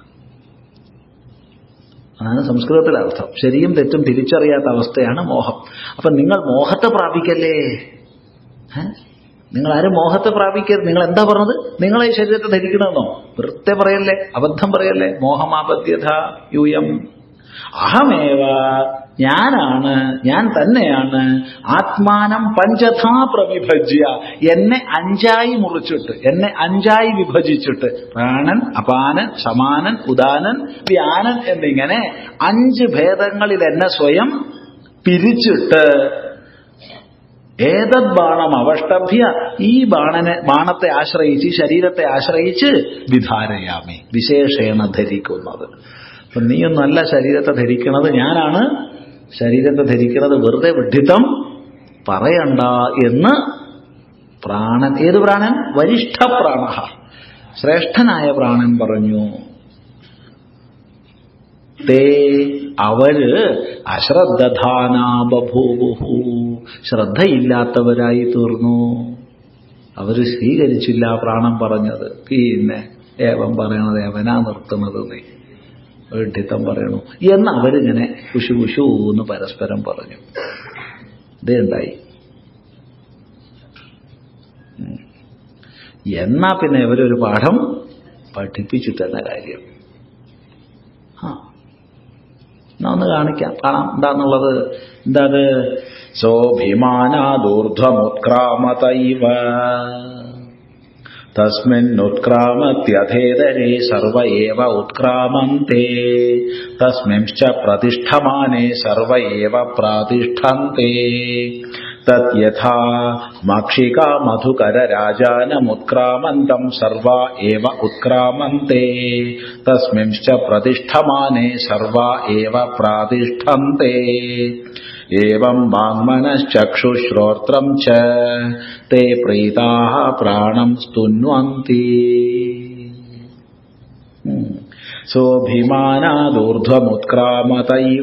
അതാണ് സംസ്കൃതത്തിലെ അർത്ഥം ശരിയും തെറ്റും തിരിച്ചറിയാത്ത അവസ്ഥയാണ് മോഹം അപ്പൊ നിങ്ങൾ മോഹത്തെ പ്രാപിക്കല്ലേ ഏ? നിങ്ങൾ ആരും മോഹത്തെ പ്രാപിക്കരുത് നിങ്ങൾ എന്താ പറഞ്ഞത് നിങ്ങളെ ഈ ശരീരത്തെ ധരിക്കണമെന്നോ വൃത്തെ പറയല്ലേ അബദ്ധം പറയല്ലേ മോഹമാപദ്യഥ യൂയം അഹമേവ ഞാനാണ് ഞാൻ തന്നെയാണ് ആത്മാനം പഞ്ചഥാ പ്രവിഭജ്യ എന്നെ അഞ്ചായി മുറിച്ചിട്ട് എന്നെ അഞ്ചായി വിഭജിച്ചിട്ട് പ്രാണൻ അപാനൻ സമാനൻ ഉദാനൻ വ്യാനൻ എന്നിങ്ങനെ അഞ്ച് ഭേദങ്ങളിൽ എന്നെ സ്വയം പിരിച്ചിട്ട് ഏതത് ബാണം അവഷ്ടഭ്യ ഈ ബാണനെ ബാണത്തെ ആശ്രയിച്ച് ഈ ശരീരത്തെ ആശ്രയിച്ച് വിധാരയാമി വിശേഷേണ ധരിക്കുന്നത് അപ്പൊ നീയൊന്നല്ല ശരീരത്തെ ധരിക്കുന്നത് ഞാനാണ് ശരീരത്തെ ധരിക്കുന്നത് വെറുതെ വിഡ്ഢിത്തം പറയണ്ട എന്ന് പ്രാണൻ ഏത് പ്രാണൻ വരിഷ്ഠ പ്രാണ ശ്രേഷ്ഠനായ പ്രാണൻ പറഞ്ഞു തേ അവര് അശ്രദ്ധധാനാ ബഭൂവുഹു ശ്രദ്ധയില്ലാത്തവരായി തീർന്നു അവര് സ്വീകരിച്ചില്ല പ്രാണം പറഞ്ഞത് പിന്നെ ഏവം പറയണത് എവനാ നിർത്തുന്നത് നീ വെഡിത്തം പറയണു എന്ന് അവരിങ്ങനെ കുശു കുശു എന്ന് പരസ്പരം പറഞ്ഞു ഇതേ ഉണ്ടായി ഉം. എന്നാ പിന്നെ ഇവരൊരു പാഠം പഠിപ്പിച്ചിട്ടെന്ന കാര്യം ആ എന്നാ ഒന്ന് കാണിക്കാം കാണാം എന്താന്നുള്ളത് എന്താ അത് സോഭിമാനാദൂർധ്വമുത്ക്രാമതൈവ തസ്മിന്നുത്ക്രാമത്യഥേതരേ സർവ ഏവ ഉത്ക്രാമന്തെ തസ്മിംശ്ച പ്രതിഷ്ഠമാനെ സർവ ഏവ പ്രാതിഷ്ഠന്തെ തദ്യഥാ മക്ഷികാ മധുകര രാജാനമുത്ക്രാമന്തം സർവ ഏവ ഉത്ക്രാമന്തെ തസ്മിംശ്ച പ്രതിഷ്ഠമാനെ സർവ ഏവ പ്രാതിഷ്ഠന്തെ ഏവം വാങ്മനശ്ചക്ഷുശ്രോത്രം ച തേ പ്രീതാः പ്രാണം സ്തുന്വന്തി सोऽभिमानादूर्ध्वमुत्क्रामतैव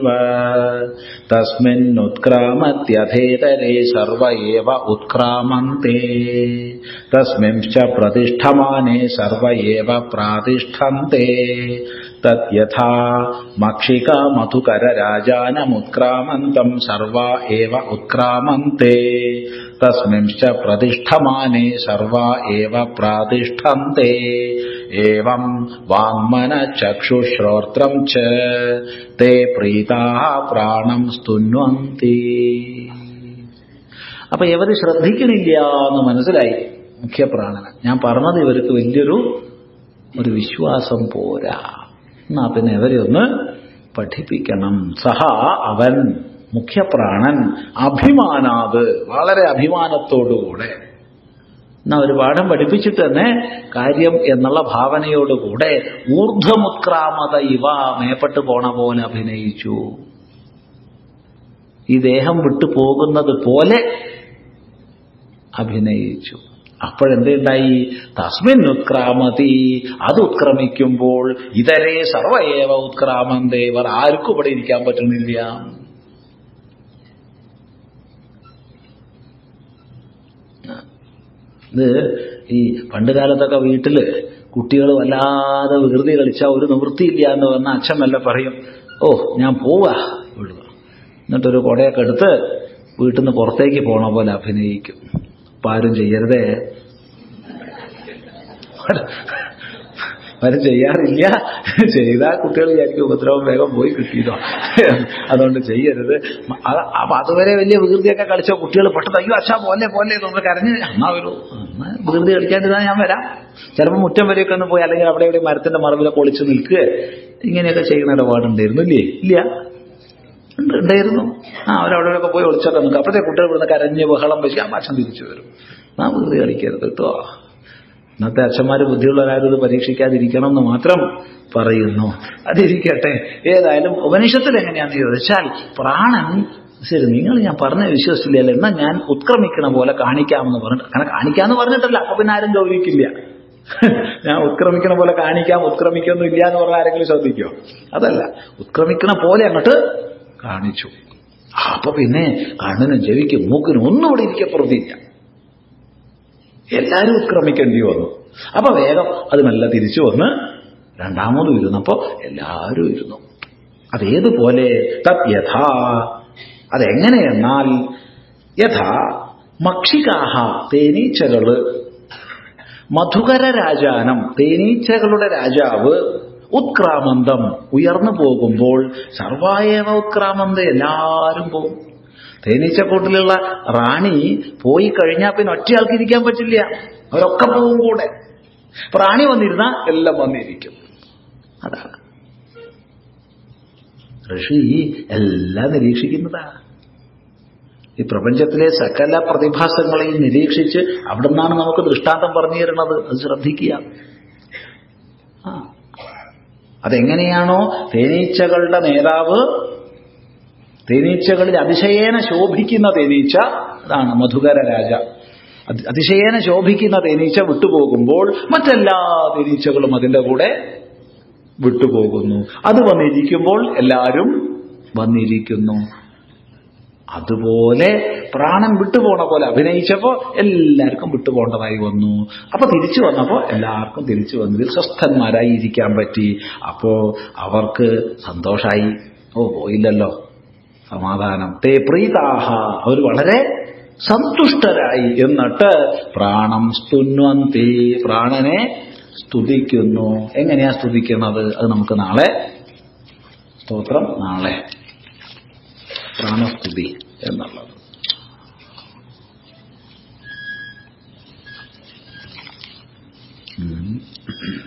तस्मिन्नुत्क्रामत्यथेतरे सर्व एव उत्क्रामन्ते तस्मिंश्च प्रतिष्ठमाने सर्व एव प्रातिष्ठन्ते तद्यथा मक्षिका मधुकरराजानमुत्क्रामन्तम् सर्वा एव उत्क्रामन्ते तस्मिंश्च प्रतिष्ठमाने सर्वा एव प्रातिष्ठन्ते एवं वाङ्मनचक्षुश्रोत्रम् च ते प्रीताः പ്രാണം സ്തുന്വന്തി അപ്പൊ ഇവര് ശ്രദ്ധിക്കണില്ല എന്ന് മനസ്സിലായി മുഖ്യപ്രാണന ഞാൻ പറഞ്ഞത് ഇവർക്ക് വലിയൊരു ഒരു വിശ്വാസം പോരാ എന്നാ പിന്നെ ഇവരെ ഒന്ന് പഠിപ്പിക്കണം സഹ അവൻ മുഖ്യപ്രാണൻ അഭിമാനാത് വളരെ അഭിമാനത്തോടുകൂടെ എന്നാ ഒരു പാഠം പഠിപ്പിച്ചിട്ട് തന്നെ കാര്യം എന്നുള്ള ഭാവനയോടുകൂടെ ഊർധ്വമുത്ക്രാമത ഇവ മേപ്പെട്ട് പോണ പോലെ അഭിനയിച്ചു ഈ ദേഹം വിട്ടു പോകുന്നത് പോലെ അഭിനയിച്ചു അപ്പോഴെന്തുണ്ടായി തസ്മിൻ ഉത്ക്രാമതി അത് ഉത്ക്രമിക്കുമ്പോൾ ഇതരേ സർവയേവ ഉത്ക്രാമന്തേ ഇവർ ആർക്കും ഇവിടെ ഇരിക്കാൻ പറ്റുന്നില്ല ഇത് ഈ പണ്ട് കാലത്തൊക്കെ വീട്ടില് കുട്ടികൾ വല്ലാതെ വികൃതി കളിച്ചാൽ ഒരു നിവൃത്തിയില്ല എന്ന് പറഞ്ഞ അച്ഛൻ വല്ല പറയും ഓ ഞാൻ പോവാ വിടുക എന്നിട്ടൊരു കുടയൊക്കെ എടുത്ത് വീട്ടിൽ നിന്ന് പുറത്തേക്ക് പോണ പോലെ അഭിനയിക്കും അപ്പൊ ആരും ചെയ്യരുതേ അവരും ചെയ്യാറില്ല ചെയ്താൽ കുട്ടികൾ വിചാരിക്കും ഉപദ്രവം വേഗം പോയി കിട്ടിയതോ അതുകൊണ്ട് ചെയ്യരുത് അത് അപ്പൊ അതുവരെ വലിയ വികൃതിയൊക്കെ കളിച്ച കുട്ടികൾ പെട്ടെന്ന് അയ്യോ അച്ഛാ പോലെ പോലെ നമ്മൾ കരഞ്ഞ് എന്നാ ഒരു എന്നാ വികൃതി കളിക്കാണ്ടിരുന്നാൽ ഞാൻ വരാം ചിലപ്പോൾ മുറ്റം വരെയൊക്കെ ഒന്ന് പോയി അല്ലെങ്കിൽ അവിടെ എവിടെ മരത്തിന്റെ മറവിലൊക്കെ ഒളിച്ച് നിൽക്കുക ഇങ്ങനെയൊക്കെ ചെയ്യുന്ന ഇടപാടുണ്ടായിരുന്നു ഇല്ലേ ഇല്ല ഉണ്ട് ഉണ്ടായിരുന്നു ആ അവരവിടെയൊക്കെ പോയി ഒളിച്ചൊക്കെ നിൽക്കും അപ്പോഴത്തെ കുട്ടികൾ ഇവിടുന്ന് കരഞ്ഞ് ബഹളം വെച്ച് ആ അച്ഛൻ തിരിച്ചു വരും ആ വികൃതി കളിക്കരുത് കേട്ടോ ഇന്നത്തെ അച്ഛന്മാര് ബുദ്ധിയുള്ളവരാരും ഇത് പരീക്ഷിക്കാതിരിക്കണം എന്ന് മാത്രം പറയുന്നു അതിരിക്കട്ടെ ഏതായാലും ഉപനിഷത്തിൽ എങ്ങനെയാന്ന് ചോദിച്ചാൽ പ്രാണൻ ശരി നിങ്ങൾ ഞാൻ പറഞ്ഞ വിശ്വസിച്ചില്ലല്ലോ എന്നാൽ ഞാൻ ഉത്ക്രമിക്കണ പോലെ കാണിക്കാമെന്ന് പറഞ്ഞിട്ട് അങ്ങനെ കാണിക്കാന്ന് പറഞ്ഞിട്ടല്ല അപ്പൊ പിന്നെ ആരും ഗൗരവിക്കില്ല ഞാൻ ഉത്ക്രമിക്കണ പോലെ കാണിക്കാം ഉത്ക്രമിക്കൊന്നും ഇല്ല എന്ന് പറഞ്ഞാൽ ആരെങ്കിലും ശ്രദ്ധിക്കോ അതല്ല ഉത്ക്രമിക്കണ പോലെ അങ്ങോട്ട് കാണിച്ചു അപ്പൊ പിന്നെ കണ്ണിനും ചെവിക്കും മൂക്കിനും ഒന്നും ഇവിടെ ഇരിക്കപ്പുറത്തില്ല എല്ലാവരും ഉത്ക്രമിക്കേണ്ടി വന്നു അപ്പൊ വേഗം അത് മെല്ലെ തിരിച്ചു വന്ന് രണ്ടാമതും ഇരുന്നപ്പോ എല്ലാവരും ഇരുന്നു അതേതുപോലെ തത് യഥാ അതെങ്ങനെയെന്നാൽ യഥാ മക്ഷികാഹ തേനീച്ചകള് മധുകര രാജാനം തേനീച്ചകളുടെ രാജാവ് ഉത്ക്രാമന്തം ഉയർന്നു പോകുമ്പോൾ സർവായവ ഉത്ക്രാമന്ത എല്ലാവരും പോകും തേനീച്ചക്കൂട്ടിലുള്ള റാണി പോയി കഴിഞ്ഞാൽ പിന്നെ ഒറ്റയാൾക്ക് ഇരിക്കാൻ പറ്റില്ല അവരൊക്കെ പോകും കൂടെ റാണി വന്നിരുന്ന എല്ലാം വന്നിരിക്കും അതാണ് ഋഷി എല്ലാം നിരീക്ഷിക്കുന്നതാ ഈ പ്രപഞ്ചത്തിലെ സകല പ്രതിഭാസങ്ങളെയും നിരീക്ഷിച്ച് അവിടെ നിന്നാണ് നമുക്ക് ദൃഷ്ടാന്തം പറഞ്ഞു തരുന്നത് അത് ശ്രദ്ധിക്കുക ആ അതെങ്ങനെയാണോ തേനീച്ചകളുടെ നേതാവ് തേനീച്ചകളിൽ അതിശയേന ശോഭിക്കുന്ന തേനീച്ച അതാണ് മധുകര രാജ അതിശയേന ശോഭിക്കുന്ന തേനീച്ച വിട്ടുപോകുമ്പോൾ മറ്റെല്ലാ തേനീച്ചകളും അതിൻ്റെ കൂടെ വിട്ടുപോകുന്നു അത് വന്നിരിക്കുമ്പോൾ എല്ലാവരും വന്നിരിക്കുന്നു അതുപോലെ പ്രാണൻ വിട്ടുപോണ പോലെ അഭിനയിച്ചപ്പോ എല്ലാവർക്കും വിട്ടുപോകേണ്ടതായി വന്നു അപ്പൊ തിരിച്ചു വന്നപ്പോ എല്ലാവർക്കും തിരിച്ചു വന്നതിൽ സ്വസ്ഥന്മാരായി ഇരിക്കാൻ പറ്റി അപ്പോ അവർക്ക് സന്തോഷായി ഓ പോയില്ലല്ലോ സമാധാനം തേ പ്രീതാഹ അവർ വളരെ സന്തുഷ്ടരായി എന്നിട്ട് പ്രാണം സ്തുന്വന്തി പ്രാണനെ സ്തുതിക്കുന്നു എങ്ങനെയാ സ്തുതിക്കുന്നത് അത് നമുക്ക് നാളെ സ്തോത്രം നാളെ പ്രാണസ്തുതി എന്നുള്ളത് ഉം.